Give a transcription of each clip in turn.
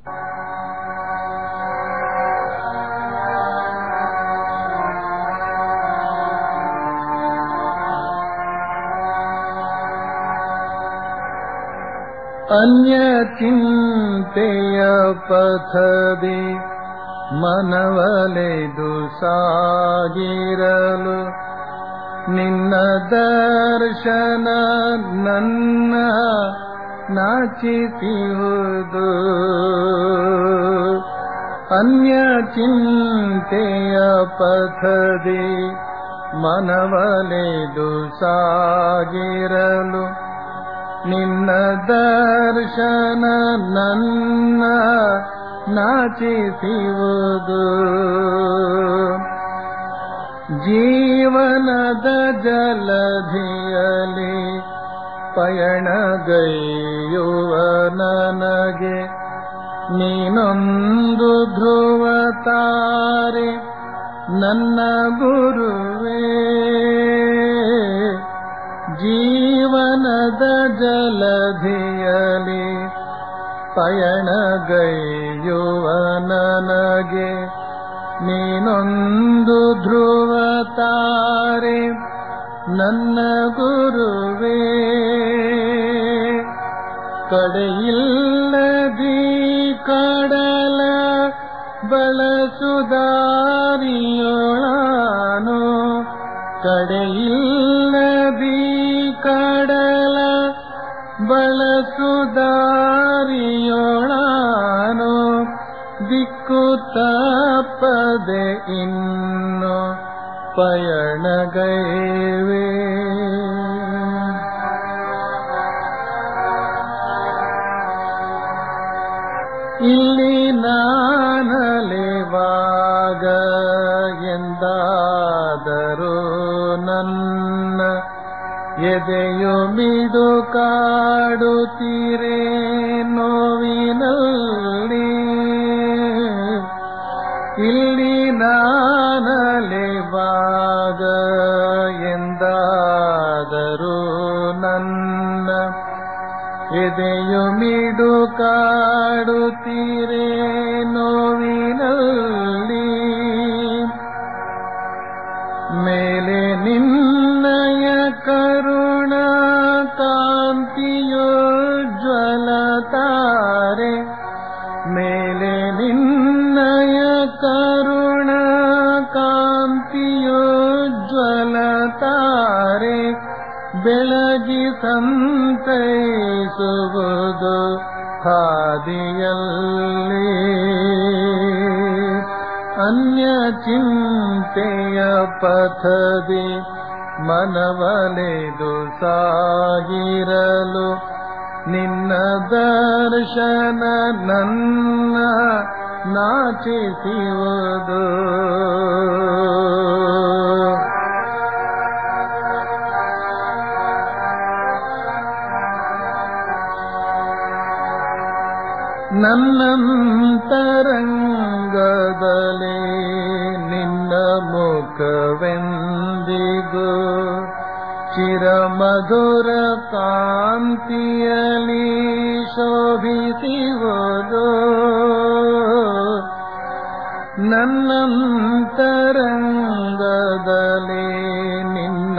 ಅನ್ಯಚಿಂತೆಯ ಪಥದಿ ಮನವಲೆದು ಸಾಗಿರಲು ನಿನ್ನ ದರ್ಶನ ನನ್ನ ನಾಚಿಸುವುದು ಅನ್ಯಚಿಂತೆಯ ಪಥದಿ ಮನವಲೆದು ಸಾಗಿರಲು ನಿನ್ನ ದರ್ಶನ ನನ್ನ ನಾಚಿಸುವುದು ಜೀವನದ ಜಲಧಿಯಲಿ ಪಯಣಗೈಯುವ ನನಗೆ ನೀನೊಂದು ಧ್ರುವ ತಾರೆ ನನ್ನ ಗುರುವೇ ಜೀವನದ ಜಲಧಿಯಲಿ ಪಯಣಗೈಯುವ ನನಗೆ ನೀನೊಂದು ಧ್ರುವ ತಾರೆ ನನ್ನ ಗುರುವೇ ಕಡೆಯಿಲ್ಲದಿ ಕಡಲ ಬಳಸುದಾರಿಯೋಳಾನು ಕಡೆಯಿಲ್ಲದಿ ಕಡಲ ಬಳಸುದಾರಿಯೋಳಾನು ದಿಕ್ಕು ತಪ್ಪದೆ ಇನ್ನು ಪಯಣಗೈವೆ ಇಲ್ಲಿ ನಾನಲೆವಾಗ ಎಂದಾದರೂ ನನ್ನ ಎದೆಯು ಮಿಡು ಕಾಡುತ್ತೀರೆ ನೋವಿನಲ್ಲಿ ಇಲ್ಲಿ ನಾನಲೆವಾಗ ಎಂದಾದರೂ ನನ್ನ ಎದೆಯು ಮಿಡು ಕಾಡುತ್ತೀರೆ ನೋವಿನಲ್ಲಿ ಮೇಲೆ ನಿನ್ನಯ ಕರುಣ ಕಾಂತಿಯೋಜ್ವಲತಾರೆ ಮೇಲೆ ನಿನ್ನಯ ಕರುಣ ಕಾಂತಿಯೋಜ್ವಲತಾರೆ ಬೆಳಗಿ ಸಂತೈಸುವುದು ಹಾದಿಯಲ್ಲಿ ಅನ್ಯ ಚಿಂತೆಯ ಪಥದಿ ಮನವಲೆದು ಸಾಗಿರಲು ನಿನ್ನ ದರ್ಶನ ನನ್ನ ನಾಚಿಸುವುದು ನನ್ನಂತರಂಗದಲ್ಲಿ ನಿನ್ನ ಮುಖವೆಂದಿಗೂ ಚಿರಮಧುರ ಕಾಂತಿಯಲಿ ಶೋಭಿಸುವುದು ನನ್ನಂತರಂಗದಲ್ಲಿ ನಿನ್ನ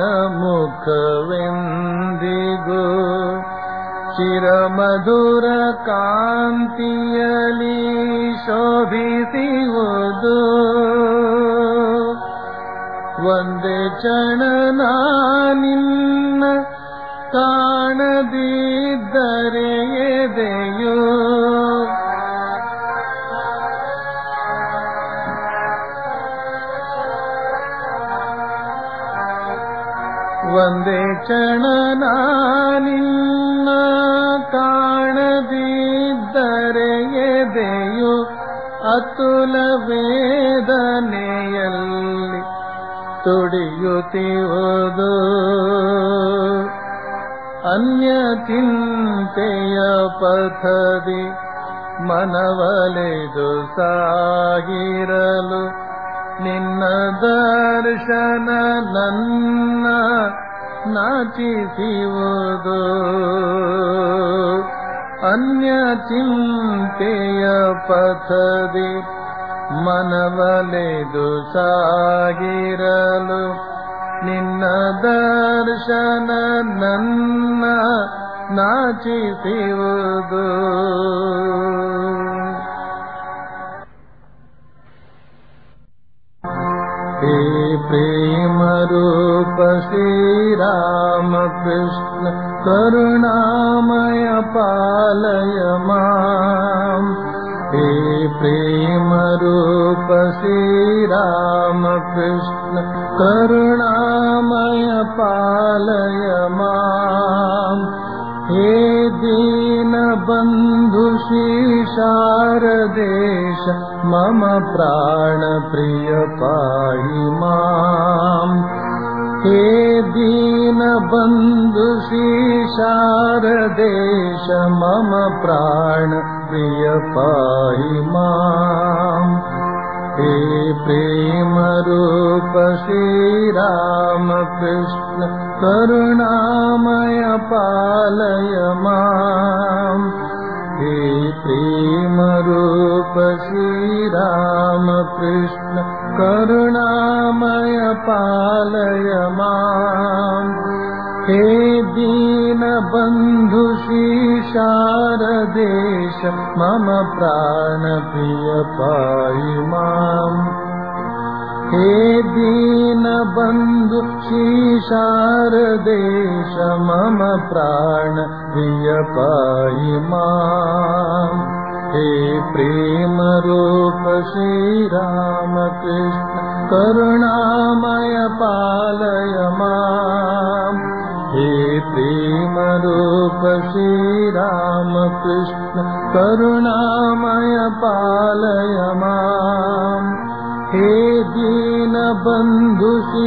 ಮುಖವೆಂದಿಗೂ ಚಿರಮಧುರ ಕಾಂತಿಯಲಿ ಶೋಭಿಸುವುದು ಒಂದೇ ಚಣನ ನಿನ್ನ ಕಾಣದಿದ್ದರೆ ಎದೆಯೋ ಒಂದೇ ಚಣನ ನಿನ್ನ ಕಾಣದಿದ್ದರೆ ಎದೆಯು ಅತುಲ ವೇದನೆಯಲ್ಲಿ ತುಡಿಯುತ್ತಿರುವುದು ಅನ್ಯ ಚಿಂತೆಯ ಪಥದಿ ಮನವಲೆದು ಸಾಗಿರಲು ನಿನ್ನ ದರ್ಶನ ನನ್ನ ನಾಚಿಸುವುದು ಅನ್ಯ ಚಿಂತೆಯ ಪಥದಿ ಮನವಲೆದು ಸಾಗಿರಲು ನಿನ್ನ ದರ್ಶನ ನನ್ನ ನಾಚಿಸುವುದು हे प्रेमरूप श्रीरामकृष्ण करुणामय पालय माम् हे प्रेमरूप श्रीरामकृष्ण करुणामय पालय माम् हे दीनबन्धु शारदेश मम प्राणप्रिय पाहि माम् हे दीनबन्धु शारदेश मम प्राणप्रिय पाहि माम् हे प्रेमरूप श्रीरामकृष्ण करुणामय पालय माम् हे प्रेमरूप श्रीरामकृष्ण करुणामय पालय माम् हे दीनबन्धु शारदेश मम प्राणप्रिय पाहि माम् हे दीनबन्धु शारदेश मम प्राणप्रिय पाहि माम् हे प्रेमरूप श्रीरामकृष्ण करुणामय पालय माम् हे प्रेमरूप श्रीरामकृष्ण करुणामय पालय माम् हे दीनबन्धु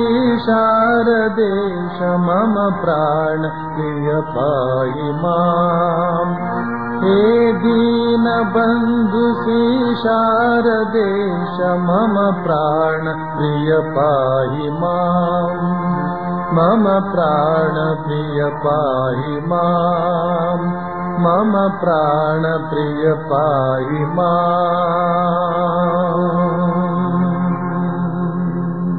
शारदेश मम प्राण प्रिय पाहि माम् हे दीनबन्धु शारदेश मम प्राण प्रिय पाहि माम् मम प्राण प्रिय पाहि माम् मम प्राण प्रिय पाहि माम्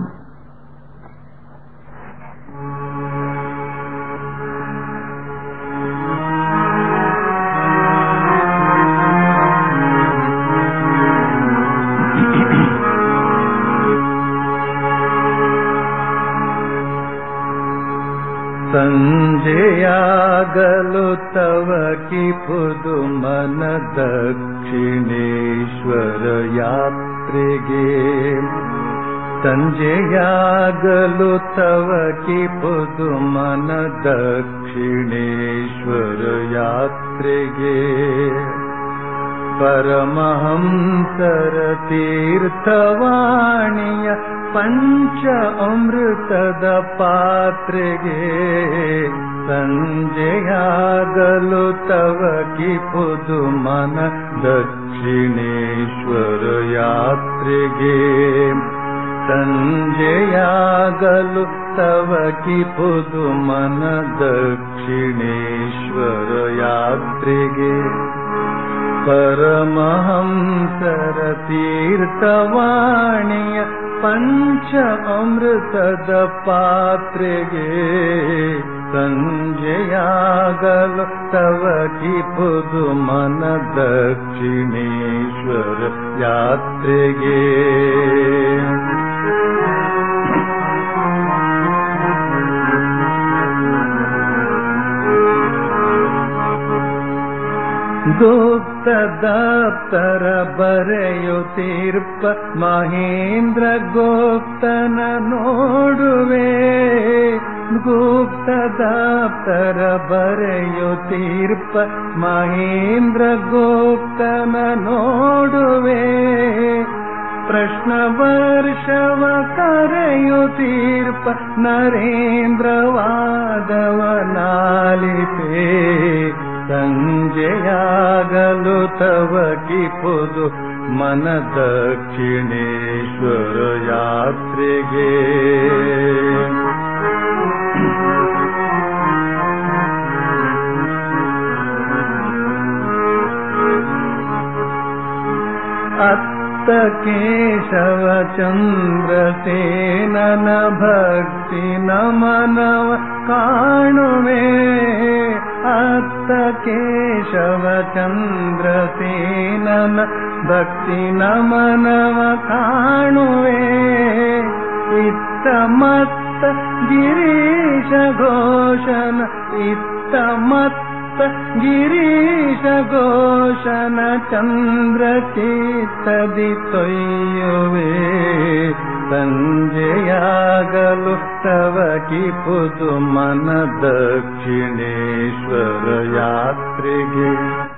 ಸಂಜೆಯಾಗಲು ತವ ಕಿಪುದು ಮನ ದಕ್ಷಿಣೇಶ್ವರ ಯಾತ್ರೆಗೆ ಸಂಜೆಯಾಗಲು ತವ ಕಿಪುದು ಮನ ದಕ್ಷಿಣೇಶ್ವರ ಯಾತ್ರೆಗೆ ಪರಮಹಂಸರ ತೀರ್ಥವಾಣಿಯ ಪಂಚ ಅಮೃತದ ಪಾತ್ರೆಗೆ ಸಂಜೆಯಾಗಲು ತವ ಕಿಪುದು ಮನ ದಕ್ಷಿಣೇಶ್ವರ ಯಾತ್ರೆಗೆ ಸಂಜೆಯಾಗಲು ತವ ಕಿಪುದು ಮನ ದಕ್ಷಿಣೇಶ್ವರ ಯಾತ್ರೆಗೆ ಪರಮಹಂಸರ ತೀರ್ಥವಾಣಿಯ ಪಂಚ ಅಮೃತದ ಪಾತ್ರೆಗೆ ಸಂಜೆಯಾಗಲು ತವ ಕಿಪುದು ಮನ ದಕ್ಷಿಣೇಶ್ವರ ಯಾತ್ರೆಗೆ ಗುಪ್ತ ದಾಪ್ತರ ಬರೆಯುತ್ತೀರ್ಪ ಮಹೇಂದ್ರ ಗುಪ್ತನ ನೋಡುವೆ ಗುಪ್ತ ದಾಪ್ತರ ಬರೆಯುತ್ತೀರ್ಪ ಮಹೇಂದ್ರ ಗುಪ್ತನ ನೋಡುವೆ ಪ್ರಶ್ನ ವರ್ಷವ ಕರೆಯುತ್ತೀರ್ಪ ನರೇಂದ್ರ ವಾದವನಾಲಿಪೇ ಸಂಜೆಯಾಗಲು ತವ ಕಿಪುದು ಮನ ದಕ್ಷಿಣೇಶ್ವರ ಯಾತ್ರೆಗೆ ಅತ್ತ ಕೇಶವ ಚಂದ್ರಸೇನನ ಭಕ್ತಿ ನಮನವ ಕಾಣುವೆ ಅತ್ತ ಕೇಶವ ಚಂದ್ರಸೇನನ ಭಕ್ತಿ ನಮನವ ಕಾಣುವೆ ಇತ್ತ ಮತ್ತ ಗಿರೀಶ ಘೋಷನ ಇತ್ತ ಮತ್ತ ಗಿರೀಶ ಘೋಷನ ಚಂದ್ರ ಚೇತದಿ ತೊಯ್ಯುವೆ ಸಂಜೆಯಾಗಲು ತವ ಕಿಪುದು ಮನ ದಕ್ಷಿಣೇಶ್ವರ ಯಾತ್ರೆಗೆ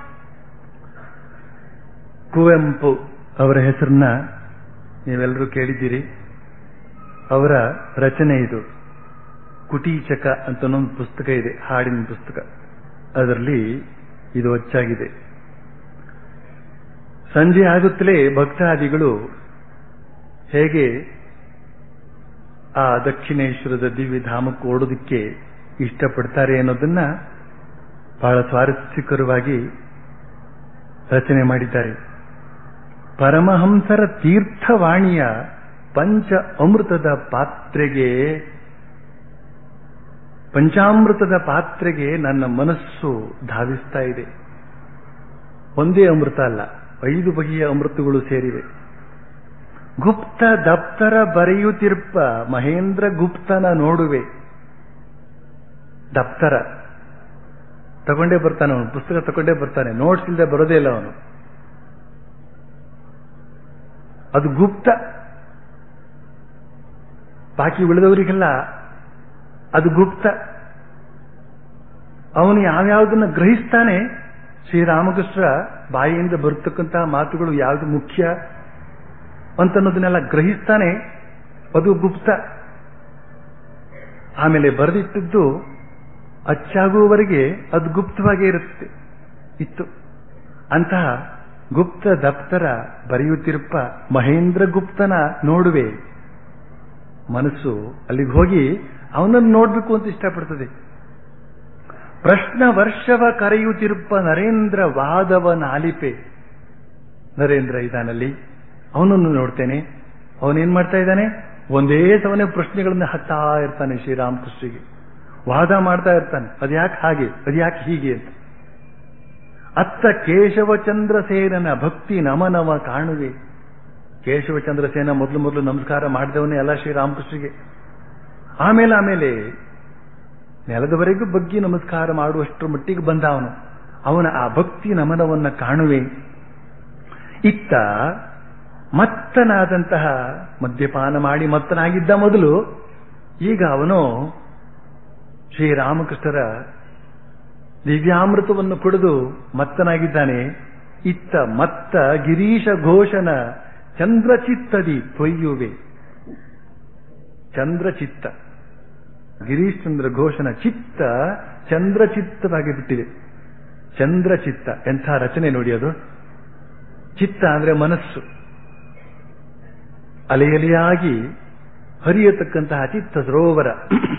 ಕುವೆಂಪು ಅವರ ಹೆಸರನ್ನ ನೀವೆಲ್ಲರೂ ಕೇಳಿದ್ದೀರಿ ಅವರ ರಚನೆ ಇದು ಕುಟೀಚಕ ಅಂತ ಒಂದು ಪುಸ್ತಕ ಇದೆ ಹಾಡಿನ ಪುಸ್ತಕ ಅದರಲ್ಲಿ ಇದು ಹೆಚ್ಚಾಗಿದೆ ಸಂಜೆ ಆಗುತ್ತಲೇ ಭಕ್ತಾದಿಗಳು ಹೇಗೆ ಆ ದಕ್ಷಿಣೇಶ್ವರದ ದಿವ್ಯ ಧಾಮಕ್ಕೆ ಓಡೋದಕ್ಕೆ ಇಷ್ಟಪಡ್ತಾರೆ ಅನ್ನೋದನ್ನ ಬಹಳ ಸ್ವಾರಸ್ಯಕರವಾಗಿ ರಚನೆ ಮಾಡಿದ್ದಾರೆ ಪರಮಹಂಸರ ತೀರ್ಥವಾಣಿಯ ಪಂಚ ಅಮೃತದ ಪಾತ್ರೆಗೆ ಪಂಚಾಮೃತದ ಪಾತ್ರೆಗೆ ನನ್ನ ಮನಸ್ಸು ಧಾವಿಸ್ತಾ ಇದೆ ಒಂದೇ ಅಮೃತ ಅಲ್ಲ ಐದು ಬಗೆಯ ಅಮೃತಗಳು ಸೇರಿವೆ ಗುಪ್ತ ದಪ್ತರ ಬರೆಯುತ್ತಿರ್ಪ ಮಹೇಂದ್ರ ಗುಪ್ತನ ನೋಡುವೆ ದಪ್ತರ ತಗೊಂಡೇ ಬರ್ತಾನೆ ಅವನು ಪುಸ್ತಕ ತಗೊಂಡೇ ಬರ್ತಾನೆ ನೋಟ್ಸ್ ಇಲ್ಲದೆ ಬರೋದೇ ಇಲ್ಲ ಅವನು ಅದು ಗುಪ್ತ ಬಾಕಿ ಉಳಿದವರಿಗೆಲ್ಲ ಅದು ಗುಪ್ತ ಅವನು ಯಾವ್ಯಾವುದನ್ನ ಗ್ರಹಿಸ್ತಾನೆ ಶ್ರೀರಾಮಕೃಷ್ಣ ಬಾಯಿಯಿಂದ ಬರ್ತಕ್ಕಂತಹ ಮಾತುಗಳು ಯಾವುದು ಮುಖ್ಯ ಅಂತನ್ನೋದನ್ನೆಲ್ಲ ಗ್ರಹಿಸ್ತಾನೆ ಅದು ಗುಪ್ತ ಆಮೇಲೆ ಬರೆದಿಟ್ಟದ್ದು ಅಚ್ಚಾಗುವವರೆಗೆ ಅದು ಗುಪ್ತವಾಗೇ ಇರುತ್ತೆ ಇತ್ತು ಅಂತಹ ಗುಪ್ತ ದಪ್ತರ ಬರೆಯುತ್ತಿರುಪ ಮಹೇಂದ್ರ ಗುಪ್ತನ ನೋಡುವೆ ಮನಸ್ಸು ಅಲ್ಲಿಗೆ ಹೋಗಿ ಅವನನ್ನು ನೋಡ್ಬೇಕು ಅಂತ ಇಷ್ಟಪಡ್ತದೆ ಪ್ರಶ್ನ ವರ್ಷವ ಕರೆಯುತ್ತಿರುಪ ನರೇಂದ್ರ ವಾದವನ ಆಲಿಪೆ ನರೇಂದ್ರ ಇದಾನಲ್ಲಿ ಅವನನ್ನು ನೋಡ್ತೇನೆ ಅವನೇನ್ ಮಾಡ್ತಾ ಇದ್ದಾನೆ ಒಂದೇ ಸಮನೆ ಪ್ರಶ್ನೆಗಳನ್ನ ಹತ್ತಾ ಇರ್ತಾನೆ ಶ್ರೀರಾಮಕೃಷ್ಣಿಗೆ ವಾದ ಮಾಡ್ತಾ ಇರ್ತಾನೆ ಅದ್ಯಾಕೆ ಹಾಗೆ ಅದ್ಯಾಕೆ ಹೀಗೆ ಅಂತ ಅತ್ತ ಕೇಶವಚಂದ್ರಸೇನನ ಭಕ್ತಿ ನಮನವ ಕಾಣುವೆ ಕೇಶವಚಂದ್ರಸೇನ ಮೊದಲು ಮೊದಲು ನಮಸ್ಕಾರ ಮಾಡಿದವನೇ ಅಲ್ಲ ಶ್ರೀರಾಮಕೃಷ್ಣಿಗೆ ಆಮೇಲೆ ಆಮೇಲೆ ನೆಲದವರೆಗೂ ಬಗ್ಗಿ ನಮಸ್ಕಾರ ಮಾಡುವಷ್ಟರ ಮಟ್ಟಿಗೆ ಬಂದ ಅವನು ಅವನ ಆ ಭಕ್ತಿ ನಮನವನ್ನ ಕಾಣುವೆ ಇತ್ತ ಮತ್ತನಾದಂತಹ ಮದ್ಯಪಾನ ಮಾಡಿ ಮತ್ತನಾಗಿದ್ದ ಮೊದಲು ಈಗ ಅವನು ಶ್ರೀರಾಮಕೃಷ್ಣರ ದಿವ್ಯಾಮೃತವನ್ನು ಕುಡಿದು ಮತ್ತನಾಗಿದ್ದಾನೆ ಇತ್ತ ಮತ್ತ ಗಿರೀಶ ಘೋಷನ ಚಂದ್ರಚಿತ್ತದಿ ತೊಯ್ಯುವೆ ಚಂದ್ರಚಿತ್ತ ಗಿರೀಶ್ ಚಂದ್ರ ಘೋಷನ ಚಿತ್ತ ಚಂದ್ರಚಿತ್ತವಾಗಿ ಬಿಟ್ಟಿದೆ ಚಂದ್ರಚಿತ್ತ ಎಂಥ ರಚನೆ ನೋಡಿ ಅದು ಚಿತ್ತ ಅಂದ್ರೆ ಮನಸ್ಸು ಅಲೆಯಲೆಯಾಗಿ ಹರಿಯತಕ್ಕಂತಹ ಚಿತ್ತ ಸರೋವರ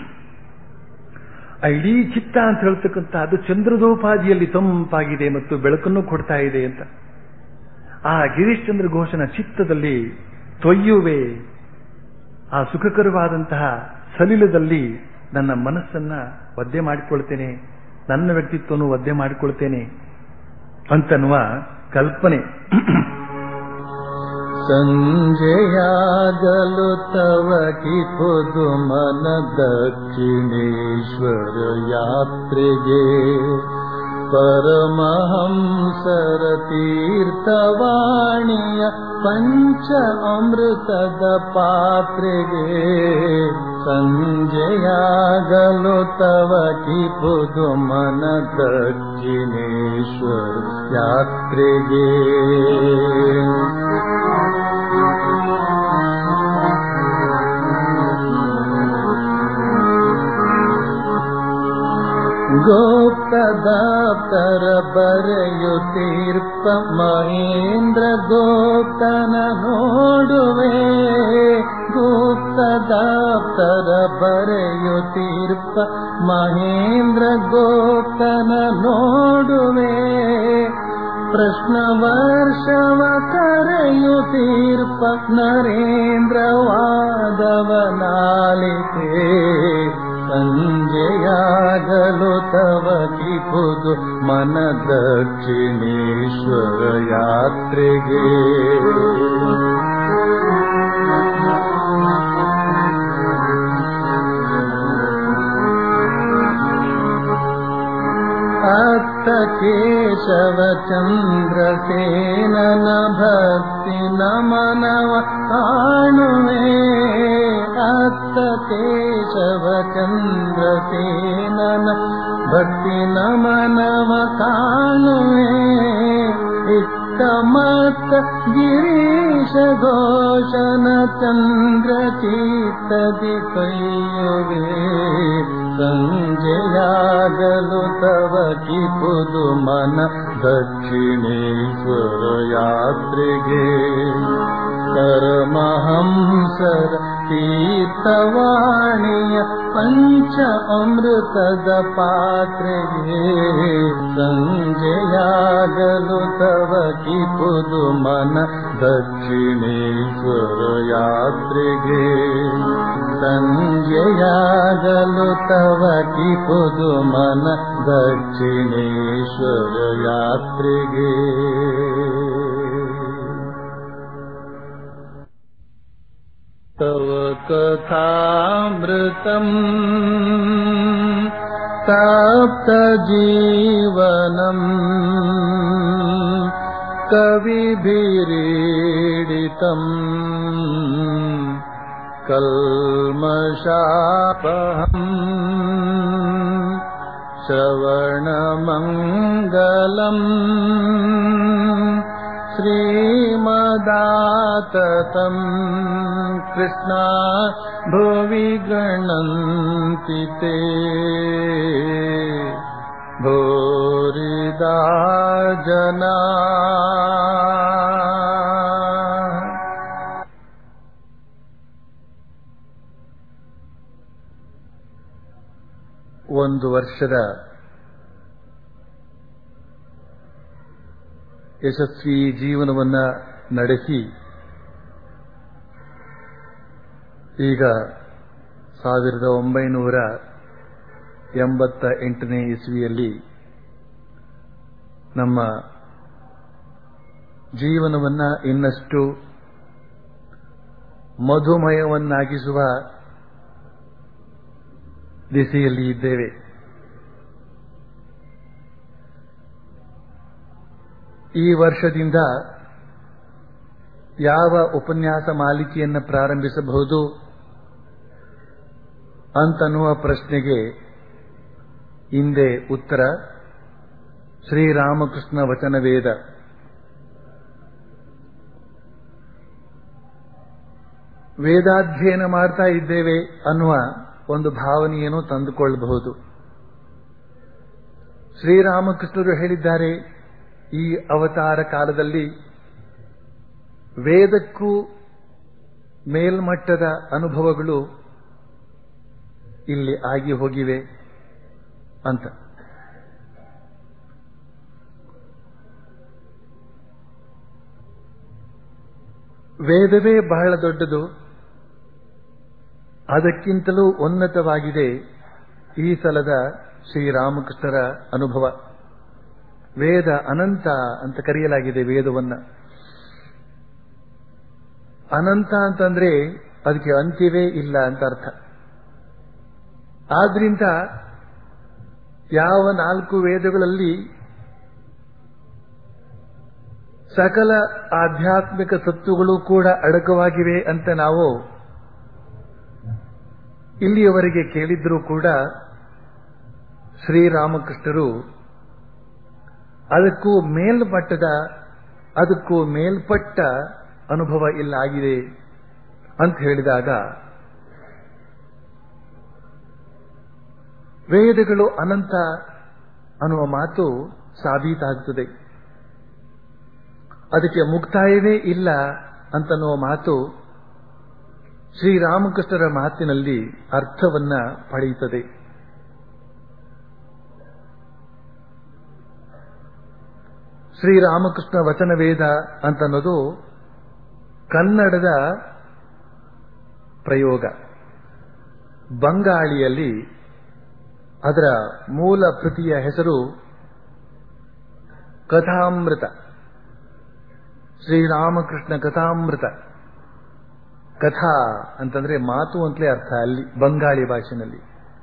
ಆ ಇಡೀ ಚಿತ್ತ ಅಂತ ಹೇಳ್ತಕ್ಕಂಥ ಅದು ಚಂದ್ರದೋಪಾದಿಯಲ್ಲಿ ತಂಪಾಗಿದೆ ಮತ್ತು ಬೆಳಕನ್ನು ಕೊಡ್ತಾ ಇದೆ ಅಂತ ಆ ಗಿರೀಶ್ ಚಂದ್ರ ಘೋಷನ ಚಿತ್ತದಲ್ಲಿ ತೊಯ್ಯುವೆ ಆ ಸುಖಕರವಾದಂತಹ ಸಲಿಲದಲ್ಲಿ ನನ್ನ ಮನಸ್ಸನ್ನ ಒದ್ದೆ ಮಾಡಿಕೊಳ್ತೇನೆ ನನ್ನ ವ್ಯಕ್ತಿತ್ವವನ್ನು ಒದ್ದೆ ಮಾಡಿಕೊಳ್ತೇನೆ ಅಂತನ್ನುವ ಕಲ್ಪನೆ ಸಂಜೆಯಾಗಲು ತವ ಕಿಪುದು ಮನ ದಕ್ಷಿಣೇಶ್ವರ ಯಾತ್ರೆಗೆ ಪರಮಹಂಸರ ತೀರ್ಥವಾಣಿಯ ಪಂಚ ಅಮೃತದ ಪಾತ್ರೆಗೆ ಸಂಜೆಯಾಗಲು ತವ ಕಿಪುದು ಮನ ದಕ್ಷಿಣೇಶ್ವರ ಯಾತ್ರೆಗೆ ಗೋಪ್ತದಾಪ್ತರ ಬರೆಯುತ್ತೀರ್ಪ ಮಹೇಂದ್ರ ಗೋಪ್ತನ ನೋಡುವೆ ಗುಪ್ತದಾಪ್ತರ ಬರೆಯುತ್ತೀರ್ಪ ಮಹೇಂದ್ರ ಗೋಪ್ತನ ನೋಡುವೆ ಪ್ರಶ್ನ ವರ್ಷವ ಕರೆಯುತ್ತೀರ್ಪ ನರೇಂದ್ರ ವಾದವನಾಲಿತೆ ಸಂಜೆಯಾಗಲು ತವ ಕಿಪುದು ಮನ ದಕ್ಷಿಣೇಶ್ವರ ಯಾತ್ರೆಗೆ ಅತ್ತ ಕೇಶವ ಚಂದ್ರಸೇನನ ಭಕ್ತಿ ನಮನವ ಕಾಣುವೆ ಅತ್ತ ಕೇಶವ ಚಂದ್ರಸೇನನ ಭಕ್ತಿ ನಮನವ ಕಾಣುವೆ ಇತ್ತ ಮತ್ತ ಗಿರೀಶ ಘೋಷನ ಚಂದ್ರ ಚೀತದಿ ಕೈಯುವೆ ಸಂಜೆಯಾಗಲು ತವ ಕಿಪುದು ಮನ ದಕ್ಷಿಣೇಶ್ವರ ಯಾತ್ರೆಗೆ ಪರಮಹಂಸರ ತೀರ್ಥವಾಣಿಯ ಪಂಚ ಅಮೃತದ ಪಾತ್ರೆಗೆ ಸಂಜೆಯಾಗಲು ತವ ಕಿಪುದು ಮನ ದಕ್ಷಿಣೇಶ್ವರ ಯಾತ್ರೆಗೆ ಸಂಜೆಯಾಗಲು ತವ ಕಿಪುದು ಮನ ದಕ್ಷಿಣೇಶ್ವರ ಯಾತ್ರೆಗೆ तव कथामृतम् तप्तजीवनम् कविभिरीडितम् कल्मषापहम् श्रवणमङ्गलम् श्रीमदाततम् कृष्णा भुवि गणन्ति ते भूरिदा जना ಒಂದು ವರ್ಷದ ಯಶಸ್ವಿ ಜೀವನವನ್ನ ನಡೆಸಿ ಈಗ ಸಾವಿರದ ಒಂಬೈನೂರ ಎಂಬತ್ತ ಎಂಟನೇ ಇಸ್ವಿಯಲ್ಲಿ ನಮ್ಮ ಜೀವನವನ್ನ ಇನ್ನಷ್ಟು ಮಧುಮಯವನ್ನಾಗಿಸುವ ದಿಸೆಯಲ್ಲಿ ಇದ್ದೇವೆ ಈ ವರ್ಷದಿಂದ ಯಾವ ಉಪನ್ಯಾಸ ಮಾಲಿಕೆಯನ್ನು ಪ್ರಾರಂಭಿಸಬಹುದು ಅಂತನ್ನುವ ಪ್ರಶ್ನೆಗೆ ಹಿಂದೆ ಉತ್ತರ ಶ್ರೀರಾಮಕೃಷ್ಣ ವಚನವೇದ ವೇದಾಧ್ಯಯನ ಮಾಡ್ತಾ ಇದ್ದೇವೆ ಅನ್ನುವ ಒಂದು ಭಾವನೆಯನ್ನು ತಂದುಕೊಳ್ಳಬಹುದು ಶ್ರೀರಾಮಕೃಷ್ಣರು ಹೇಳಿದ್ದಾರೆ ಈ ಅವತಾರ ಕಾಲದಲ್ಲಿ ವೇದಕ್ಕೂ ಮೇಲ್ಮಟ್ಟದ ಅನುಭವಗಳು ಇಲ್ಲಿ ಆಗಿ ಹೋಗಿವೆ ಅಂತ ವೇದವೇ ಬಹಳ ದೊಡ್ಡದು ಅದಕ್ಕಿಂತಲೂ ಉನ್ನತವಾಗಿದೆ ಈ ಸಲದ ಶ್ರೀರಾಮಕೃಷ್ಣರ ಅನುಭವ ವೇದ ಅನಂತ ಅಂತ ಕರೆಯಲಾಗಿದೆ ವೇದವನ್ನ ಅನಂತ ಅಂತಂದ್ರೆ ಅದಕ್ಕೆ ಅಂತ್ಯವೇ ಇಲ್ಲ ಅಂತ ಅರ್ಥ ಆದ್ರಿಂದ ಯಾವ ನಾಲ್ಕು ವೇದಗಳಲ್ಲಿ ಸಕಲ ಆಧ್ಯಾತ್ಮಿಕ ಸತ್ತುಗಳು ಕೂಡ ಅಡಕವಾಗಿವೆ ಅಂತ ನಾವು ಇಲ್ಲಿಯವರೆಗೆ ಕೇಳಿದ್ರೂ ಕೂಡ ಶ್ರೀರಾಮಕೃಷ್ಣರು ಅದಕ್ಕೂ ಮೇಲ್ಮಟ್ಟದ ಅದಕ್ಕೂ ಮೇಲ್ಪಟ್ಟ ಅನುಭವ ಇಲ್ಲ ಆಗಿದೆ ಅಂತ ಹೇಳಿದಾಗ ವೇದಗಳು ಅನಂತ ಅನ್ನುವ ಮಾತು ಸಾಬೀತಾಗುತ್ತದೆ ಅದಕ್ಕೆ ಮುಕ್ತಾಯವೇ ಇಲ್ಲ ಅಂತನ್ನುವ ಮಾತು ಶ್ರೀರಾಮಕೃಷ್ಣರ ಮಾತಿನಲ್ಲಿ ಅರ್ಥವನ್ನ ಪಡೆಯುತ್ತದೆ ಶ್ರೀರಾಮಕೃಷ್ಣ ವಚನ ವೇದ ಅಂತನ್ನೋದು ಕನ್ನಡದ ಪ್ರಯೋಗ ಬಂಗಾಳಿಯಲ್ಲಿ ಅದರ ಮೂಲ ಕೃತಿಯ ಹೆಸರು ಕಥಾಮೃತ ಶ್ರೀರಾಮಕೃಷ್ಣ ಕಥಾಮೃತ ಕಥಾ ಅಂತಂದ್ರೆ ಮಾತು ಅಂತಲೇ ಅರ್ಥ ಅಲ್ಲಿ ಬಂಗಾಳಿ ಭಾಷೆನಲ್ಲಿ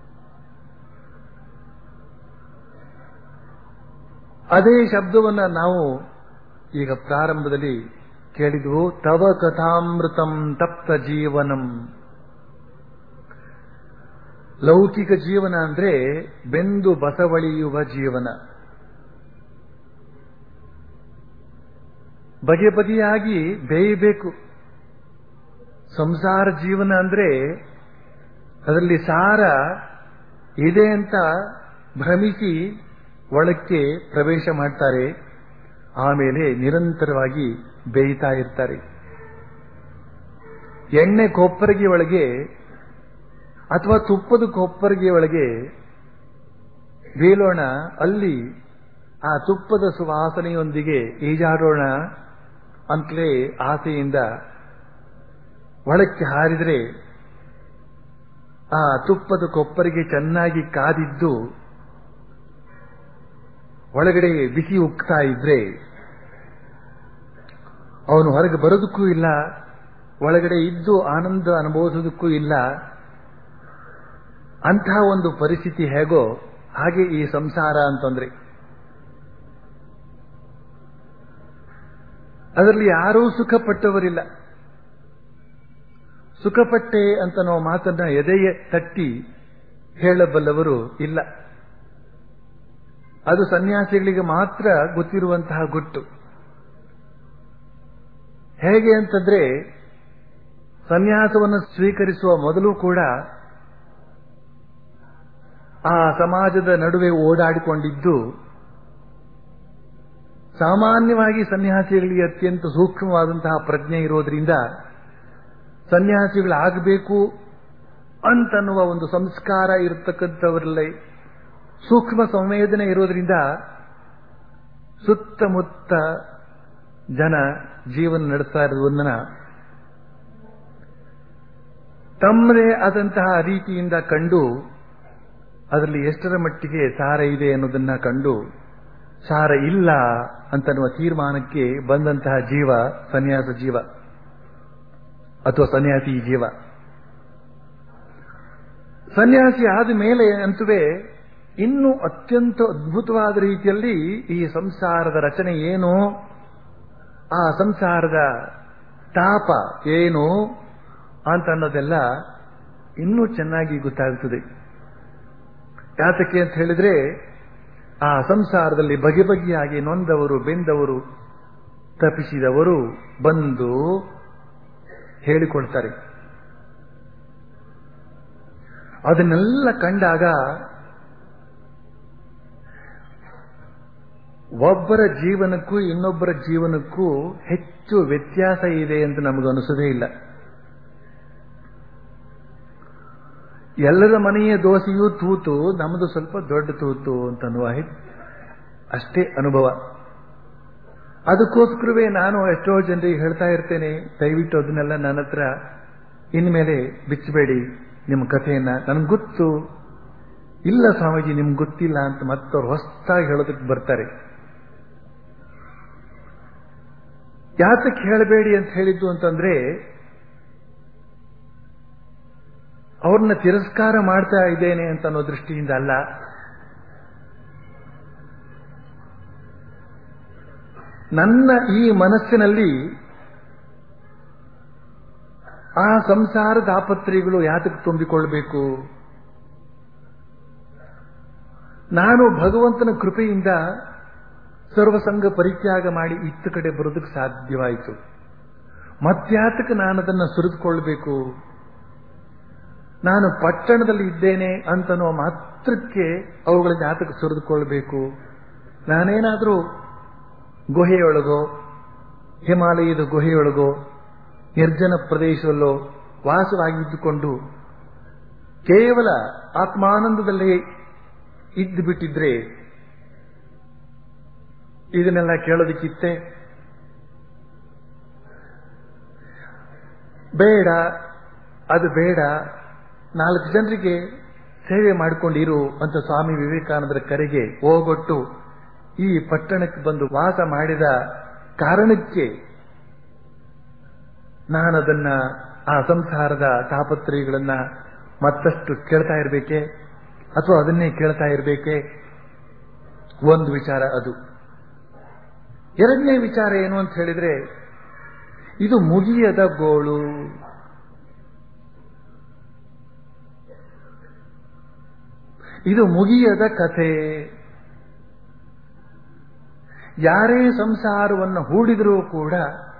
ಅದೇ ಶಬ್ದವನ್ನ ನಾವು ಈಗ ಪ್ರಾರಂಭದಲ್ಲಿ ಕೇಳಿದ್ವು ತವ ಕಥಾಮೃತಂ ತಪ್ತ ಜೀವನಂ ಲೌಕಿಕ ಜೀವನ ಅಂದ್ರೆ ಬೆಂದು ಬಸವಳಿಯುವ ಜೀವನ ಬಗೆ ಬಗೆಯಾಗಿ ಬೇಯಬೇಕು ಸಂಸಾರ ಜೀವನ ಅಂದ್ರೆ ಅದರಲ್ಲಿ ಸಾರ ಇದೆ ಅಂತ ಭ್ರಮಿಸಿ ಒಳಕ್ಕೆ ಪ್ರವೇಶ ಮಾಡ್ತಾರೆ ಆಮೇಲೆ ನಿರಂತರವಾಗಿ ಬೇಯ್ತಾ ಇರ್ತಾರೆ ಎಣ್ಣೆ ಕೊಪ್ಪರಿಗೆ ಒಳಗೆ ಅಥವಾ ತುಪ್ಪದ ಕೊಪ್ಪರಿಗೆ ಒಳಗೆ ಬೀಳೋಣ ಅಲ್ಲಿ ಆ ತುಪ್ಪದ ಸುವಾಸನೆಯೊಂದಿಗೆ ಈಜಾಡೋಣ ಅಂತಲೇ ಆಸೆಯಿಂದ ಒಳಕ್ಕೆ ಹಾರಿದ್ರೆ ಆ ತುಪ್ಪದ ಕೊಪ್ಪರಿಗೆ ಚೆನ್ನಾಗಿ ಕಾದಿದ್ದು ಒಳಗಡೆ ಬಿಸಿ ಉಕ್ತಾ ಇದ್ರೆ ಅವನು ಹೊರಗೆ ಬರೋದಕ್ಕೂ ಇಲ್ಲ ಒಳಗಡೆ ಇದ್ದು ಆನಂದ ಅನುಭವಿಸೋದಕ್ಕೂ ಇಲ್ಲ ಅಂಥ ಒಂದು ಪರಿಸ್ಥಿತಿ ಹೇಗೋ ಹಾಗೆ ಈ ಸಂಸಾರ ಅಂತಂದ್ರೆ ಅದರಲ್ಲಿ ಯಾರೂ ಸುಖಪಟ್ಟವರಿಲ್ಲ ಸುಖಪಟ್ಟೆ ಅಂತ ನಾವು ಮಾತನ್ನ ಎದೆಯ ತಟ್ಟಿ ಹೇಳಬಲ್ಲವರು ಇಲ್ಲ ಅದು ಸನ್ಯಾಸಿಗಳಿಗೆ ಮಾತ್ರ ಗೊತ್ತಿರುವಂತಹ ಗುಟ್ಟು ಹೇಗೆ ಅಂತಂದ್ರೆ ಸನ್ಯಾಸವನ್ನು ಸ್ವೀಕರಿಸುವ ಮೊದಲು ಕೂಡ ಆ ಸಮಾಜದ ನಡುವೆ ಓಡಾಡಿಕೊಂಡಿದ್ದು ಸಾಮಾನ್ಯವಾಗಿ ಸನ್ಯಾಸಿಗಳಿಗೆ ಅತ್ಯಂತ ಸೂಕ್ಷ್ಮವಾದಂತಹ ಪ್ರಜ್ಞೆ ಇರೋದ್ರಿಂದ ಸನ್ಯಾಸಿಗಳಾಗಬೇಕು ಅಂತನ್ನುವ ಒಂದು ಸಂಸ್ಕಾರ ಇರತಕ್ಕಂಥವರಲ್ಲಿ ಸೂಕ್ಷ್ಮ ಸಂವೇದನೆ ಇರೋದ್ರಿಂದ ಸುತ್ತಮುತ್ತ ಜನ ಜೀವನ ನಡೆಸ್ತಾ ಇರೋದನ್ನ ತಮ್ಮದೇ ಆದಂತಹ ರೀತಿಯಿಂದ ಕಂಡು ಅದರಲ್ಲಿ ಎಷ್ಟರ ಮಟ್ಟಿಗೆ ಸಾರ ಇದೆ ಅನ್ನೋದನ್ನ ಕಂಡು ಸಾರ ಇಲ್ಲ ಅಂತನ್ನುವ ತೀರ್ಮಾನಕ್ಕೆ ಬಂದಂತಹ ಜೀವ ಸನ್ಯಾಸ ಜೀವ ಅಥವಾ ಸನ್ಯಾಸಿ ಜೀವ ಸನ್ಯಾಸಿ ಆದ ಮೇಲೆ ಅಂತುವೇ ಇನ್ನೂ ಅತ್ಯಂತ ಅದ್ಭುತವಾದ ರೀತಿಯಲ್ಲಿ ಈ ಸಂಸಾರದ ರಚನೆ ಏನು ಆ ಸಂಸಾರದ ತಾಪ ಏನು ಅಂತ ಅನ್ನೋದೆಲ್ಲ ಇನ್ನೂ ಚೆನ್ನಾಗಿ ಗೊತ್ತಾಗುತ್ತದೆ ಯಾತಕ್ಕೆ ಅಂತ ಹೇಳಿದ್ರೆ ಆ ಸಂಸಾರದಲ್ಲಿ ಬಗೆ ಬಗೆಯಾಗಿ ನೊಂದವರು ಬೆಂದವರು ತಪ್ಪಿಸಿದವರು ಬಂದು ಹೇಳಿಕೊಡ್ತಾರೆ ಅದನ್ನೆಲ್ಲ ಕಂಡಾಗ ಒಬ್ಬರ ಜೀವನಕ್ಕೂ ಇನ್ನೊಬ್ಬರ ಜೀವನಕ್ಕೂ ಹೆಚ್ಚು ವ್ಯತ್ಯಾಸ ಇದೆ ಅಂತ ನಮಗನಿಸೋದೇ ಇಲ್ಲ ಎಲ್ಲರ ಮನೆಯ ದೋಸೆಯೂ ತೂತು ನಮ್ಮದು ಸ್ವಲ್ಪ ದೊಡ್ಡ ತೂತು ಅಂತನ್ನುವ ಅಷ್ಟೇ ಅನುಭವ ಅದಕ್ಕೋಸ್ಕರವೇ ನಾನು ಎಷ್ಟೋ ಜನರಿಗೆ ಹೇಳ್ತಾ ಇರ್ತೇನೆ ದಯವಿಟ್ಟು ಅದನ್ನೆಲ್ಲ ನನ್ನ ಹತ್ರ ಇನ್ಮೇಲೆ ಬಿಚ್ಚಬೇಡಿ ನಿಮ್ಮ ಕಥೆಯನ್ನ ನನಗೆ ಗೊತ್ತು ಇಲ್ಲ ಸ್ವಾಮೀಜಿ ನಿಮ್ಗೆ ಗೊತ್ತಿಲ್ಲ ಅಂತ ಮತ್ತವ್ರು ಹೊಸದಾಗಿ ಹೇಳೋದಕ್ಕೆ ಬರ್ತಾರೆ ಯಾತಕ್ಕೆ ಹೇಳಬೇಡಿ ಅಂತ ಹೇಳಿದ್ದು ಅಂತಂದ್ರೆ ಅವ್ರನ್ನ ತಿರಸ್ಕಾರ ಮಾಡ್ತಾ ಇದ್ದೇನೆ ಅಂತ ಅನ್ನೋ ದೃಷ್ಟಿಯಿಂದ ಅಲ್ಲ ನನ್ನ ಈ ಮನಸ್ಸಿನಲ್ಲಿ ಆ ಸಂಸಾರ ತಾಪತ್ರೆಗಳು ಯಾತಕ್ಕೆ ತುಂಬಿಕೊಳ್ಬೇಕು ನಾನು ಭಗವಂತನ ಕೃಪೆಯಿಂದ ಸರ್ವಸಂಗ ಪರಿತ್ಯಾಗ ಮಾಡಿ ಇತ್ತ ಕಡೆ ಬರೋದಕ್ಕೆ ಸಾಧ್ಯವಾಯಿತು ಮತ್ಯಾತಕ್ಕೆ ನಾನು ಅದನ್ನು ಸುರಿದುಕೊಳ್ಬೇಕು ನಾನು ಪಟ್ಟಣದಲ್ಲಿ ಇದ್ದೇನೆ ಅಂತನೋ ಮಾತ್ರಕ್ಕೆ ಅವುಗಳ ಜಾತಕ ಸುರಿದುಕೊಳ್ಬೇಕು ನಾನೇನಾದರೂ ಗುಹೆಯೊಳಗೋ ಹಿಮಾಲಯದ ಗುಹೆಯೊಳಗೋ ನಿರ್ಜನ ಪ್ರದೇಶದಲ್ಲೋ ವಾಸವಾಗಿದ್ದುಕೊಂಡು ಕೇವಲ ಆತ್ಮಾನಂದದಲ್ಲೇ ಇದ್ದು ಬಿಟ್ಟಿದ್ರೆ ಇದನ್ನೆಲ್ಲ ಕೇಳೋದಕ್ಕಿತ್ತೆ ಬೇಡ ಅದು ಬೇಡ ನಾಲ್ಕು ಜನರಿಗೆ ಸೇವೆ ಮಾಡಿಕೊಂಡಿರು ಅಂತ ಸ್ವಾಮಿ ವಿವೇಕಾನಂದರ ಕರೆಗೆ ಹೋಗೊಟ್ಟು ಈ ಪಟ್ಟಣಕ್ಕೆ ಬಂದು ವಾಸ ಮಾಡಿದ ಕಾರಣಕ್ಕೆ ನಾನದನ್ನ ಆ ಸಂಸಾರದ ತಾಪತ್ರಯಗಳನ್ನ ಮತ್ತಷ್ಟು ಕೇಳ್ತಾ ಇರಬೇಕೆ ಅಥವಾ ಅದನ್ನೇ ಕೇಳ್ತಾ ಇರಬೇಕೆ ಒಂದು ವಿಚಾರ ಅದು ಎರಡನೇ ವಿಚಾರ ಏನು ಅಂತ ಹೇಳಿದ್ರೆ ಇದು ಮುಗಿಯದ ಗೋಳು ಇದು ಮುಗಿಯದ ಕಥೆ ಯಾರೇ ಸಂಸಾರವನ್ನು ಹೂಡಿದರೂ ಕೂಡ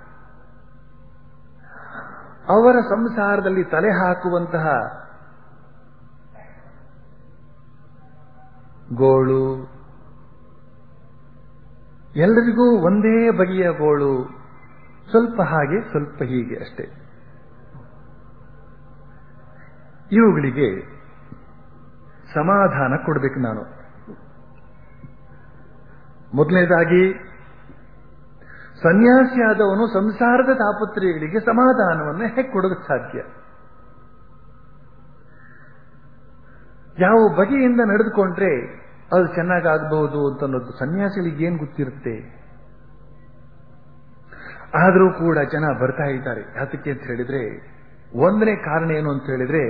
ಅವರ ಸಂಸಾರದಲ್ಲಿ ತಲೆ ಹಾಕುವಂತಹ ಗೋಳು ಎಲ್ಲರಿಗೂ ಒಂದೇ ಬಗೆಯ ಗೋಳು ಸ್ವಲ್ಪ ಹಾಗೆ ಸ್ವಲ್ಪ ಹೀಗೆ ಅಷ್ಟೇ ಇವುಗಳಿಗೆ ಸಮಾಧಾನ ಕೊಡಬೇಕು ನಾನು ಮೊದಲನೇದಾಗಿ ಸನ್ಯಾಸಿಯಾದವನು ಸಂಸಾರದ ತಾಪತ್ರಯಗಳಿಗೆ ಸಮಾಧಾನವನ್ನು ಹೇಗೆ ಕೊಡೋದಕ್ಕೆ ಸಾಧ್ಯ ಯಾವ ಬಗೆಯಿಂದ ನಡೆದುಕೊಂಡ್ರೆ ಅದು ಚೆನ್ನಾಗಾಗಬಹುದು ಅಂತ ಅನ್ನೋದು ಸನ್ಯಾಸಿಗಳಿಗೆ ಏನ್ ಗೊತ್ತಿರುತ್ತೆ ಆದರೂ ಕೂಡ ಜನ ಬರ್ತಾ ಇದ್ದಾರೆ ಯಾತಕ್ಕೆ ಅಂತ ಹೇಳಿದ್ರೆ ಒಂದನೇ ಕಾರಣ ಏನು ಅಂತ ಹೇಳಿದ್ರೆ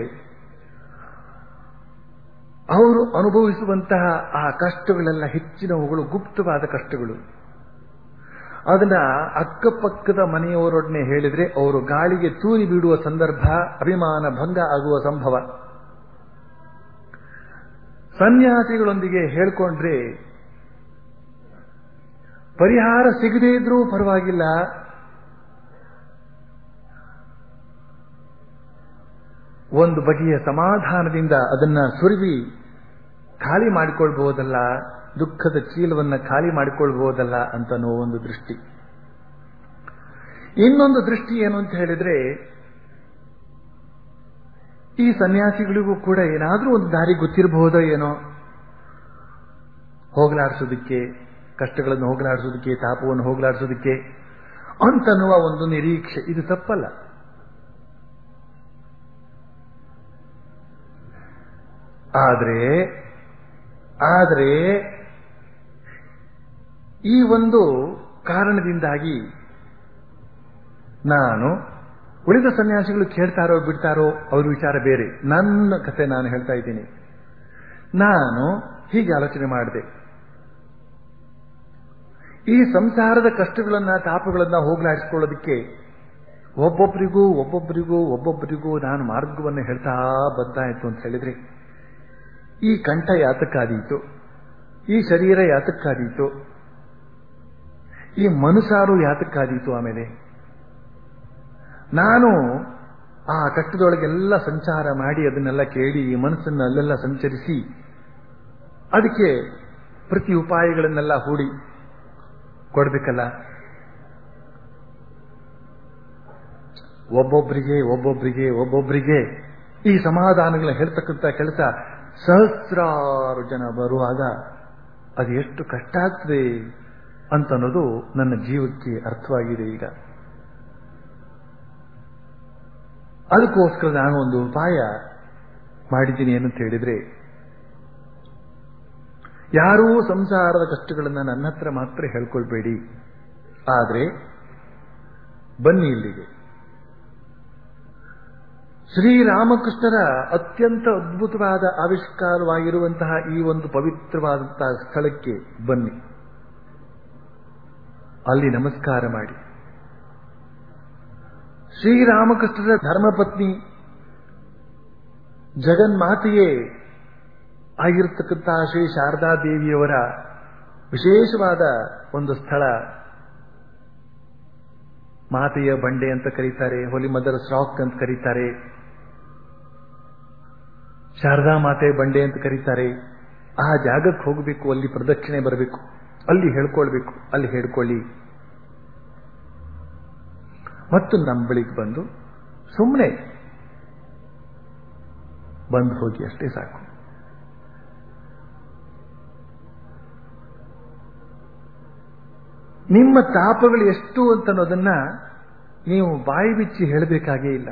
ಅವರು ಅನುಭವಿಸುವಂತಹ ಆ ಕಷ್ಟಗಳೆಲ್ಲ ಹೆಚ್ಚಿನವುಗಳು ಗುಪ್ತವಾದ ಕಷ್ಟಗಳು ಅದನ್ನ ಅಕ್ಕಪಕ್ಕದ ಮನೆಯವರೊಡನೆ ಹೇಳಿದ್ರೆ ಅವರು ಗಾಳಿಗೆ ತೂರಿ ಬಿಡುವ ಸಂದರ್ಭ ಅಭಿಮಾನ ಭಂಗ ಆಗುವ ಸಂಭವ ಸನ್ಯಾಸಿಗಳೊಂದಿಗೆ ಹೇಳ್ಕೊಂಡ್ರೆ ಪರಿಹಾರ ಸಿಗದೇ ಇದ್ರೂ ಪರವಾಗಿಲ್ಲ ಒಂದು ಬಗೆಯ ಸಮಾಧಾನದಿಂದ ಅದನ್ನ ಸುರಿವಿ ಖಾಲಿ ಮಾಡಿಕೊಳ್ಬಹುದಲ್ಲ ದುಃಖದ ಚೀಲವನ್ನ ಖಾಲಿ ಮಾಡಿಕೊಳ್ಬಹುದಲ್ಲ ಅಂತನೋ ಒಂದು ದೃಷ್ಟಿ ಇನ್ನೊಂದು ದೃಷ್ಟಿ ಏನು ಅಂತ ಹೇಳಿದ್ರೆ ಈ ಸನ್ಯಾಸಿಗಳಿಗೂ ಕೂಡ ಏನಾದ್ರೂ ಒಂದು ದಾರಿ ಗೊತ್ತಿರಬಹುದೋ ಏನೋ ಹೋಗಲಾಡಿಸೋದಕ್ಕೆ ಕಷ್ಟಗಳನ್ನು ಹೋಗಲಾಡಿಸೋದಕ್ಕೆ ತಾಪವನ್ನು ಹೋಗಲಾಡಿಸೋದಕ್ಕೆ ಅಂತನ್ನುವ ಒಂದು ನಿರೀಕ್ಷೆ ಇದು ತಪ್ಪಲ್ಲ ಆದ್ರೆ ಆದರೆ ಈ ಒಂದು ಕಾರಣದಿಂದಾಗಿ ನಾನು ಉಳಿದ ಸನ್ಯಾಸಿಗಳು ಕೇಳ್ತಾರೋ ಬಿಡ್ತಾರೋ ಅವ್ರ ವಿಚಾರ ಬೇರೆ ನನ್ನ ಕತೆ ನಾನು ಹೇಳ್ತಾ ಇದ್ದೀನಿ ನಾನು ಹೀಗೆ ಆಲೋಚನೆ ಮಾಡಿದೆ ಈ ಸಂಸಾರದ ಕಷ್ಟಗಳನ್ನ ತಾಪಗಳನ್ನ ಹೋಗ್ಲಾಡಿಸ್ಕೊಳ್ಳೋದಕ್ಕೆ ಒಬ್ಬೊಬ್ಬರಿಗೂ ಒಬ್ಬೊಬ್ಬರಿಗೂ ಒಬ್ಬೊಬ್ಬರಿಗೂ ನಾನು ಮಾರ್ಗವನ್ನು ಹೇಳ್ತಾ ಬಂದಾಯಿತು ಅಂತ ಹೇಳಿದ್ರೆ ಈ ಕಂಠ ಯಾತಕ್ಕಾದೀತು ಈ ಶರೀರ ಯಾತಕ್ಕಾದೀತು ಈ ಮನುಸಾರು ಯಾತಕ್ಕಾದೀತು ಆಮೇಲೆ ನಾನು ಆ ಕಟ್ಟದೊಳಗೆಲ್ಲ ಸಂಚಾರ ಮಾಡಿ ಅದನ್ನೆಲ್ಲ ಕೇಳಿ ಈ ಮನಸ್ಸನ್ನು ಅಲ್ಲೆಲ್ಲ ಸಂಚರಿಸಿ ಅದಕ್ಕೆ ಪ್ರತಿ ಉಪಾಯಗಳನ್ನೆಲ್ಲ ಹೂಡಿ ಕೊಡ್ಬೇಕಲ್ಲ ಒಬ್ಬೊಬ್ಬರಿಗೆ ಒಬ್ಬೊಬ್ಬರಿಗೆ ಒಬ್ಬೊಬ್ಬರಿಗೆ ಈ ಸಮಾಧಾನಗಳನ್ನ ಹೇಳ್ತಕ್ಕಂಥ ಕೆಲಸ ಸಹಸ್ರಾರು ಜನ ಬರುವಾಗ ಅದು ಎಷ್ಟು ಕಷ್ಟ ಆಗ್ತದೆ ಅಂತ ಅನ್ನೋದು ನನ್ನ ಜೀವಕ್ಕೆ ಅರ್ಥವಾಗಿದೆ ಈಗ ಅದಕ್ಕೋಸ್ಕರ ನಾನು ಒಂದು ಉಪಾಯ ಮಾಡಿದ್ದೀನಿ ಏನಂತ ಹೇಳಿದ್ರೆ ಯಾರೂ ಸಂಸಾರದ ಕಷ್ಟಗಳನ್ನ ನನ್ನ ಹತ್ರ ಮಾತ್ರ ಹೇಳ್ಕೊಳ್ಬೇಡಿ ಆದ್ರೆ ಬನ್ನಿ ಇಲ್ಲಿಗೆ ಶ್ರೀರಾಮಕೃಷ್ಣರ ಅತ್ಯಂತ ಅದ್ಭುತವಾದ ಆವಿಷ್ಕಾರವಾಗಿರುವಂತಹ ಈ ಒಂದು ಪವಿತ್ರವಾದಂತಹ ಸ್ಥಳಕ್ಕೆ ಬನ್ನಿ ಅಲ್ಲಿ ನಮಸ್ಕಾರ ಮಾಡಿ ಶ್ರೀರಾಮಕೃಷ್ಣರ ಧರ್ಮಪತ್ನಿ ಜಗನ್ಮಾತೆಯೇ ಆಗಿರತಕ್ಕಂತಹ ಶ್ರೀ ಶಾರದಾ ದೇವಿಯವರ ವಿಶೇಷವಾದ ಒಂದು ಸ್ಥಳ ಮಾತೆಯ ಬಂಡೆ ಅಂತ ಕರೀತಾರೆ ಹೋಲಿ ಮದರ್ ಸ್ರಾಕ್ ಅಂತ ಕರೀತಾರೆ ಶಾರದಾ ಮಾತೆ ಬಂಡೆ ಅಂತ ಕರೀತಾರೆ ಆ ಜಾಗಕ್ಕೆ ಹೋಗಬೇಕು ಅಲ್ಲಿ ಪ್ರದಕ್ಷಿಣೆ ಬರಬೇಕು ಅಲ್ಲಿ ಹೇಳ್ಕೊಳ್ಬೇಕು ಅಲ್ಲಿ ಹೇಳ್ಕೊಳ್ಳಿ ಮತ್ತು ನಮ್ಮ ಬಳಿಗೆ ಬಂದು ಸುಮ್ಮನೆ ಬಂದು ಹೋಗಿ ಅಷ್ಟೇ ಸಾಕು ನಿಮ್ಮ ತಾಪಗಳು ಎಷ್ಟು ಅಂತ ಅನ್ನೋದನ್ನ ನೀವು ಬಾಯಿ ಬಿಚ್ಚಿ ಹೇಳಬೇಕಾಗೇ ಇಲ್ಲ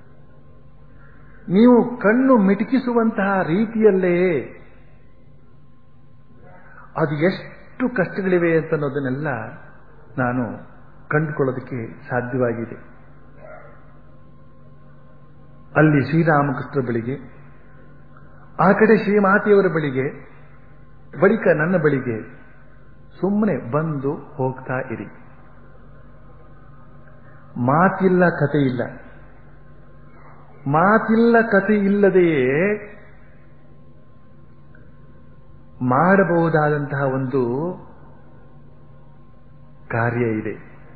ನೀವು ಕಣ್ಣು ಮಿಟುಕಿಸುವಂತಹ ರೀತಿಯಲ್ಲೇ ಅದು ಎಷ್ಟು ಕಷ್ಟಗಳಿವೆ ಅಂತ ಅನ್ನೋದನ್ನೆಲ್ಲ ನಾನು ಕಂಡುಕೊಳ್ಳೋದಕ್ಕೆ ಸಾಧ್ಯವಾಗಿದೆ ಅಲ್ಲಿ ಶ್ರೀರಾಮಕೃಷ್ಣ ಬಳಿಗೆ ಆ ಕಡೆ ಶ್ರೀಮಾತೆಯವರ ಬಳಿಗೆ ಬಳಿಕ ನನ್ನ ಬಳಿಗೆ ಸುಮ್ಮನೆ ಬಂದು ಹೋಗ್ತಾ ಇರಿ ಮಾತಿಲ್ಲ ಕತೆ ಇಲ್ಲ ಮಾತಿಲ್ಲ ಕತೆ ಇಲ್ಲದೆಯೇ ಮಾಡಬಹುದಾದಂತಹ ಒಂದು ಕಾರ್ಯ ಇದೆ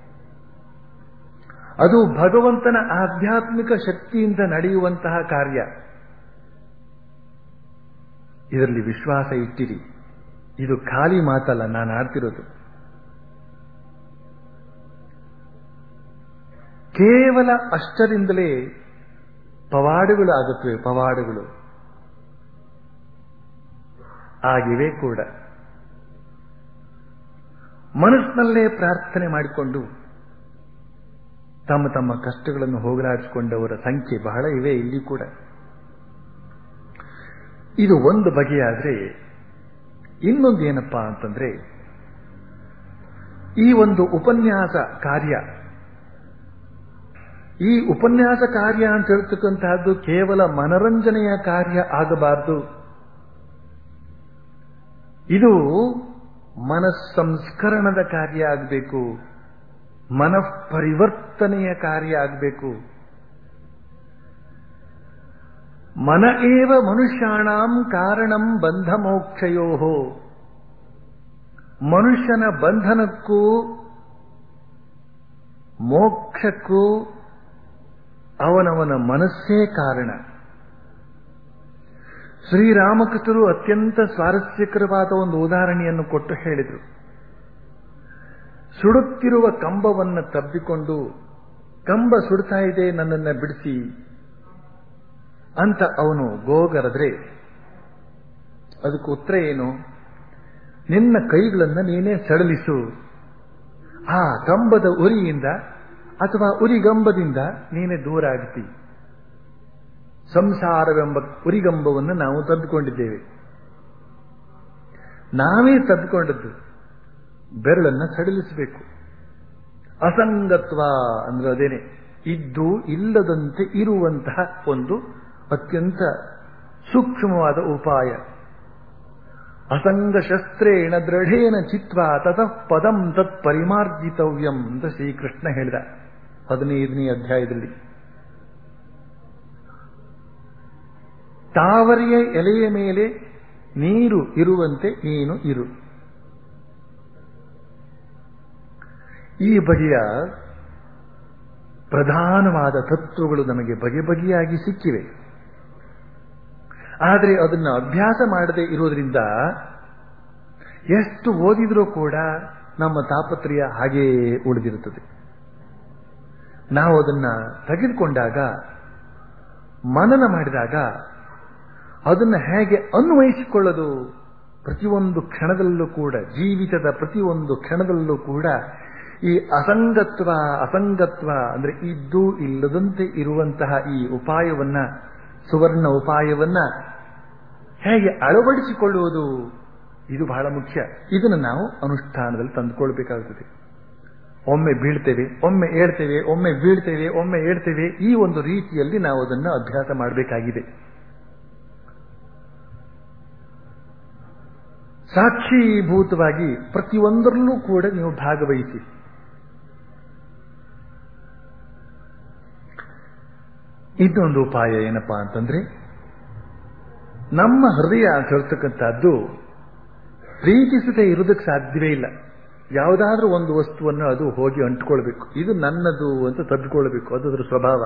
ಅದು ಭಗವಂತನ ಆಧ್ಯಾತ್ಮಿಕ ಶಕ್ತಿಯಿಂದ ನಡೆಯುವಂತಹ ಕಾರ್ಯ ಇದರಲ್ಲಿ ವಿಶ್ವಾಸ ಇಟ್ಟಿರಿ ಇದು ಖಾಲಿ ಮಾತಲ್ಲ ನಾನು ಆಡ್ತಿರೋದು ಕೇವಲ ಅಷ್ಟರಿಂದಲೇ ಪವಾಡಗಳು ಆಗುತ್ತವೆ ಪವಾಡಗಳು ಆಗಿವೆ ಕೂಡ ಮನಸ್ಸಿನಲ್ಲೇ ಪ್ರಾರ್ಥನೆ ಮಾಡಿಕೊಂಡು ತಮ್ಮ ತಮ್ಮ ಕಷ್ಟಗಳನ್ನು ಹೋಗಲಾಡಿಸಿಕೊಂಡವರ ಸಂಖ್ಯೆ ಬಹಳ ಇವೆ ಇಲ್ಲಿ ಕೂಡ ಇದು ಒಂದು ಬಗೆಯಾದ್ರೆ ಇನ್ನೊಂದು ಏನಪ್ಪಾ ಅಂತಂದ್ರೆ ಈ ಒಂದು ಉಪನ್ಯಾಸ ಕಾರ್ಯ ಈ ಉಪನ್ಯಾಸ ಕಾರ್ಯ ಅಂತ ಹೇಳ್ತಕ್ಕಂತಹದ್ದು ಕೇವಲ ಮನರಂಜನೆಯ ಕಾರ್ಯ ಆಗಬಾರದು ಇದು ಮನಸ್ಸಂಸ್ಕರಣದ ಕಾರ್ಯ ಆಗಬೇಕು ಮನಃಪರಿವರ್ತನೆಯ ಕಾರ್ಯ ಆಗಬೇಕು ಮನ ಏವ ಮನುಷ್ಯಾಣಂ ಕಾರಣಂ ಬಂಧ ಮೋಕ್ಷಯೋ ಮನುಷ್ಯನ ಬಂಧನಕ್ಕೂ ಮೋಕ್ಷಕ್ಕೂ ಅವನವನ ಮನಸ್ಸೇ ಕಾರಣ ಶ್ರೀರಾಮಕೃಷ್ಣರು ಅತ್ಯಂತ ಸ್ವಾರಸ್ಯಕರವಾದ ಒಂದು ಉದಾಹರಣೆಯನ್ನು ಕೊಟ್ಟು ಹೇಳಿದರು ಸುಡುತ್ತಿರುವ ಕಂಬವನ್ನು ತಬ್ಬಿಕೊಂಡು ಕಂಬ ಸುಡ್ತಾ ಇದೆ ನನ್ನನ್ನು ಬಿಡಿಸಿ ಅಂತ ಅವನು ಗೋಗರದ್ರೆ ಅದಕ್ಕೆ ಉತ್ತರ ಏನು ನಿನ್ನ ಕೈಗಳನ್ನು ನೀನೇ ಸಡಲಿಸು ಆ ಕಂಬದ ಉರಿಯಿಂದ ಅಥವಾ ಉರಿಗಂಬದಿಂದ ನೀನೇ ದೂರ ಆಗ್ತಿ ಸಂಸಾರವೆಂಬ ಉರಿಗಂಬವನ್ನು ನಾವು ತಂದುಕೊಂಡಿದ್ದೇವೆ ನಾವೇ ತಂದುಕೊಂಡದ್ದು ಬೆರಳನ್ನ ಸಡಿಲಿಸಬೇಕು ಅಸಂಗತ್ವ ಅಂದ್ರೆ ಅದೇನೆ ಇದ್ದು ಇಲ್ಲದಂತೆ ಇರುವಂತಹ ಒಂದು ಅತ್ಯಂತ ಸೂಕ್ಷ್ಮವಾದ ಉಪಾಯ ಅಸಂಗ ಶಸ್ತ್ರೇಣ ದೃಢೇನ ಚಿತ್ವ ತತಃ ಪದಂ ತತ್ ಪರಿಮಾರ್ಜಿತವ್ಯಂ ಅಂತ ಶ್ರೀಕೃಷ್ಣ ಹೇಳಿದ ಹದಿನೈದನೇ ಅಧ್ಯಾಯದಲ್ಲಿ ತಾವರೆಯ ಎಲೆಯ ಮೇಲೆ ನೀರು ಇರುವಂತೆ ನೀನು ಇರು ಈ ಬಗೆಯ ಪ್ರಧಾನವಾದ ತತ್ವಗಳು ನಮಗೆ ಬಗೆ ಬಗೆಯಾಗಿ ಸಿಕ್ಕಿವೆ ಆದರೆ ಅದನ್ನು ಅಭ್ಯಾಸ ಮಾಡದೆ ಇರೋದ್ರಿಂದ ಎಷ್ಟು ಓದಿದ್ರೂ ಕೂಡ ನಮ್ಮ ತಾಪತ್ರಯ ಹಾಗೆಯೇ ಉಳಿದಿರುತ್ತದೆ ನಾವು ಅದನ್ನ ತೆಗೆದುಕೊಂಡಾಗ ಮನನ ಮಾಡಿದಾಗ ಅದನ್ನು ಹೇಗೆ ಅನ್ವಯಿಸಿಕೊಳ್ಳೋದು ಪ್ರತಿಯೊಂದು ಕ್ಷಣದಲ್ಲೂ ಕೂಡ ಜೀವಿತದ ಪ್ರತಿಯೊಂದು ಕ್ಷಣದಲ್ಲೂ ಕೂಡ ಈ ಅಸಂಗತ್ವ ಅಸಂಗತ್ವ ಅಂದ್ರೆ ಇದ್ದು ಇಲ್ಲದಂತೆ ಇರುವಂತಹ ಈ ಉಪಾಯವನ್ನ ಸುವರ್ಣ ಉಪಾಯವನ್ನ ಹೇಗೆ ಅಳವಡಿಸಿಕೊಳ್ಳುವುದು ಇದು ಬಹಳ ಮುಖ್ಯ ಇದನ್ನು ನಾವು ಅನುಷ್ಠಾನದಲ್ಲಿ ತಂದುಕೊಳ್ಬೇಕಾಗುತ್ತದೆ ಒಮ್ಮೆ ಬೀಳ್ತೇವೆ ಒಮ್ಮೆ ಏಳ್ತೇವೆ ಒಮ್ಮೆ ಬೀಳ್ತೇವೆ ಒಮ್ಮೆ ಏಳ್ತೇವೆ ಈ ಒಂದು ರೀತಿಯಲ್ಲಿ ನಾವು ಅದನ್ನು ಅಭ್ಯಾಸ ಮಾಡಬೇಕಾಗಿದೆ ಸಾಕ್ಷೀಭೂತವಾಗಿ ಪ್ರತಿಯೊಂದರಲ್ಲೂ ಕೂಡ ನೀವು ಭಾಗವಹಿಸಿ ಇನ್ನೊಂದು ಉಪಾಯ ಏನಪ್ಪಾ ಅಂತಂದ್ರೆ ನಮ್ಮ ಹೃದಯ ಅಂತ ಹೇಳ್ತಕ್ಕಂಥದ್ದು ಪ್ರೀತಿಸದೆ ಇರೋದಕ್ಕೆ ಸಾಧ್ಯವೇ ಇಲ್ಲ ಯಾವುದಾದ್ರೂ ಒಂದು ವಸ್ತುವನ್ನು ಅದು ಹೋಗಿ ಅಂಟ್ಕೊಳ್ಬೇಕು ಇದು ನನ್ನದು ಅಂತ ತಂದುಕೊಳ್ಬೇಕು ಅದು ಅದರ ಸ್ವಭಾವ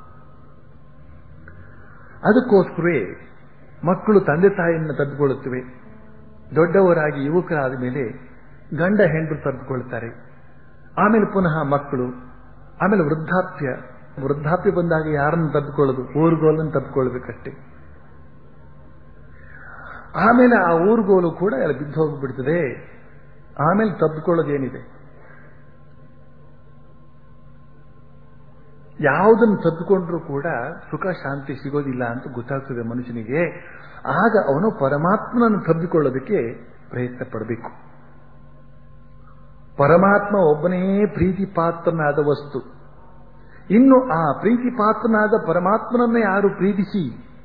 ಅದಕ್ಕೋಸ್ಕರವೇ ಮಕ್ಕಳು ತಂದೆ ತಾಯಿಯನ್ನು ತಂದುಕೊಳ್ಳುತ್ತವೆ ದೊಡ್ಡವರಾಗಿ ಯುವಕರಾದ ಮೇಲೆ ಗಂಡ ಹೆಂಡರು ತಂದುಕೊಳ್ತಾರೆ ಆಮೇಲೆ ಪುನಃ ಮಕ್ಕಳು ಆಮೇಲೆ ವೃದ್ಧಾಪ್ಯ ವೃದ್ಧಾಪ್ಯ ಬಂದಾಗ ಯಾರನ್ನು ತಂದುಕೊಳ್ಳೋದು ಊರುಗೋಲನ್ನು ತಂದುಕೊಳ್ಬೇಕಷ್ಟೇ ಆಮೇಲೆ ಆ ಊರುಗೋಲು ಕೂಡ ಎಲ್ಲ ಬಿದ್ದು ಹೋಗ್ಬಿಡ್ತದೆ ಆಮೇಲೆ ತಬ್ಬಿಕೊಳ್ಳೋದೇನಿದೆ ಯಾವುದನ್ನು ತಪ್ಪಿಕೊಂಡ್ರೂ ಕೂಡ ಸುಖ ಶಾಂತಿ ಸಿಗೋದಿಲ್ಲ ಅಂತ ಗೊತ್ತಾಗ್ತದೆ ಮನುಷ್ಯನಿಗೆ ಆಗ ಅವನು ಪರಮಾತ್ಮನನ್ನು ತಬ್ಬಿಕೊಳ್ಳೋದಕ್ಕೆ ಪ್ರಯತ್ನ ಪಡಬೇಕು ಪರಮಾತ್ಮ ಒಬ್ಬನೇ ಪ್ರೀತಿ ಪಾತ್ರನಾದ ವಸ್ತು ಇನ್ನು ಆ ಪ್ರೀತಿ ಪಾತ್ರನಾದ ಪರಮಾತ್ಮನನ್ನೇ ಯಾರು ಪ್ರೀತಿಸಿ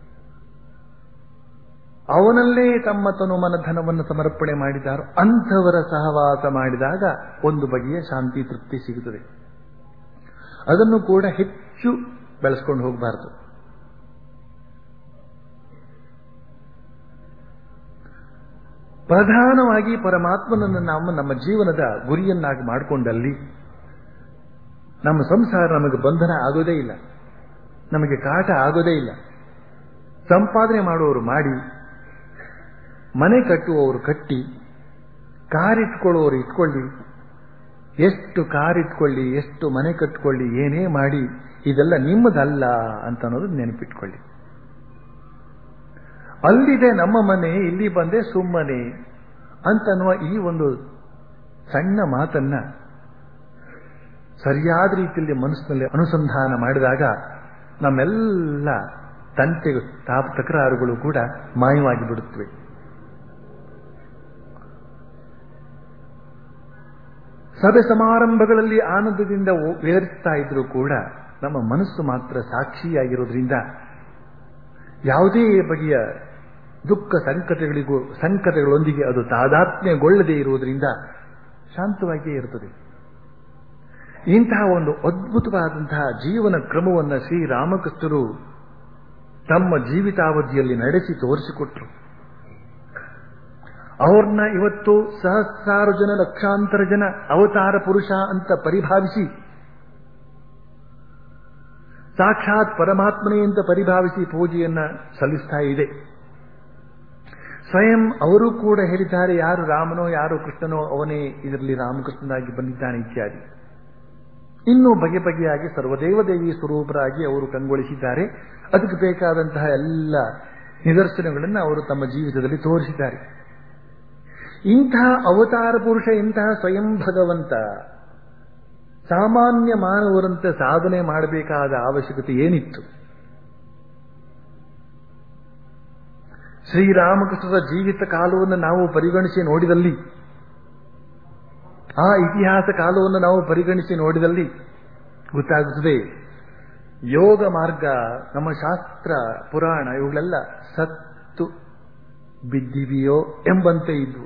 ಅವನಲ್ಲೇ ತಮ್ಮ ತನು ಮನಧನವನ್ನು ಸಮರ್ಪಣೆ ಮಾಡಿದಾರೋ ಅಂಥವರ ಸಹವಾಸ ಮಾಡಿದಾಗ ಒಂದು ಬಗೆಯ ಶಾಂತಿ ತೃಪ್ತಿ ಸಿಗುತ್ತದೆ ಅದನ್ನು ಕೂಡ ಹೆಚ್ಚು ಬೆಳೆಸ್ಕೊಂಡು ಹೋಗಬಾರದು ಪ್ರಧಾನವಾಗಿ ಪರಮಾತ್ಮನನ್ನು ನಾವು ನಮ್ಮ ಜೀವನದ ಗುರಿಯನ್ನಾಗಿ ಮಾಡಿಕೊಂಡಲ್ಲಿ ನಮ್ಮ ಸಂಸಾರ ನಮಗೆ ಬಂಧನ ಆಗೋದೇ ಇಲ್ಲ ನಮಗೆ ಕಾಟ ಆಗೋದೇ ಇಲ್ಲ ಸಂಪಾದನೆ ಮಾಡುವವರು ಮಾಡಿ ಮನೆ ಕಟ್ಟುವವರು ಕಟ್ಟಿ ಕಾರ್ ಇಟ್ಕೊಳ್ಳುವವರು ಇಟ್ಕೊಳ್ಳಿ ಎಷ್ಟು ಕಾರ್ ಇಟ್ಕೊಳ್ಳಿ ಎಷ್ಟು ಮನೆ ಕಟ್ಕೊಳ್ಳಿ ಏನೇ ಮಾಡಿ ಇದೆಲ್ಲ ನಿಮ್ಮದಲ್ಲ ಅಂತ ಅನ್ನೋದು ನೆನಪಿಟ್ಕೊಳ್ಳಿ ಅಲ್ಲಿದೆ ನಮ್ಮ ಮನೆ ಇಲ್ಲಿ ಬಂದೆ ಸುಮ್ಮನೆ ಅಂತನ್ನುವ ಈ ಒಂದು ಸಣ್ಣ ಮಾತನ್ನ ಸರಿಯಾದ ರೀತಿಯಲ್ಲಿ ಮನಸ್ಸಿನಲ್ಲಿ ಅನುಸಂಧಾನ ಮಾಡಿದಾಗ ನಮ್ಮೆಲ್ಲ ತಂಟೆ ತಾಪ ತಕರಾರುಗಳು ಕೂಡ ಮಾಯವಾಗಿ ಬಿಡುತ್ತವೆ ಸಭೆ ಸಮಾರಂಭಗಳಲ್ಲಿ ಆನಂದದಿಂದ ವಿಹರಿಸ್ತಾ ಇದ್ರೂ ಕೂಡ ನಮ್ಮ ಮನಸ್ಸು ಮಾತ್ರ ಸಾಕ್ಷಿಯಾಗಿರೋದ್ರಿಂದ ಯಾವುದೇ ಬಗೆಯ ದುಃಖ ಸಂಕಟಗಳಿಗೂ ಸಂಕಟಗಳೊಂದಿಗೆ ಅದು ತಾದಾತ್ಮ್ಯಗೊಳ್ಳದೇ ಇರುವುದರಿಂದ ಶಾಂತವಾಗಿಯೇ ಇರುತ್ತದೆ ಇಂತಹ ಒಂದು ಅದ್ಭುತವಾದಂತಹ ಜೀವನ ಕ್ರಮವನ್ನು ಶ್ರೀರಾಮಕೃಷ್ಣರು ತಮ್ಮ ಜೀವಿತಾವಧಿಯಲ್ಲಿ ನಡೆಸಿ ತೋರಿಸಿಕೊಟ್ರು ಅವ್ರನ್ನ ಇವತ್ತು ಸಹಸ್ರಾರು ಜನ ಲಕ್ಷಾಂತರ ಜನ ಅವತಾರ ಪುರುಷ ಅಂತ ಪರಿಭಾವಿಸಿ ಸಾಕ್ಷಾತ್ ಪರಮಾತ್ಮನೇ ಅಂತ ಪರಿಭಾವಿಸಿ ಪೂಜೆಯನ್ನ ಸಲ್ಲಿಸ್ತಾ ಇದೆ ಸ್ವಯಂ ಅವರು ಕೂಡ ಹೇಳಿದ್ದಾರೆ ಯಾರು ರಾಮನೋ ಯಾರು ಕೃಷ್ಣನೋ ಅವನೇ ಇದರಲ್ಲಿ ರಾಮಕೃಷ್ಣನಾಗಿ ಬಂದಿದ್ದಾನೆ ಇತ್ಯಾದಿ ಇನ್ನು ಬಗೆ ಬಗೆಯಾಗಿ ಸರ್ವದೇವದೇವಿ ಸ್ವರೂಪರಾಗಿ ಅವರು ಕಂಗೊಳಿಸಿದ್ದಾರೆ ಅದಕ್ಕೆ ಬೇಕಾದಂತಹ ಎಲ್ಲ ನಿದರ್ಶನಗಳನ್ನು ಅವರು ತಮ್ಮ ಜೀವಿತದಲ್ಲಿ ತೋರಿಸಿದ್ದಾರೆ ಇಂತಹ ಅವತಾರ ಪುರುಷ ಇಂತಹ ಸ್ವಯಂ ಭಗವಂತ ಸಾಮಾನ್ಯ ಮಾನವರಂತೆ ಸಾಧನೆ ಮಾಡಬೇಕಾದ ಅವಶ್ಯಕತೆ ಏನಿತ್ತು ಶ್ರೀರಾಮಕೃಷ್ಣರ ಜೀವಿತ ಕಾಲವನ್ನು ನಾವು ಪರಿಗಣಿಸಿ ನೋಡಿದಲ್ಲಿ ಆ ಇತಿಹಾಸ ಕಾಲವನ್ನು ನಾವು ಪರಿಗಣಿಸಿ ನೋಡಿದಲ್ಲಿ ಗೊತ್ತಾಗುತ್ತದೆ ಯೋಗ ಮಾರ್ಗ ನಮ್ಮ ಶಾಸ್ತ್ರ ಪುರಾಣ ಇವುಗಳೆಲ್ಲ ಸತ್ತು ಬಿದ್ದಿವೆಯೋ ಎಂಬಂತೆ ಇದ್ವು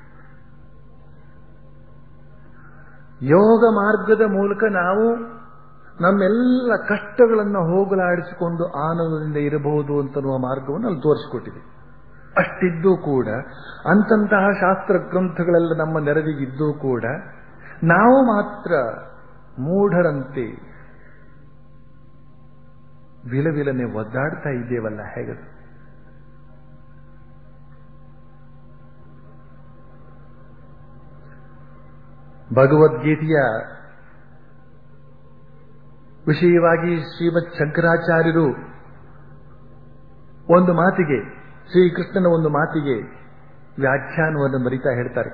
ಯೋಗ ಮಾರ್ಗದ ಮೂಲಕ ನಾವು ನಮ್ಮೆಲ್ಲ ಕಷ್ಟಗಳನ್ನು ಹೋಗಲಾಡಿಸಿಕೊಂಡು ಆನಂದದಿಂದ ಇರಬಹುದು ಅಂತನ್ನುವ ಮಾರ್ಗವನ್ನು ಅಲ್ಲಿ ತೋರಿಸಿಕೊಟ್ಟಿದೆ ಅಷ್ಟಿದ್ದೂ ಕೂಡ ಅಂತಂತಹ ಶಾಸ್ತ್ರ ಗ್ರಂಥಗಳೆಲ್ಲ ನಮ್ಮ ನೆರವಿಗಿದ್ದೂ ಕೂಡ ನಾವು ಮಾತ್ರ ಮೂಢರಂತೆ ವಿಲವಿಲನೆ ಒದ್ದಾಡ್ತಾ ಇದ್ದೇವಲ್ಲ ಹೇಗದು ಭಗವದ್ಗೀತೆಯ ವಿಷಯವಾಗಿ ಶ್ರೀಮತ್ ಶಂಕರಾಚಾರ್ಯರು ಒಂದು ಮಾತಿಗೆ ಶ್ರೀಕೃಷ್ಣನ ಒಂದು ಮಾತಿಗೆ ವ್ಯಾಖ್ಯಾನವನ್ನು ಬರಿತಾ ಹೇಳ್ತಾರೆ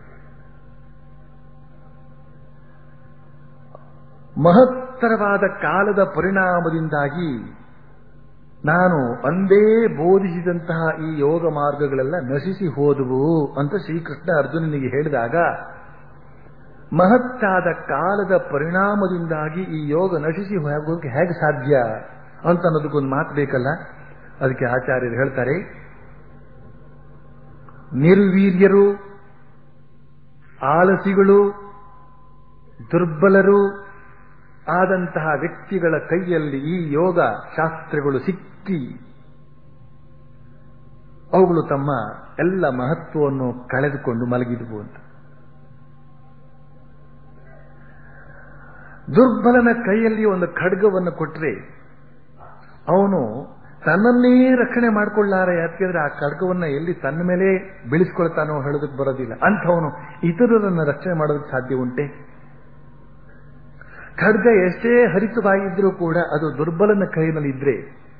ಮಹತ್ತರವಾದ ಕಾಲದ ಪರಿಣಾಮದಿಂದಾಗಿ ನಾನು ಅಂದೇ ಬೋಧಿಸಿದಂತಹ ಈ ಯೋಗ ಮಾರ್ಗಗಳೆಲ್ಲ ನಶಿಸಿ ಹೋದವು ಅಂತ ಶ್ರೀಕೃಷ್ಣ ಅರ್ಜುನನಿಗೆ ಹೇಳಿದಾಗ ಮಹತ್ತಾದ ಕಾಲದ ಪರಿಣಾಮದಿಂದಾಗಿ ಈ ಯೋಗ ನಶಿಸಿ ಹೋಗೋಕೆ ಹೇಗೆ ಸಾಧ್ಯ ಅಂತ ಅನ್ನೋದಕ್ಕೊಂದು ಮಾತು ಬೇಕಲ್ಲ ಅದಕ್ಕೆ ಆಚಾರ್ಯರು ಹೇಳ್ತಾರೆ ನಿರ್ವೀರ್ಯರು ಆಲಸಿಗಳು ದುರ್ಬಲರು ಆದಂತಹ ವ್ಯಕ್ತಿಗಳ ಕೈಯಲ್ಲಿ ಈ ಯೋಗ ಶಾಸ್ತ್ರಗಳು ಸಿಕ್ಕಿ ಅವುಗಳು ತಮ್ಮ ಎಲ್ಲ ಮಹತ್ವವನ್ನು ಕಳೆದುಕೊಂಡು ಮಲಗಿದವು ಅಂತ ದುರ್ಬಲನ ಕೈಯಲ್ಲಿ ಒಂದು ಖಡ್ಗವನ್ನು ಕೊಟ್ಟರೆ ಅವನು ತನ್ನನ್ನೇ ರಕ್ಷಣೆ ಮಾಡಿಕೊಳ್ಳಾರ ಯಾಕೆಂದ್ರೆ ಆ ಖಡ್ಗವನ್ನ ಎಲ್ಲಿ ತನ್ನ ಮೇಲೆ ಬೀಳಿಸ್ಕೊಳ್ತಾನೋ ಹೇಳೋದಕ್ಕೆ ಬರೋದಿಲ್ಲ ಅಂಥವನು ಇತರರನ್ನ ರಕ್ಷಣೆ ಮಾಡೋದಕ್ಕೆ ಸಾಧ್ಯ ಉಂಟೆ ಖಡ್ಗ ಎಷ್ಟೇ ಹರಿತವಾಗಿದ್ರೂ ಕೂಡ ಅದು ದುರ್ಬಲನ ಕೈನಲ್ಲಿ ಇದ್ರೆ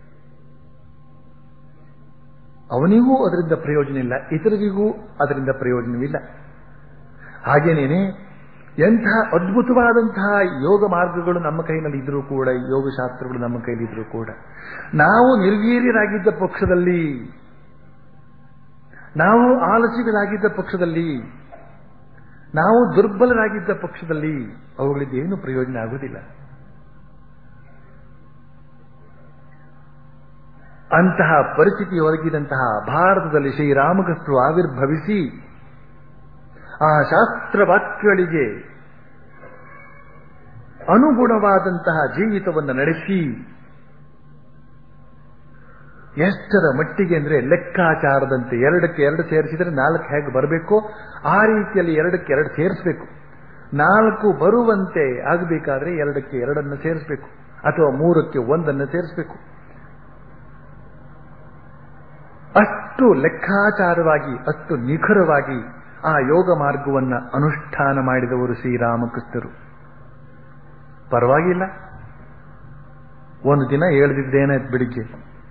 ಅವನಿಗೂ ಅದರಿಂದ ಪ್ರಯೋಜನ ಇಲ್ಲ ಇತರರಿಗೂ ಅದರಿಂದ ಪ್ರಯೋಜನವಿಲ್ಲ ಹಾಗೇನೇನೆ ಎಂತಹ ಅದ್ಭುತವಾದಂತಹ ಯೋಗ ಮಾರ್ಗಗಳು ನಮ್ಮ ಕೈನಲ್ಲಿ ಇದ್ರೂ ಕೂಡ ಯೋಗ ಶಾಸ್ತ್ರಗಳು ನಮ್ಮ ಕೈಲಿ ಇದ್ರೂ ಕೂಡ ನಾವು ನಿರ್ವೀರ್ಯರಾಗಿದ್ದ ಪಕ್ಷದಲ್ಲಿ ನಾವು ಆಲಸಿಗಳಾಗಿದ್ದ ಪಕ್ಷದಲ್ಲಿ ನಾವು ದುರ್ಬಲರಾಗಿದ್ದ ಪಕ್ಷದಲ್ಲಿ ಅವುಗಳಿಂದ ಏನು ಪ್ರಯೋಜನ ಆಗುವುದಿಲ್ಲ ಅಂತಹ ಪರಿಸ್ಥಿತಿ ಒದಗಿದಂತಹ ಭಾರತದಲ್ಲಿ ಶ್ರೀರಾಮಕೃಷ್ಣರು ಆವಿರ್ಭವಿಸಿ ಆ ಶಾಸ್ತ್ರ ವಾಕ್ಯಗಳಿಗೆ ಅನುಗುಣವಾದಂತಹ ಜೀವಿತವನ್ನು ನಡೆಸಿ ಎಷ್ಟರ ಮಟ್ಟಿಗೆ ಅಂದ್ರೆ ಲೆಕ್ಕಾಚಾರದಂತೆ ಎರಡಕ್ಕೆ ಎರಡು ಸೇರಿಸಿದರೆ ನಾಲ್ಕು ಹೇಗೆ ಬರಬೇಕು ಆ ರೀತಿಯಲ್ಲಿ ಎರಡಕ್ಕೆ ಎರಡು ಸೇರಿಸಬೇಕು ನಾಲ್ಕು ಬರುವಂತೆ ಆಗಬೇಕಾದ್ರೆ ಎರಡಕ್ಕೆ ಎರಡನ್ನು ಸೇರಿಸಬೇಕು ಅಥವಾ ಮೂರಕ್ಕೆ ಒಂದನ್ನು ಸೇರಿಸಬೇಕು ಅಷ್ಟು ಲೆಕ್ಕಾಚಾರವಾಗಿ ಅಷ್ಟು ನಿಖರವಾಗಿ ಆ ಯೋಗ ಮಾರ್ಗವನ್ನು ಅನುಷ್ಠಾನ ಮಾಡಿದವರು ಶ್ರೀರಾಮಕೃಷ್ಣರು ಪರವಾಗಿಲ್ಲ ಒಂದು ದಿನ ಹೇಳ್ದಿದ್ದೇನಾಯ್ತು ಬೆಳಿಗ್ಗೆ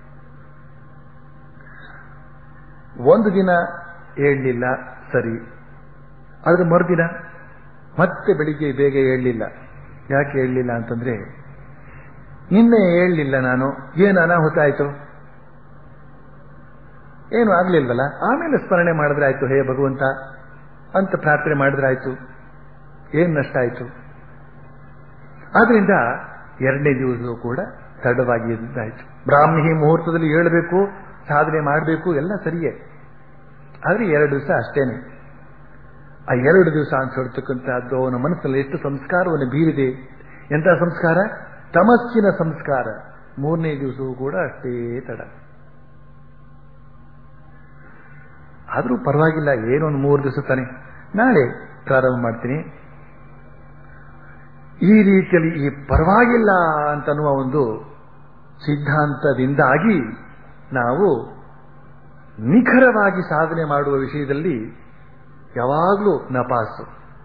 ಒಂದು ದಿನ ಹೇಳಲಿಲ್ಲ ಸರಿ ಅದ್ರ ಮರುದಿನ ಮತ್ತೆ ಬೆಳಿಗ್ಗೆ ಬೇಗ ಹೇಳಲಿಲ್ಲ ಯಾಕೆ ಹೇಳಲಿಲ್ಲ ಅಂತಂದ್ರೆ ನಿನ್ನೆ ಹೇಳಲಿಲ್ಲ ನಾನು ಏನು ಅನಾಹುತ ಆಯ್ತು ಏನು ಆಗ್ಲಿಲ್ವಲ್ಲ ಆಮೇಲೆ ಸ್ಮರಣೆ ಮಾಡಿದ್ರೆ ಆಯ್ತು ಹೇ ಭಗವಂತ ಅಂತ ಪ್ರಾರ್ಥನೆ ಮಾಡಿದ್ರೆ ಆಯ್ತು ಏನ್ ನಷ್ಟ ಆಯ್ತು ಆದ್ರಿಂದ ಎರಡನೇ ದಿವಸವೂ ಕೂಡ ತಡವಾಗಿ ಎದ್ದಾಯ್ತು ಬ್ರಾಹ್ಮಿ ಮುಹೂರ್ತದಲ್ಲಿ ಹೇಳಬೇಕು ಸಾಧನೆ ಮಾಡಬೇಕು ಎಲ್ಲ ಸರಿಯೇ ಆದ್ರೆ ಎರಡು ದಿವಸ ಅಷ್ಟೇನೆ ಆ ಎರಡು ದಿವಸ ಅಂತ ಹೇಳ್ತಕ್ಕಂಥದ್ದು ಅವನ ಮನಸ್ಸಲ್ಲಿ ಎಷ್ಟು ಸಂಸ್ಕಾರವನ್ನು ಬೀರಿದೆ ಎಂತ ಸಂಸ್ಕಾರ ತಮಸ್ಸಿನ ಸಂಸ್ಕಾರ ಮೂರನೇ ದಿವಸವೂ ಕೂಡ ಅಷ್ಟೇ ತಡ ಆದರೂ ಪರವಾಗಿಲ್ಲ ಏನೊಂದು ಮೂರು ದಿವಸ ತಾನೆ ನಾಳೆ ಪ್ರಾರಂಭ ಮಾಡ್ತೀನಿ ಈ ರೀತಿಯಲ್ಲಿ ಈ ಪರವಾಗಿಲ್ಲ ಅಂತನ್ನುವ ಒಂದು ಸಿದ್ಧಾಂತದಿಂದಾಗಿ ನಾವು ನಿಖರವಾಗಿ ಸಾಧನೆ ಮಾಡುವ ವಿಷಯದಲ್ಲಿ ಯಾವಾಗಲೂ ನಪಾಸು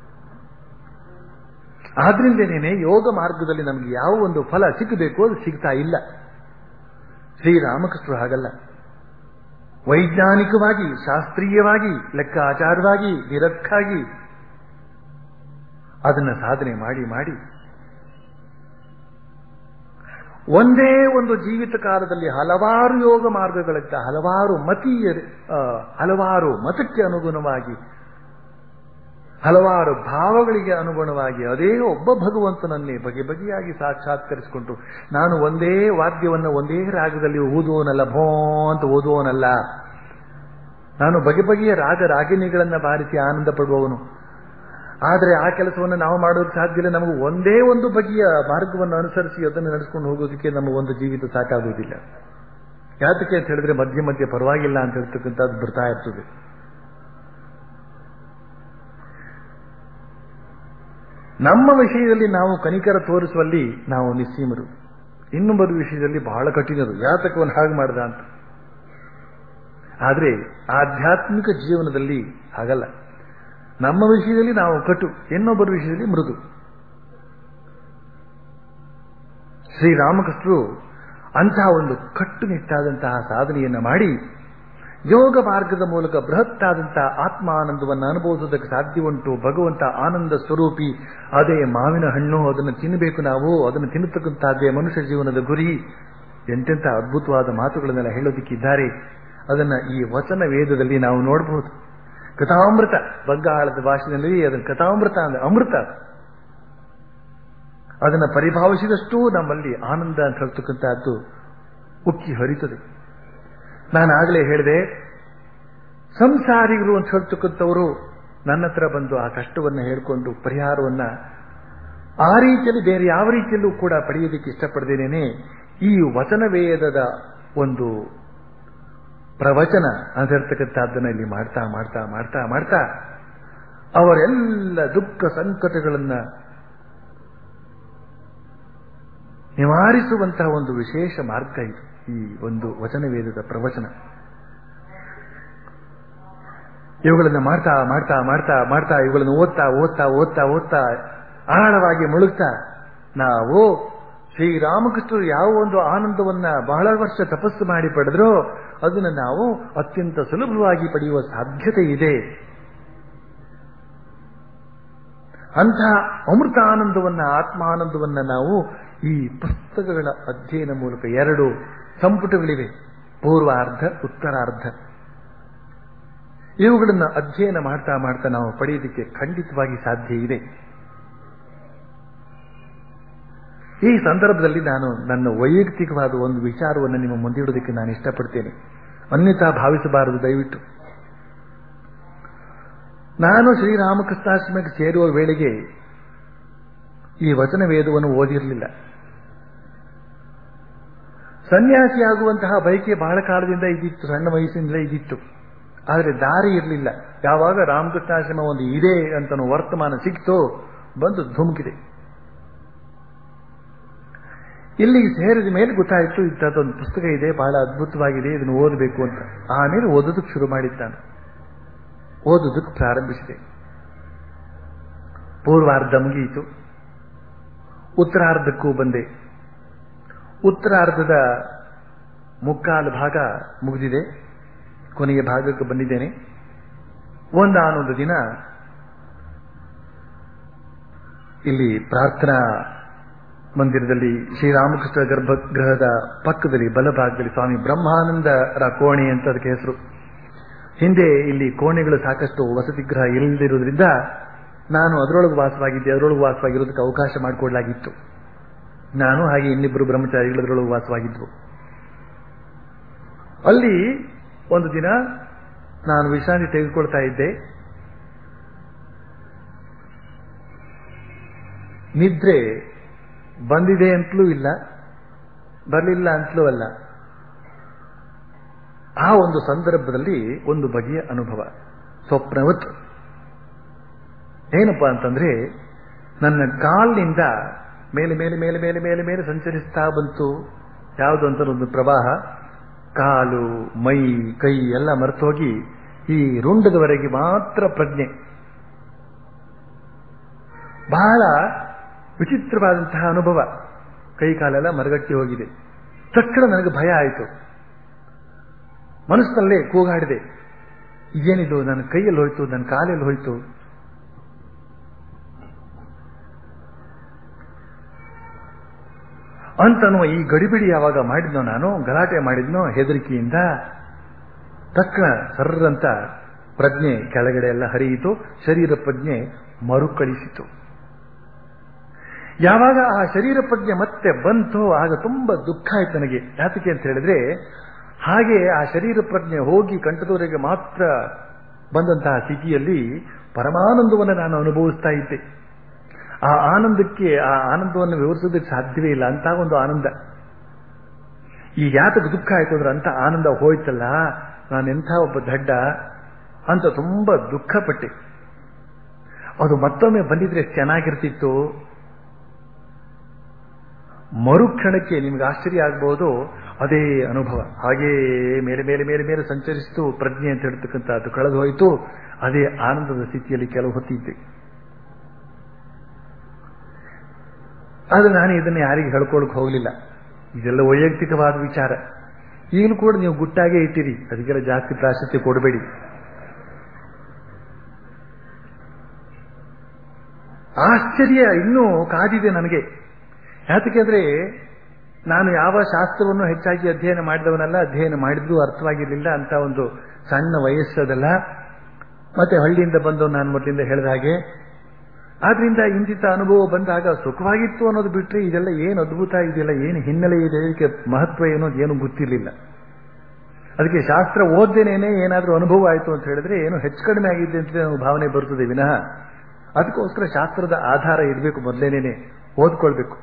ಆದ್ರಿಂದೇನೆ ಯೋಗ ಮಾರ್ಗದಲ್ಲಿ ನಮಗೆ ಯಾವ ಒಂದು ಫಲ ಸಿಗಬೇಕು ಅದು ಸಿಗ್ತಾ ಇಲ್ಲ ಶ್ರೀರಾಮಕೃಷ್ಣರು ಹಾಗಲ್ಲ ವೈಜ್ಞಾನಿಕವಾಗಿ ಶಾಸ್ತ್ರೀಯವಾಗಿ ಲೆಕ್ಕಾಚಾರವಾಗಿ ನಿರಕ್ಕಾಗಿ ಅದನ್ನ ಸಾಧನೆ ಮಾಡಿ ಮಾಡಿ ಒಂದೇ ಒಂದು ಜೀವಿತ ಕಾಲದಲ್ಲಿ ಹಲವಾರು ಯೋಗ ಮಾರ್ಗಗಳಿದ್ದ ಹಲವಾರು ಮತೀಯ ಹಲವಾರು ಮತಕ್ಕೆ ಅನುಗುಣವಾಗಿ ಹಲವಾರು ಭಾವಗಳಿಗೆ ಅನುಗುಣವಾಗಿ ಅದೇ ಒಬ್ಬ ಭಗವಂತನನ್ನೇ ಬಗೆ ಬಗೆಯಾಗಿ ಸಾಕ್ಷಾತ್ಕರಿಸಿಕೊಂಡು ನಾನು ಒಂದೇ ವಾದ್ಯವನ್ನು ಒಂದೇ ರಾಗದಲ್ಲಿ ಓದುವನಲ್ಲ ಭೋ ಅಂತ ಓದುವನಲ್ಲ ನಾನು ಬಗೆ ಬಗೆಯ ರಾಗ ರಾಗಿಣಿಗಳನ್ನ ಬಾರಿಸಿ ಆನಂದ ಪಡುವವನು ಆದರೆ ಆ ಕೆಲಸವನ್ನು ನಾವು ಮಾಡೋದಕ್ಕೆ ಸಾಧ್ಯ ಇಲ್ಲ ನಮಗೆ ಒಂದೇ ಒಂದು ಬಗೆಯ ಮಾರ್ಗವನ್ನು ಅನುಸರಿಸಿ ಅದನ್ನು ನಡೆಸ್ಕೊಂಡು ಹೋಗೋದಕ್ಕೆ ನಮ್ಮ ಒಂದು ಜೀವಿತ ಸಾಕಾಗುವುದಿಲ್ಲ ಯಾತಕ್ಕೆ ಅಂತ ಹೇಳಿದ್ರೆ ಮಧ್ಯೆ ಮಧ್ಯೆ ಪರವಾಗಿಲ್ಲ ಅಂತ ಹೇಳ್ತಕ್ಕಂಥದ್ದು ಬರ್ತಾ ಇರ್ತದೆ ನಮ್ಮ ವಿಷಯದಲ್ಲಿ ನಾವು ಕನಿಕರ ತೋರಿಸುವಲ್ಲಿ ನಾವು ನಿಸ್ಸೀಮರು ಇನ್ನೊಬ್ಬರ ವಿಷಯದಲ್ಲಿ ಬಹಳ ಕಠಿಣರು ಯಾತಕವನ್ನು ಹಾಗೆ ಮಾಡ್ದ ಅಂತ ಆದರೆ ಆಧ್ಯಾತ್ಮಿಕ ಜೀವನದಲ್ಲಿ ಹಾಗಲ್ಲ ನಮ್ಮ ವಿಷಯದಲ್ಲಿ ನಾವು ಕಟು ಇನ್ನೊಬ್ಬರ ವಿಷಯದಲ್ಲಿ ಮೃದು ಶ್ರೀರಾಮಕೃಷ್ಣರು ಅಂತಹ ಒಂದು ಕಟ್ಟುನಿಟ್ಟಾದಂತಹ ಸಾಧನೆಯನ್ನು ಮಾಡಿ ಯೋಗ ಮಾರ್ಗದ ಮೂಲಕ ಬೃಹತ್ತಾದಂತಹ ಆತ್ಮಾನಂದವನ್ನು ಅನುಭವಿಸುವುದಕ್ಕೆ ಸಾಧ್ಯ ಭಗವಂತ ಆನಂದ ಸ್ವರೂಪಿ ಅದೇ ಮಾವಿನ ಹಣ್ಣು ಅದನ್ನು ತಿನ್ನಬೇಕು ನಾವು ಅದನ್ನು ತಿನ್ನತಕ್ಕಂತಹದ್ದೇ ಮನುಷ್ಯ ಜೀವನದ ಗುರಿ ಎಂತೆಂಥ ಅದ್ಭುತವಾದ ಮಾತುಗಳನ್ನೆಲ್ಲ ಹೇಳೋದಕ್ಕಿದ್ದಾರೆ ಅದನ್ನ ಈ ವಚನ ವೇದದಲ್ಲಿ ನಾವು ನೋಡಬಹುದು ಕಥಾಮೃತ ಬಂಗಾಳದ ಭಾಷೆಯಲ್ಲಿ ಅದನ್ನು ಕಥಾಮೃತ ಅಂದ್ರೆ ಅಮೃತ ಅದನ್ನು ಪರಿಭಾವಿಸಿದಷ್ಟೂ ನಮ್ಮಲ್ಲಿ ಆನಂದ ಅಂತ ಹೇಳ್ತಕ್ಕಂಥದ್ದು ಉಕ್ಕಿ ಹರಿತದೆ ನಾನು ಆಗಲೇ ಹೇಳಿದೆ ಸಂಸಾರಿಗಳು ಅಂತ ಹೇಳ್ತಕ್ಕಂಥವರು ನನ್ನ ಹತ್ರ ಬಂದು ಆ ಕಷ್ಟವನ್ನು ಹೇಳ್ಕೊಂಡು ಪರಿಹಾರವನ್ನ ಆ ರೀತಿಯಲ್ಲಿ ಬೇರೆ ಯಾವ ರೀತಿಯಲ್ಲೂ ಕೂಡ ಪಡೆಯೋದಕ್ಕೆ ಇಷ್ಟಪಡದೇನೆ ಈ ವಚನ ವೇದದ ಒಂದು ಪ್ರವಚನ ಅಂತಿರ್ತಕ್ಕಂಥದ್ದನ್ನ ಇಲ್ಲಿ ಮಾಡ್ತಾ ಮಾಡ್ತಾ ಮಾಡ್ತಾ ಮಾಡ್ತಾ ಅವರೆಲ್ಲ ದುಃಖ ಸಂಕಟಗಳನ್ನ ನಿವಾರಿಸುವಂತಹ ಒಂದು ವಿಶೇಷ ಮಾರ್ಗ ಇದು ಈ ಒಂದು ವಚನ ವೇದದ ಪ್ರವಚನ ಇವುಗಳನ್ನು ಮಾಡ್ತಾ ಮಾಡ್ತಾ ಮಾಡ್ತಾ ಮಾಡ್ತಾ ಇವುಗಳನ್ನು ಓದ್ತಾ ಓದ್ತಾ ಓದ್ತಾ ಓದ್ತಾ ಆಳವಾಗಿ ಮುಳುಗ್ತಾ ನಾವು ಶ್ರೀರಾಮಕೃಷ್ಣರು ಯಾವ ಒಂದು ಆನಂದವನ್ನ ಬಹಳ ವರ್ಷ ತಪಸ್ಸು ಮಾಡಿ ಪಡೆದ್ರೋ ಅದನ್ನು ನಾವು ಅತ್ಯಂತ ಸುಲಭವಾಗಿ ಪಡೆಯುವ ಸಾಧ್ಯತೆ ಇದೆ ಅಂತಹ ಅಮೃತಾನಂದವನ್ನ ಆತ್ಮಾನಂದವನ್ನ ನಾವು ಈ ಪುಸ್ತಕಗಳ ಅಧ್ಯಯನ ಮೂಲಕ ಎರಡು ಸಂಪುಟಗಳಿವೆ ಪೂರ್ವಾರ್ಧ ಉತ್ತರಾರ್ಧ ಇವುಗಳನ್ನು ಅಧ್ಯಯನ ಮಾಡ್ತಾ ಮಾಡ್ತಾ ನಾವು ಪಡೆಯೋದಕ್ಕೆ ಖಂಡಿತವಾಗಿ ಸಾಧ್ಯ ಇದೆ ಈ ಸಂದರ್ಭದಲ್ಲಿ ನಾನು ನನ್ನ ವೈಯಕ್ತಿಕವಾದ ಒಂದು ವಿಚಾರವನ್ನು ನಿಮ್ಮ ಮುಂದಿಡೋದಕ್ಕೆ ನಾನು ಇಷ್ಟಪಡ್ತೇನೆ ಅನ್ಯತಾ ಭಾವಿಸಬಾರದು ದಯವಿಟ್ಟು ನಾನು ಶ್ರೀರಾಮಕೃಷ್ಣಾಶ್ರಮಕ್ಕೆ ಸೇರುವ ವೇಳೆಗೆ ಈ ವಚನ ವೇದವನ್ನು ಓದಿರಲಿಲ್ಲ ಸನ್ಯಾಸಿಯಾಗುವಂತಹ ಬಯಕೆ ಬಹಳ ಕಾಲದಿಂದ ಇದ್ದಿತ್ತು ಸಣ್ಣ ವಯಸ್ಸಿನಿಂದಲೇ ಇದ್ದಿತ್ತು ಆದರೆ ದಾರಿ ಇರಲಿಲ್ಲ ಯಾವಾಗ ರಾಮಕೃಷ್ಣಾಶ್ರಮ ಒಂದು ಇದೆ ಅಂತ ವರ್ತಮಾನ ಸಿಕ್ತೋ ಬಂದು ಧುಮುಕಿದೆ ಇಲ್ಲಿ ಸೇರಿದ ಮೇಲೆ ಗೊತ್ತಾಯಿತು ಇಂಥದ್ದೊಂದು ಪುಸ್ತಕ ಇದೆ ಬಹಳ ಅದ್ಭುತವಾಗಿದೆ ಇದನ್ನು ಓದಬೇಕು ಅಂತ ಆಮೇಲೆ ಓದೋದಕ್ಕೆ ಶುರು ಮಾಡಿದ್ದಾನೆ ಓದೋದಕ್ಕೆ ಪ್ರಾರಂಭಿಸಿದೆ ಪೂರ್ವಾರ್ಧ ಮುಗಿಯಿತು ಉತ್ತರಾರ್ಧಕ್ಕೂ ಬಂದೆ ಉತ್ತರಾರ್ಧದ ಮುಕ್ಕಾಲು ಭಾಗ ಮುಗಿದಿದೆ ಕೊನೆಯ ಭಾಗಕ್ಕೆ ಬಂದಿದ್ದೇನೆ ಒಂದಾನೊಂದು ದಿನ ಇಲ್ಲಿ ಪ್ರಾರ್ಥನಾ ಮಂದಿರದಲ್ಲಿ ಶ್ರೀರಾಮಕೃಷ್ಣ ಗರ್ಭಗೃಹದ ಪಕ್ಕದಲ್ಲಿ ಬಲಭಾಗದಲ್ಲಿ ಸ್ವಾಮಿ ಬ್ರಹ್ಮಾನಂದರ ಕೋಣೆ ಅಂತ ಅದಕ್ಕೆ ಹೆಸರು ಹಿಂದೆ ಇಲ್ಲಿ ಕೋಣೆಗಳು ಸಾಕಷ್ಟು ವಸತಿ ಗೃಹ ಇಲ್ಲದಿರುವುದರಿಂದ ನಾನು ಅದರೊಳಗೆ ವಾಸವಾಗಿದ್ದೆ ಅದರೊಳಗೆ ವಾಸವಾಗಿರೋದಕ್ಕೆ ಅವಕಾಶ ಮಾಡಿಕೊಡ್ಲಾಗಿತ್ತು ನಾನು ಹಾಗೆ ಇನ್ನಿಬ್ಬರು ಬ್ರಹ್ಮಚಾರಿಗಳು ಅದರೊಳಗೆ ವಾಸವಾಗಿದ್ವು ಅಲ್ಲಿ ಒಂದು ದಿನ ನಾನು ವಿಶ್ರಾಂತಿ ತೆಗೆದುಕೊಳ್ತಾ ಇದ್ದೆ ನಿದ್ರೆ ಬಂದಿದೆ ಅಂತಲೂ ಇಲ್ಲ ಬರಲಿಲ್ಲ ಅಂತಲೂ ಅಲ್ಲ ಆ ಒಂದು ಸಂದರ್ಭದಲ್ಲಿ ಒಂದು ಬಗೆಯ ಅನುಭವ ಸ್ವಪ್ನವತ್ ಏನಪ್ಪಾ ಅಂತಂದ್ರೆ ನನ್ನ ಕಾಲಿನಿಂದ ಮೇಲೆ ಮೇಲೆ ಮೇಲೆ ಮೇಲೆ ಮೇಲೆ ಮೇಲೆ ಸಂಚರಿಸ್ತಾ ಬಂತು ಯಾವುದು ಅಂತ ಒಂದು ಪ್ರವಾಹ ಕಾಲು ಮೈ ಕೈ ಎಲ್ಲ ಮರೆತೋಗಿ ಈ ರುಂಡದವರೆಗೆ ಮಾತ್ರ ಪ್ರಜ್ಞೆ ಬಹಳ ವಿಚಿತ್ರವಾದಂತಹ ಅನುಭವ ಕೈ ಕಾಲೆಲ್ಲ ಮರಗಟ್ಟಿ ಹೋಗಿದೆ ತಕ್ಷಣ ನನಗೆ ಭಯ ಆಯಿತು ಮನಸ್ಸಿನಲ್ಲೇ ಕೂಗಾಡಿದೆ ಇದೇನಿದು ನನ್ನ ಕೈಯಲ್ಲಿ ಹೋಯ್ತು ನನ್ನ ಕಾಲಲ್ಲಿ ಹೋಯ್ತು ಅಂತನೋ ಈ ಗಡಿಬಿಡಿ ಯಾವಾಗ ಮಾಡಿದ್ನೋ ನಾನು ಗಲಾಟೆ ಮಾಡಿದ್ನೋ ಹೆದರಿಕೆಯಿಂದ ತಕ್ಷಣ ಸರ್ರಂತ ಪ್ರಜ್ಞೆ ಕೆಳಗಡೆ ಎಲ್ಲ ಹರಿಯಿತು ಶರೀರ ಪ್ರಜ್ಞೆ ಮರುಕಳಿಸಿತು ಯಾವಾಗ ಆ ಶರೀರ ಪ್ರಜ್ಞೆ ಮತ್ತೆ ಬಂತು ಆಗ ತುಂಬಾ ದುಃಖ ಆಯ್ತು ನನಗೆ ಯಾತಕ್ಕೆ ಅಂತ ಹೇಳಿದ್ರೆ ಹಾಗೆ ಆ ಶರೀರ ಪ್ರಜ್ಞೆ ಹೋಗಿ ಕಂಠದವರೆಗೆ ಮಾತ್ರ ಬಂದಂತಹ ಸ್ಥಿತಿಯಲ್ಲಿ ಪರಮಾನಂದವನ್ನು ನಾನು ಅನುಭವಿಸ್ತಾ ಇದ್ದೆ ಆ ಆನಂದಕ್ಕೆ ಆ ಆನಂದವನ್ನು ವಿವರಿಸೋದಕ್ಕೆ ಸಾಧ್ಯವೇ ಇಲ್ಲ ಅಂತ ಒಂದು ಆನಂದ ಈಗ ಯಾತಕ್ಕೆ ದುಃಖ ಆಯ್ತು ಅಂದ್ರೆ ಅಂತ ಆನಂದ ಹೋಯ್ತಲ್ಲ ನಾನೆಂಥ ಒಬ್ಬ ದಡ್ಡ ಅಂತ ತುಂಬಾ ದುಃಖಪಟ್ಟೆ ಅದು ಮತ್ತೊಮ್ಮೆ ಬಂದಿದ್ರೆ ಚೆನ್ನಾಗಿರ್ತಿತ್ತು ಮರುಕ್ಷಣಕ್ಕೆ ನಿಮ್ಗೆ ಆಶ್ಚರ್ಯ ಆಗಬಹುದು ಅದೇ ಅನುಭವ ಹಾಗೇ ಮೇಲೆ ಮೇಲೆ ಮೇಲೆ ಮೇಲೆ ಸಂಚರಿಸಿತು ಪ್ರಜ್ಞೆ ಅಂತ ಹೇಳ್ತಕ್ಕಂಥದ್ದು ಕಳೆದು ಹೋಯಿತು ಅದೇ ಆನಂದದ ಸ್ಥಿತಿಯಲ್ಲಿ ಕೆಲವು ಹೊತ್ತಿದ್ದೆ ಆದ್ರೆ ನಾನು ಇದನ್ನು ಯಾರಿಗೆ ಹೇಳ್ಕೊಳಕ್ ಹೋಗಲಿಲ್ಲ ಇದೆಲ್ಲ ವೈಯಕ್ತಿಕವಾದ ವಿಚಾರ ಈಗಲೂ ಕೂಡ ನೀವು ಗುಟ್ಟಾಗೇ ಇಟ್ಟಿರಿ ಅದಕ್ಕೆಲ್ಲ ಜಾಸ್ತಿ ಪ್ರಾಶಸ್ತ್ಯ ಕೊಡಬೇಡಿ ಆಶ್ಚರ್ಯ ಇನ್ನೂ ಕಾದಿದೆ ನನಗೆ ಯಾತಕ್ಕೆ ನಾನು ಯಾವ ಶಾಸ್ತ್ರವನ್ನು ಹೆಚ್ಚಾಗಿ ಅಧ್ಯಯನ ಮಾಡಿದವನಲ್ಲ ಅಧ್ಯಯನ ಮಾಡಿದ್ದು ಅರ್ಥವಾಗಿರಲಿಲ್ಲ ಅಂತ ಒಂದು ಸಣ್ಣ ವಯಸ್ಸದಲ್ಲ ಮತ್ತೆ ಹಳ್ಳಿಯಿಂದ ಬಂದು ನಾನು ಮೊದಲಿಂದ ಹೇಳಿದ ಹಾಗೆ ಆದ್ರಿಂದ ಇಂತಿಂತ ಅನುಭವ ಬಂದಾಗ ಸುಖವಾಗಿತ್ತು ಅನ್ನೋದು ಬಿಟ್ಟರೆ ಇದೆಲ್ಲ ಏನು ಅದ್ಭುತ ಇದೆಲ್ಲ ಏನು ಹಿನ್ನೆಲೆ ಇದೆ ಇದಕ್ಕೆ ಮಹತ್ವ ಏನೋದು ಏನು ಗೊತ್ತಿರಲಿಲ್ಲ ಅದಕ್ಕೆ ಶಾಸ್ತ್ರ ಓದ್ದೇನೇನೆ ಏನಾದರೂ ಅನುಭವ ಆಯಿತು ಅಂತ ಹೇಳಿದ್ರೆ ಏನು ಹೆಚ್ಚು ಕಡಿಮೆ ಆಗಿದೆ ಅಂತ ನಾವು ಭಾವನೆ ಬರ್ತದೆ ವಿನಃ ಅದಕ್ಕೋಸ್ಕರ ಶಾಸ್ತ್ರದ ಆಧಾರ ಇರಬೇಕು ಮೊದಲೇನೇನೆ ಓದ್ಕೊಳ್ಬೇಕು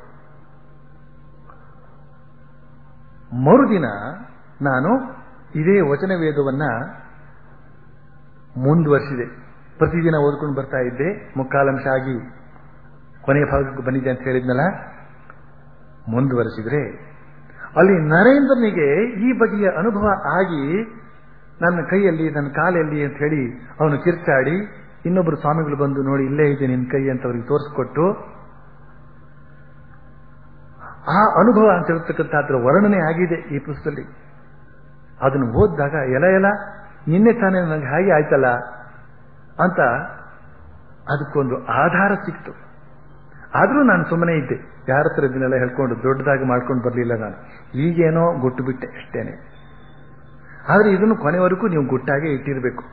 ಮರುದಿನ ನಾನು ಇದೇ ವಚನ ವೇದವನ್ನ ಮುಂದುವರಿಸಿದೆ ಪ್ರತಿದಿನ ಓದ್ಕೊಂಡು ಬರ್ತಾ ಇದ್ದೆ ಮುಕ್ಕಾಲಂಶ ಆಗಿ ಕೊನೆಯ ಭಾಗಕ್ಕೆ ಬಂದಿದೆ ಅಂತ ಹೇಳಿದ್ನಲ್ಲ ಮುಂದುವರಿಸಿದ್ರೆ ಅಲ್ಲಿ ನರೇಂದ್ರನಿಗೆ ಈ ಬಗೆಯ ಅನುಭವ ಆಗಿ ನನ್ನ ಕೈಯಲ್ಲಿ ನನ್ನ ಕಾಲಲ್ಲಿ ಅಂತ ಹೇಳಿ ಅವನು ಕಿರ್ಚಾಡಿ ಇನ್ನೊಬ್ಬರು ಸ್ವಾಮಿಗಳು ಬಂದು ನೋಡಿ ಇಲ್ಲೇ ಇದೆ ನಿನ್ನ ಕೈ ಅಂತ ಅವ್ರಿಗೆ ತೋರಿಸ್ಕೊಟ್ಟು ಆ ಅನುಭವ ಅಂತ ಹೇಳ್ತಕ್ಕಂಥದ್ರ ವರ್ಣನೆ ಆಗಿದೆ ಈ ಪುಸ್ತಕದಲ್ಲಿ ಅದನ್ನು ಓದಿದಾಗ ಎಲ ಎಲ ನಿನ್ನೆ ತಾನೇ ನನಗೆ ಹಾಗೆ ಆಯ್ತಲ್ಲ ಅಂತ ಅದಕ್ಕೊಂದು ಆಧಾರ ಸಿಕ್ತು ಆದರೂ ನಾನು ಸುಮ್ಮನೆ ಇದ್ದೆ ಯಾರ ಹತ್ರ ಇದನ್ನೆಲ್ಲ ಹೇಳ್ಕೊಂಡು ದೊಡ್ಡದಾಗಿ ಮಾಡ್ಕೊಂಡು ಬರಲಿಲ್ಲ ನಾನು ಈಗೇನೋ ಗುಟ್ಟು ಬಿಟ್ಟೆ ಅಷ್ಟೇನೆ ಆದರೆ ಇದನ್ನು ಕೊನೆವರೆಗೂ ನೀವು ಗುಟ್ಟಾಗೆ ಇಟ್ಟಿರಬೇಕು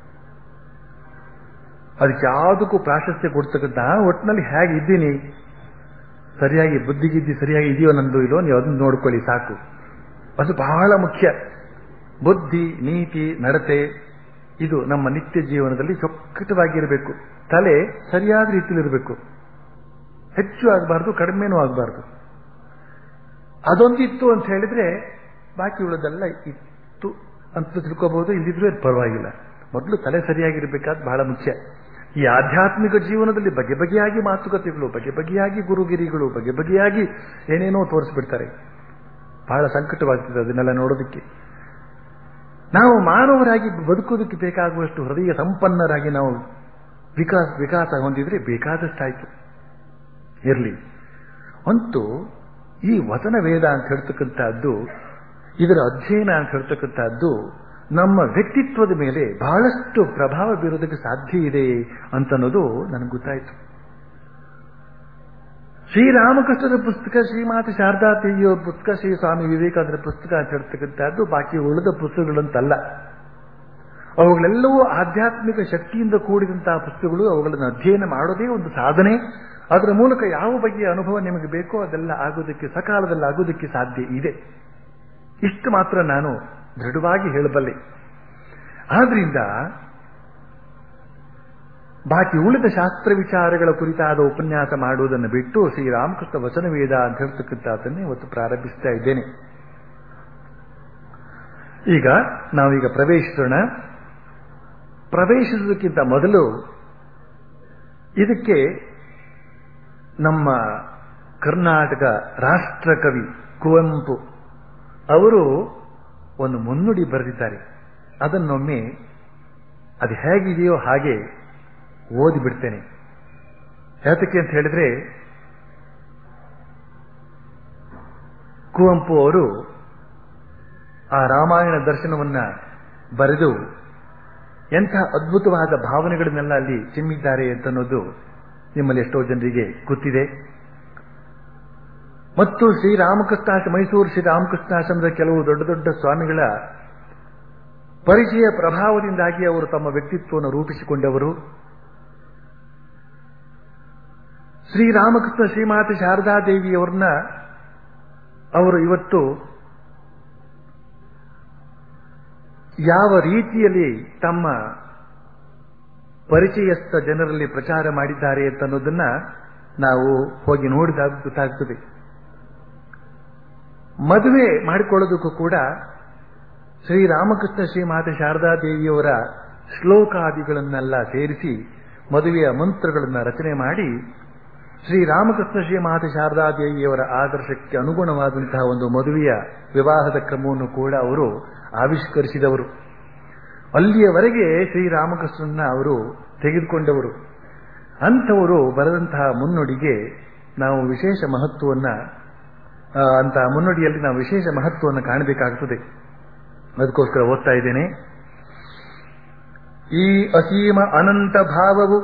ಅದಕ್ಕೆ ಯಾವುದಕ್ಕೂ ಪ್ರಾಶಸ್ತ್ಯ ಕೊಡ್ತಕ್ಕಂಥ ಒಟ್ಟಿನಲ್ಲಿ ಹೇಗೆ ಇದ್ದೀನಿ ಸರಿಯಾಗಿ ಬುದ್ಧಿಗಿದ್ದಿ ಸರಿಯಾಗಿ ಇದೆಯೋ ನಂದು ಇಲ್ಲೋ ನೀವು ಅದನ್ನು ನೋಡ್ಕೊಳ್ಳಿ ಸಾಕು ಅದು ಬಹಳ ಮುಖ್ಯ ಬುದ್ಧಿ ನೀತಿ ನಡತೆ ಇದು ನಮ್ಮ ನಿತ್ಯ ಜೀವನದಲ್ಲಿ ಚೊಕ್ಕಟವಾಗಿರಬೇಕು ತಲೆ ಸರಿಯಾದ ರೀತಿಯಲ್ಲಿರಬೇಕು ಹೆಚ್ಚು ಆಗಬಾರ್ದು ಕಡಿಮೆನೂ ಆಗಬಾರ್ದು ಅದೊಂದಿತ್ತು ಅಂತ ಹೇಳಿದ್ರೆ ಬಾಕಿ ಉಳಿದೆಲ್ಲ ಇತ್ತು ಅಂತ ತಿಳ್ಕೋಬಹುದು ಇಲ್ಲಿದ್ರೂ ಅದು ಪರವಾಗಿಲ್ಲ ಮೊದಲು ತಲೆ ಸರಿಯಾಗಿರ್ಬೇಕಾದ ಬಹಳ ಮುಖ್ಯ ಈ ಆಧ್ಯಾತ್ಮಿಕ ಜೀವನದಲ್ಲಿ ಬಗೆ ಬಗೆಯಾಗಿ ಮಾತುಕತೆಗಳು ಬಗೆ ಬಗೆಯಾಗಿ ಗುರುಗಿರಿಗಳು ಬಗೆ ಬಗೆಯಾಗಿ ಏನೇನೋ ತೋರಿಸ್ಬಿಡ್ತಾರೆ ಬಹಳ ಸಂಕಟವಾಗ್ತದೆ ಅದನ್ನೆಲ್ಲ ನೋಡೋದಕ್ಕೆ ನಾವು ಮಾನವರಾಗಿ ಬದುಕೋದಕ್ಕೆ ಬೇಕಾಗುವಷ್ಟು ಹೃದಯ ಸಂಪನ್ನರಾಗಿ ನಾವು ವಿಕಾಸ ವಿಕಾಸ ಹೊಂದಿದ್ರೆ ಬೇಕಾದಷ್ಟಾಯ್ತು ಇರಲಿ ಅಂತೂ ಈ ವಚನ ವೇದ ಅಂತ ಹೇಳ್ತಕ್ಕಂಥದ್ದು ಇದರ ಅಧ್ಯಯನ ಅಂತ ಹೇಳ್ತಕ್ಕಂಥದ್ದು ನಮ್ಮ ವ್ಯಕ್ತಿತ್ವದ ಮೇಲೆ ಬಹಳಷ್ಟು ಪ್ರಭಾವ ಬೀರೋದಕ್ಕೆ ಸಾಧ್ಯ ಇದೆ ಅಂತನ್ನೋದು ನನಗೆ ಗೊತ್ತಾಯಿತು ಶ್ರೀರಾಮಕೃಷ್ಣರ ಪುಸ್ತಕ ಶ್ರೀಮಾತೆ ಶಾರದಾ ದೇವಿಯ ಪುಸ್ತಕ ಶ್ರೀ ಸ್ವಾಮಿ ವಿವೇಕಾನಂದರ ಪುಸ್ತಕ ಅಂತ ಹೇಳ್ತಕ್ಕಂಥದ್ದು ಬಾಕಿ ಉಳಿದ ಪುಸ್ತಕಗಳಂತಲ್ಲ ಅವುಗಳೆಲ್ಲವೂ ಆಧ್ಯಾತ್ಮಿಕ ಶಕ್ತಿಯಿಂದ ಕೂಡಿದಂತಹ ಪುಸ್ತಕಗಳು ಅವುಗಳನ್ನು ಅಧ್ಯಯನ ಮಾಡೋದೇ ಒಂದು ಸಾಧನೆ ಅದರ ಮೂಲಕ ಯಾವ ಬಗೆಯ ಅನುಭವ ನಿಮಗೆ ಬೇಕೋ ಅದೆಲ್ಲ ಆಗೋದಕ್ಕೆ ಸಕಾಲದಲ್ಲಿ ಆಗೋದಕ್ಕೆ ಸಾಧ್ಯ ಇದೆ ಇಷ್ಟು ಮಾತ್ರ ನಾನು ದೃಢವಾಗಿ ಹೇಳಬಲ್ಲೆ ಆದ್ರಿಂದ ಬಾಕಿ ಉಳಿದ ಶಾಸ್ತ್ರ ವಿಚಾರಗಳ ಕುರಿತಾದ ಉಪನ್ಯಾಸ ಮಾಡುವುದನ್ನು ಬಿಟ್ಟು ಶ್ರೀರಾಮಕೃಷ್ಣ ವಚನ ವೇದ ಅಂತ ಹೇಳ್ತಕ್ಕಂಥದ್ದನ್ನೇ ಇವತ್ತು ಪ್ರಾರಂಭಿಸ್ತಾ ಇದ್ದೇನೆ ಈಗ ನಾವೀಗ ಪ್ರವೇಶಿಸೋಣ ಪ್ರವೇಶಿಸುವುದಕ್ಕಿಂತ ಮೊದಲು ಇದಕ್ಕೆ ನಮ್ಮ ಕರ್ನಾಟಕ ರಾಷ್ಟ್ರಕವಿ ಕುವೆಂಪು ಅವರು ಒಂದು ಮುನ್ನುಡಿ ಬರೆದಿದ್ದಾರೆ ಅದನ್ನೊಮ್ಮೆ ಅದು ಹೇಗಿದೆಯೋ ಹಾಗೆ ಓದಿಬಿಡ್ತೇನೆ ಯಾತಕ್ಕೆ ಅಂತ ಹೇಳಿದ್ರೆ ಕುವೆಂಪು ಅವರು ಆ ರಾಮಾಯಣ ದರ್ಶನವನ್ನ ಬರೆದು ಎಂಥ ಅದ್ಭುತವಾದ ಭಾವನೆಗಳನ್ನೆಲ್ಲ ಅಲ್ಲಿ ಚಿಮ್ಮಿದ್ದಾರೆ ಅಂತನ್ನೋದು ನಿಮ್ಮಲ್ಲಿ ಎಷ್ಟೋ ಜನರಿಗೆ ಗೊತ್ತಿದೆ ಮತ್ತು ಶ್ರೀರಾಮಕೃಷ್ಣಾಶ್ರ ಮೈಸೂರು ಶ್ರೀರಾಮಕೃಷ್ಣಾಶ್ರಮದ ಕೆಲವು ದೊಡ್ಡ ದೊಡ್ಡ ಸ್ವಾಮಿಗಳ ಪರಿಚಯ ಪ್ರಭಾವದಿಂದಾಗಿ ಅವರು ತಮ್ಮ ವ್ಯಕ್ತಿತ್ವವನ್ನು ರೂಪಿಸಿಕೊಂಡವರು ಶ್ರೀರಾಮಕೃಷ್ಣ ಶ್ರೀಮಾತೆ ಶಾರದಾ ದೇವಿಯವರನ್ನ ಅವರು ಇವತ್ತು ಯಾವ ರೀತಿಯಲ್ಲಿ ತಮ್ಮ ಪರಿಚಯಸ್ಥ ಜನರಲ್ಲಿ ಪ್ರಚಾರ ಮಾಡಿದ್ದಾರೆ ಅಂತ ಅನ್ನೋದನ್ನ ನಾವು ಹೋಗಿ ನೋಡಿದಾಗ ಗೊತ್ತಾಗ್ತದೆ ಮದುವೆ ಮಾಡಿಕೊಳ್ಳೋದಕ್ಕೂ ಕೂಡ ಶ್ರೀರಾಮಕೃಷ್ಣ ಶ್ರೀಮಾತೆ ಶಾರದಾ ದೇವಿಯವರ ಶ್ಲೋಕಾದಿಗಳನ್ನೆಲ್ಲ ಸೇರಿಸಿ ಮದುವೆಯ ಮಂತ್ರಗಳನ್ನು ರಚನೆ ಮಾಡಿ ಶ್ರೀರಾಮಕೃಷ್ಣ ಶ್ರೀಮಾತೆ ಶಾರದಾ ದೇವಿಯವರ ಆದರ್ಶಕ್ಕೆ ಅನುಗುಣವಾದಂತಹ ಒಂದು ಮದುವೆಯ ವಿವಾಹದ ಕ್ರಮವನ್ನು ಕೂಡ ಅವರು ಆವಿಷ್ಕರಿಸಿದವರು ಅಲ್ಲಿಯವರೆಗೆ ಶ್ರೀರಾಮಕೃಷ್ಣನ ಅವರು ತೆಗೆದುಕೊಂಡವರು ಅಂಥವರು ಬರೆದಂತಹ ಮುನ್ನುಡಿಗೆ ನಾವು ವಿಶೇಷ ಮಹತ್ವವನ್ನ ಅಂತಹ ಮುನ್ನುಡಿಯಲ್ಲಿ ನಾವು ವಿಶೇಷ ಮಹತ್ವವನ್ನು ಕಾಣಬೇಕಾಗುತ್ತದೆ ಅದಕ್ಕೋಸ್ಕರ ಓದ್ತಾ ಇದ್ದೇನೆ ಈ ಅಸೀಮ ಅನಂತ ಭಾವವು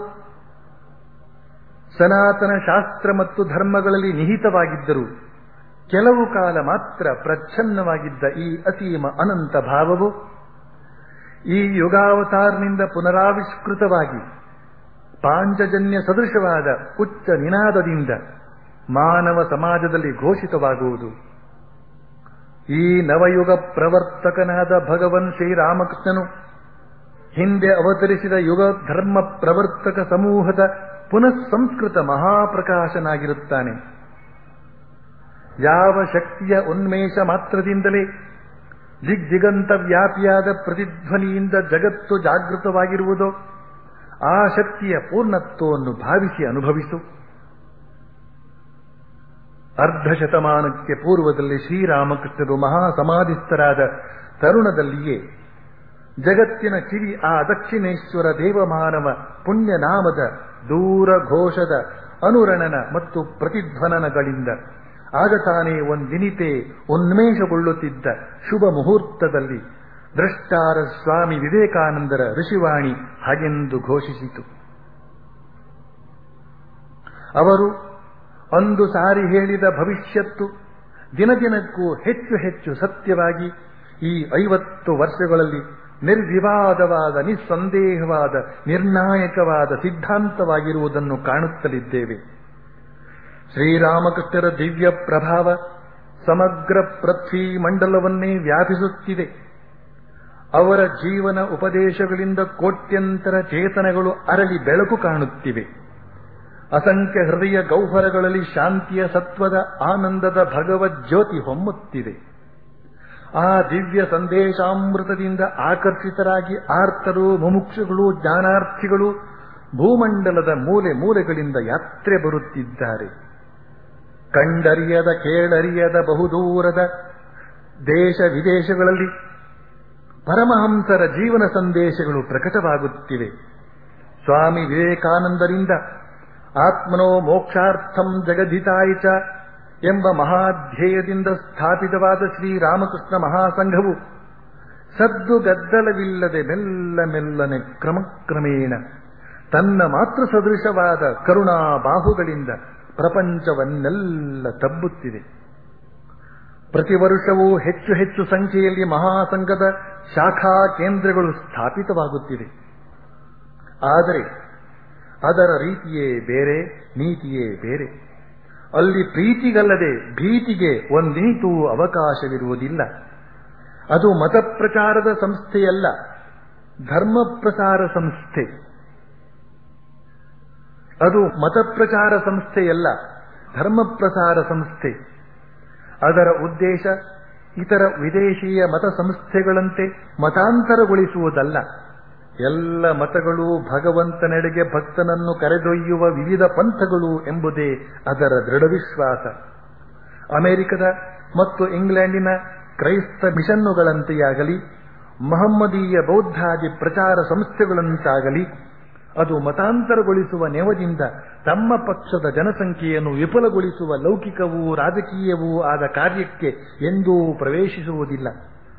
ಸನಾತನ ಶಾಸ್ತ್ರ ಮತ್ತು ಧರ್ಮಗಳಲ್ಲಿ ನಿಹಿತವಾಗಿದ್ದರು ಕೆಲವು ಕಾಲ ಮಾತ್ರ ಪ್ರಚ್ಛನ್ನವಾಗಿದ್ದ ಈ ಅಸೀಮ ಅನಂತ ಭಾವವು ಈ ಯುಗಾವತಾರನಿಂದ ಪುನರಾವಿಷ್ಕೃತವಾಗಿ ಪಾಂಚಜನ್ಯ ಸದೃಶವಾದ ಉಚ್ಚ ನಿನಾದದಿಂದ ಮಾನವ ಸಮಾಜದಲ್ಲಿ ಘೋಷಿತವಾಗುವುದು ಈ ನವಯುಗ ಪ್ರವರ್ತಕನಾದ ಭಗವನ್ ಶ್ರೀರಾಮಕೃಷ್ಣನು ಹಿಂದೆ ಅವತರಿಸಿದ ಯುಗ ಧರ್ಮ ಪ್ರವರ್ತಕ ಸಮೂಹದ ಪುನಃ ಸಂಸ್ಕೃತ ಮಹಾಪ್ರಕಾಶನಾಗಿರುತ್ತಾನೆ ಯಾವ ಶಕ್ತಿಯ ಉನ್ಮೇಷ ಮಾತ್ರದಿಂದಲೇ ದಿಗ್ದಿಗಂತ ವ್ಯಾಪಿಯಾದ ಪ್ರತಿಧ್ವನಿಯಿಂದ ಜಗತ್ತು ಜಾಗೃತವಾಗಿರುವುದೋ ಆ ಶಕ್ತಿಯ ಪೂರ್ಣತ್ವವನ್ನು ಭಾವಿಸಿ ಅನುಭವಿಸು ಅರ್ಧ ಶತಮಾನಕ್ಕೆ ಪೂರ್ವದಲ್ಲಿ ಶ್ರೀರಾಮಕೃಷ್ಣರು ಮಹಾ ಸಮಾಧಿಸ್ಥರಾದ ತರುಣದಲ್ಲಿಯೇ ಜಗತ್ತಿನ ಕಿವಿ ಆ ದಕ್ಷಿಣೇಶ್ವರ ದೇವಮಾನವ ಪುಣ್ಯನಾಮದ ದೂರ ಘೋಷದ ಅನುರಣನ ಮತ್ತು ಪ್ರತಿಧ್ವನನಗಳಿಂದ ಆಗ ತಾನೇ ಒಂದಿನಿತೆ ಉನ್ಮೇಷಗೊಳ್ಳುತ್ತಿದ್ದ ಶುಭ ಮುಹೂರ್ತದಲ್ಲಿ ದ್ರಷ್ಟಾರ ಸ್ವಾಮಿ ವಿವೇಕಾನಂದರ ಋಷಿವಾಣಿ ಹಾಗೆಂದು ಘೋಷಿಸಿತು ಅವರು ಒಂದು ಸಾರಿ ಹೇಳಿದ ಭವಿಷ್ಯತ್ತು ದಿನ ದಿನಕ್ಕೂ ಹೆಚ್ಚು ಹೆಚ್ಚು ಸತ್ಯವಾಗಿ ಈ ಐವತ್ತು ವರ್ಷಗಳಲ್ಲಿ ನಿರ್ವಿವಾದವಾದ ನಿಸ್ಸಂದೇಹವಾದ ನಿರ್ಣಾಯಕವಾದ ಸಿದ್ಧಾಂತವಾಗಿರುವುದನ್ನು ಕಾಣುತ್ತಲಿದ್ದೇವೆ ಶ್ರೀರಾಮಕೃಷ್ಣರ ದಿವ್ಯ ಪ್ರಭಾವ ಸಮಗ್ರ ಪೃಥ್ವಿ ಮಂಡಲವನ್ನೇ ವ್ಯಾಪಿಸುತ್ತಿದೆ ಅವರ ಜೀವನ ಉಪದೇಶಗಳಿಂದ ಕೋಟ್ಯಂತರ ಚೇತನಗಳು ಅರಳಿ ಬೆಳಕು ಕಾಣುತ್ತಿವೆ ಅಸಂಖ್ಯ ಹೃದಯ ಗೌಹರಗಳಲ್ಲಿ ಶಾಂತಿಯ ಸತ್ವದ ಆನಂದದ ಭಗವದ್ ಜ್ಯೋತಿ ಹೊಮ್ಮುತ್ತಿದೆ ಆ ದಿವ್ಯ ಸಂದೇಶಾಮೃತದಿಂದ ಆಕರ್ಷಿತರಾಗಿ ಆರ್ತರು ಮುಮುಕ್ಷುಗಳು ಜ್ಞಾನಾರ್ಥಿಗಳು ಭೂಮಂಡಲದ ಮೂಲೆ ಮೂಲೆಗಳಿಂದ ಯಾತ್ರೆ ಬರುತ್ತಿದ್ದಾರೆ ಕಂಡರಿಯದ ಕೇಳರಿಯದ ಬಹುದೂರದ ದೇಶ ವಿದೇಶಗಳಲ್ಲಿ ಪರಮಹಂಸರ ಜೀವನ ಸಂದೇಶಗಳು ಪ್ರಕಟವಾಗುತ್ತಿವೆ ಸ್ವಾಮಿ ವಿವೇಕಾನಂದರಿಂದ ಆತ್ಮನೋ ಮೋಕ್ಷಾರ್ಥಂ ಜಗದಿತಾಯ ಚ ಎಂಬ ಮಹಾಧ್ಯೇಯದಿಂದ ಸ್ಥಾಪಿತವಾದ ಶ್ರೀರಾಮಕೃಷ್ಣ ಮಹಾಸಂಘವು ಸದ್ದು ಗದ್ದಲವಿಲ್ಲದೆ ಮೆಲ್ಲ ಮೆಲ್ಲನೆ ಕ್ರಮಕ್ರಮೇಣ ತನ್ನ ಮಾತೃ ಸದೃಶವಾದ ಕರುಣಾ ಬಾಹುಗಳಿಂದ ಪ್ರಪಂಚವನ್ನೆಲ್ಲ ತಬ್ಬುತ್ತಿದೆ ಪ್ರತಿ ವರ್ಷವೂ ಹೆಚ್ಚು ಹೆಚ್ಚು ಸಂಖ್ಯೆಯಲ್ಲಿ ಮಹಾಸಂಘದ ಶಾಖಾ ಕೇಂದ್ರಗಳು ಸ್ಥಾಪಿತವಾಗುತ್ತಿದೆ ಆದರೆ ಅದರ ರೀತಿಯೇ ಬೇರೆ ನೀತಿಯೇ ಬೇರೆ ಅಲ್ಲಿ ಪ್ರೀತಿಗಲ್ಲದೆ ಭೀತಿಗೆ ಒಂದಿನಿತೂ ಅವಕಾಶವಿರುವುದಿಲ್ಲ ಅದು ಮತಪ್ರಚಾರದ ಸಂಸ್ಥೆಯಲ್ಲ ಧರ್ಮ ಪ್ರಸಾರ ಸಂಸ್ಥೆ ಅದು ಮತಪ್ರಚಾರ ಸಂಸ್ಥೆಯಲ್ಲ ಧರ್ಮ ಪ್ರಸಾರ ಸಂಸ್ಥೆ ಅದರ ಉದ್ದೇಶ ಇತರ ವಿದೇಶೀಯ ಮತ ಸಂಸ್ಥೆಗಳಂತೆ ಮತಾಂತರಗೊಳಿಸುವುದಲ್ಲ ಎಲ್ಲ ಮತಗಳು ಭಗವಂತನೆಡೆಗೆ ಭಕ್ತನನ್ನು ಕರೆದೊಯ್ಯುವ ವಿವಿಧ ಪಂಥಗಳು ಎಂಬುದೇ ಅದರ ದೃಢ ವಿಶ್ವಾಸ ಅಮೆರಿಕದ ಮತ್ತು ಇಂಗ್ಲೆಂಡಿನ ಕ್ರೈಸ್ತ ಮಿಷನ್ನುಗಳಂತೆಯಾಗಲಿ ಮಹಮ್ಮದೀಯ ಬೌದ್ಧಾದಿ ಪ್ರಚಾರ ಸಂಸ್ಥೆಗಳಂತಾಗಲಿ ಅದು ಮತಾಂತರಗೊಳಿಸುವ ನೆವದಿಂದ ತಮ್ಮ ಪಕ್ಷದ ಜನಸಂಖ್ಯೆಯನ್ನು ವಿಫಲಗೊಳಿಸುವ ಲೌಕಿಕವೂ ರಾಜಕೀಯವೂ ಆದ ಕಾರ್ಯಕ್ಕೆ ಎಂದೂ ಪ್ರವೇಶಿಸುವುದಿಲ್ಲ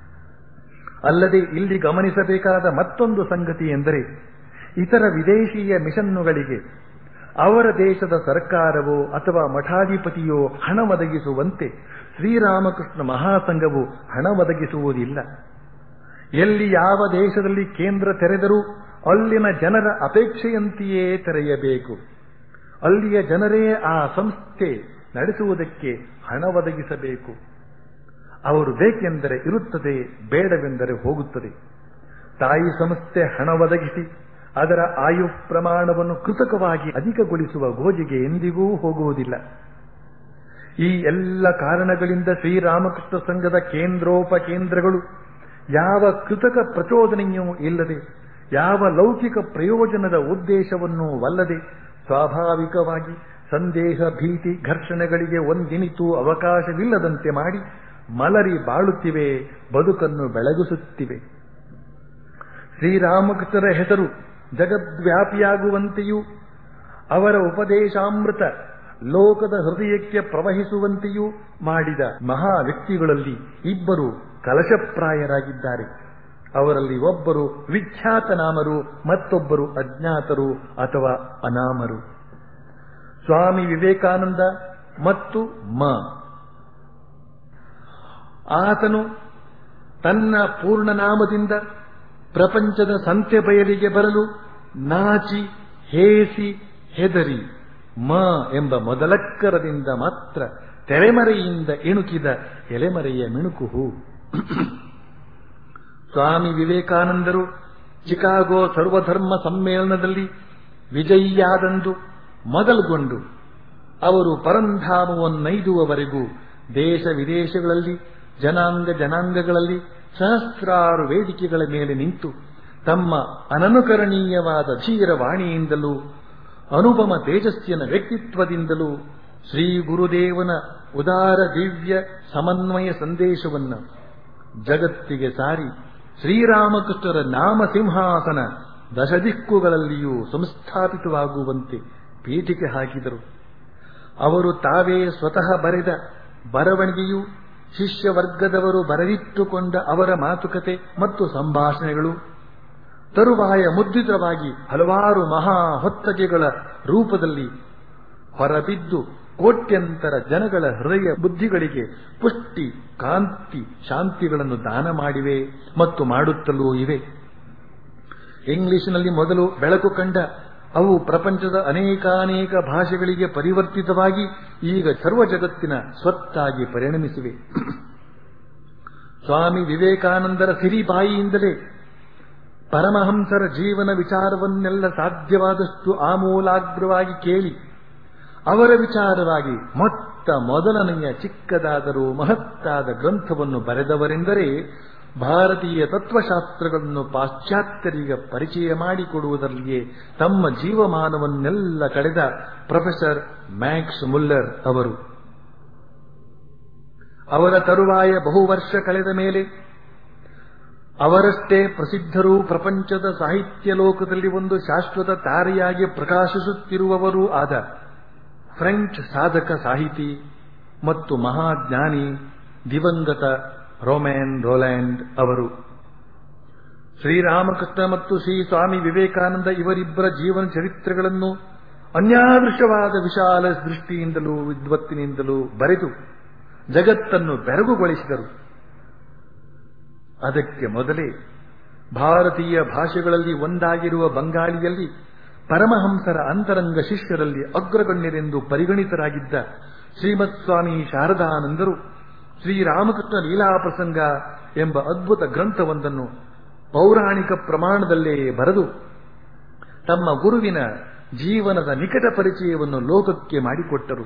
ಅಲ್ಲದೆ ಇಲ್ಲಿ ಗಮನಿಸಬೇಕಾದ ಮತ್ತೊಂದು ಸಂಗತಿ ಎಂದರೆ ಇತರ ವಿದೇಶೀಯ ಮಿಷನ್ನುಗಳಿಗೆ ಅವರ ದೇಶದ ಸರ್ಕಾರವೋ ಅಥವಾ ಮಠಾಧಿಪತಿಯೋ ಹಣ ಒದಗಿಸುವಂತೆ ಶ್ರೀರಾಮಕೃಷ್ಣ ಮಹಾಸಂಘವು ಹಣ ಒದಗಿಸುವುದಿಲ್ಲ ಎಲ್ಲಿ ಯಾವ ದೇಶದಲ್ಲಿ ಕೇಂದ್ರ ತೆರೆದರೂ ಅಲ್ಲಿನ ಜನರ ಅಪೇಕ್ಷೆಯಂತೆಯೇ ತೆರೆಯಬೇಕು ಅಲ್ಲಿಯ ಜನರೇ ಆ ಸಂಸ್ಥೆ ನಡೆಸುವುದಕ್ಕೆ ಹಣ ಒದಗಿಸಬೇಕು ಅವರು ಬೇಕೆಂದರೆ ಇರುತ್ತದೆ ಬೇಡವೆಂದರೆ ಹೋಗುತ್ತದೆ ತಾಯಿ ಸಂಸ್ಥೆ ಹಣ ಒದಗಿಸಿ ಅದರ ಆಯು ಪ್ರಮಾಣವನ್ನು ಕೃತಕವಾಗಿ ಅಧಿಕಗೊಳಿಸುವ ಗೋಜಿಗೆ ಎಂದಿಗೂ ಹೋಗುವುದಿಲ್ಲ ಈ ಎಲ್ಲ ಕಾರಣಗಳಿಂದ ಶ್ರೀರಾಮಕೃಷ್ಣ ಸಂಘದ ಕೇಂದ್ರೋಪಕೇಂದ್ರಗಳು ಯಾವ ಕೃತಕ ಪ್ರಚೋದನೆಯೂ ಇಲ್ಲದೆ ಯಾವ ಲೌಕಿಕ ಪ್ರಯೋಜನದ ಉದ್ದೇಶವನ್ನೂ ವಲ್ಲದೆ ಸ್ವಾಭಾವಿಕವಾಗಿ ಸಂದೇಹ ಭೀತಿ ಘರ್ಷಣೆಗಳಿಗೆ ಒಂದಿನಿತೂ ಅವಕಾಶವಿಲ್ಲದಂತೆ ಮಾಡಿ ಮಲರಿ ಬಾಳುತ್ತಿವೆ ಬದುಕನ್ನು ಬೆಳಗಿಸುತ್ತಿವೆ ಶ್ರೀರಾಮಕೃಷ್ಣರ ಹೆಸರು ಜಗದ್ವ್ಯಾಪಿಯಾಗುವಂತೆಯೂ ಅವರ ಉಪದೇಶಾಮೃತ ಲೋಕದ ಹೃದಯಕ್ಕೆ ಪ್ರವಹಿಸುವಂತೆಯೂ ಮಾಡಿದ ಮಹಾ ವ್ಯಕ್ತಿಗಳಲ್ಲಿ ಇಬ್ಬರು ಕಲಶಪ್ರಾಯರಾಗಿದ್ದಾರೆ ಅವರಲ್ಲಿ ಒಬ್ಬರು ವಿಖ್ಯಾತನಾಮರು ಮತ್ತೊಬ್ಬರು ಅಜ್ಞಾತರು ಅಥವಾ ಅನಾಮರು ಸ್ವಾಮಿ ವಿವೇಕಾನಂದ ಮತ್ತು ಮ ಆತನು ತನ್ನ ಪೂರ್ಣನಾಮದಿಂದ ಪ್ರಪಂಚದ ಸಂತೆ ಬಯಲಿಗೆ ಬರಲು ನಾಚಿ ಹೇಸಿ ಹೆದರಿ ಮ ಎಂಬ ಮೊದಲಕ್ಕರದಿಂದ ಮಾತ್ರ ತೆರೆಮರೆಯಿಂದ ಇಣುಕಿದ ಎಲೆಮರೆಯ ಮಿಣುಕು ಹೂ ಸ್ವಾಮಿ ವಿವೇಕಾನಂದರು ಚಿಕಾಗೋ ಸರ್ವಧರ್ಮ ಸಮ್ಮೇಳನದಲ್ಲಿ ವಿಜಯಿಯಾದಂದು ಮೊದಲುಗೊಂಡು ಅವರು ಪರಂಧಾಮವನ್ನೈದುವವರೆಗೂ ದೇಶ ವಿದೇಶಗಳಲ್ಲಿ ಜನಾಂಗ ಜನಾಂಗಗಳಲ್ಲಿ ಸಹಸ್ರಾರು ವೇದಿಕೆಗಳ ಮೇಲೆ ನಿಂತು ತಮ್ಮ ಅನನುಕರಣೀಯವಾದ ಧೀರವಾಣಿಯಿಂದಲೂ ಅನುಪಮ ತೇಜಸ್ಸಿನ ವ್ಯಕ್ತಿತ್ವದಿಂದಲೂ ಶ್ರೀ ಗುರುದೇವನ ಉದಾರ ದಿವ್ಯ ಸಮನ್ವಯ ಸಂದೇಶವನ್ನು ಜಗತ್ತಿಗೆ ಸಾರಿ ಶ್ರೀರಾಮಕೃಷ್ಣರ ನಾಮ ಸಿಂಹಾಸನ ದಶದಿಕ್ಕುಗಳಲ್ಲಿಯೂ ಸಂಸ್ಥಾಪಿತವಾಗುವಂತೆ ಪೀಠಿಕೆ ಹಾಕಿದರು ಅವರು ತಾವೇ ಸ್ವತಃ ಬರೆದ ಬರವಣಿಗೆಯು ಶಿಷ್ಯ ವರ್ಗದವರು ಬರೆದಿಟ್ಟುಕೊಂಡ ಅವರ ಮಾತುಕತೆ ಮತ್ತು ಸಂಭಾಷಣೆಗಳು ತರುವಾಯ ಮುದ್ರಿತವಾಗಿ ಹಲವಾರು ಮಹಾ ಹೊತ್ತಗೆಗಳ ರೂಪದಲ್ಲಿ ಹೊರಬಿದ್ದು ಕೋಟ್ಯಂತರ ಜನಗಳ ಹೃದಯ ಬುದ್ಧಿಗಳಿಗೆ ಪುಷ್ಟಿ ಕಾಂತಿ ಶಾಂತಿಗಳನ್ನು ದಾನ ಮಾಡಿವೆ ಮತ್ತು ಮಾಡುತ್ತಲೂ ಇವೆ ಇಂಗ್ಲಿಷ್ನಲ್ಲಿ ಮೊದಲು ಬೆಳಕು ಕಂಡ ಅವು ಪ್ರಪಂಚದ ಅನೇಕಾನೇಕ ಭಾಷೆಗಳಿಗೆ ಪರಿವರ್ತಿತವಾಗಿ ಈಗ ಸರ್ವ ಜಗತ್ತಿನ ಸ್ವತ್ತಾಗಿ ಪರಿಣಮಿಸಿವೆ ಸ್ವಾಮಿ ವಿವೇಕಾನಂದರ ಸಿರಿಬಾಯಿಯಿಂದಲೇ ಪರಮಹಂಸರ ಜೀವನ ವಿಚಾರವನ್ನೆಲ್ಲ ಸಾಧ್ಯವಾದಷ್ಟು ಆಮೂಲಾಗ್ರವಾಗಿ ಕೇಳಿ ಅವರ ವಿಚಾರವಾಗಿ ಮೊತ್ತ ಮೊದಲನೆಯ ಚಿಕ್ಕದಾದರೂ ಮಹತ್ತಾದ ಗ್ರಂಥವನ್ನು ಬರೆದವರೆಂದರೆ ಭಾರತೀಯ ತತ್ವಶಾಸ್ತ್ರಗಳನ್ನು ಪಾಶ್ಚಾತ್ಯರಿಗೆ ಪರಿಚಯ ಮಾಡಿಕೊಡುವುದರಲ್ಲಿಯೇ ತಮ್ಮ ಜೀವಮಾನವನ್ನೆಲ್ಲ ಕಳೆದ ಪ್ರೊಫೆಸರ್ ಮ್ಯಾಕ್ಸ್ ಮುಲ್ಲರ್ ಅವರು ಅವರ ತರುವಾಯ ಬಹು ವರ್ಷ ಕಳೆದ ಮೇಲೆ ಅವರಷ್ಟೇ ಪ್ರಸಿದ್ಧರೂ ಪ್ರಪಂಚದ ಸಾಹಿತ್ಯ ಲೋಕದಲ್ಲಿ ಒಂದು ಶಾಶ್ವತ ತಾರೆಯಾಗಿ ಪ್ರಕಾಶಿಸುತ್ತಿರುವವರೂ ಆದ ಫ್ರೆಂಚ್ ಸಾಧಕ ಸಾಹಿತಿ ಮತ್ತು ಮಹಾಜ್ಞಾನಿ ದಿವಂಗತ ರೋಮ್ಯಾನ್ ರೋಲ್ಯಾಂಡ್ ಅವರು ಶ್ರೀರಾಮಕೃಷ್ಣ ಮತ್ತು ಶ್ರೀ ಸ್ವಾಮಿ ವಿವೇಕಾನಂದ ಇವರಿಬ್ಬರ ಜೀವನ ಚರಿತ್ರೆಗಳನ್ನು ಅನ್ಯಾದೃಶವಾದ ವಿಶಾಲ ದೃಷ್ಟಿಯಿಂದಲೂ ವಿದ್ವತ್ತಿನಿಂದಲೂ ಬರೆದು ಜಗತ್ತನ್ನು ಬೆರಗುಗೊಳಿಸಿದರು ಅದಕ್ಕೆ ಮೊದಲೇ ಭಾರತೀಯ ಭಾಷೆಗಳಲ್ಲಿ ಒಂದಾಗಿರುವ ಬಂಗಾಳಿಯಲ್ಲಿ ಪರಮಹಂಸರ ಅಂತರಂಗ ಶಿಷ್ಯರಲ್ಲಿ ಅಗ್ರಗಣ್ಯರೆಂದು ಪರಿಗಣಿತರಾಗಿದ್ದ ಶ್ರೀಮತ್ ಸ್ವಾಮಿ ಶಾರದಾನಂದರು ಶ್ರೀರಾಮಕೃಷ್ಣ ಲೀಲಾಪ್ರಸಂಗ ಎಂಬ ಅದ್ಭುತ ಗ್ರಂಥವೊಂದನ್ನು ಪೌರಾಣಿಕ ಪ್ರಮಾಣದಲ್ಲೇ ಬರೆದು ತಮ್ಮ ಗುರುವಿನ ಜೀವನದ ನಿಕಟ ಪರಿಚಯವನ್ನು ಲೋಕಕ್ಕೆ ಮಾಡಿಕೊಟ್ಟರು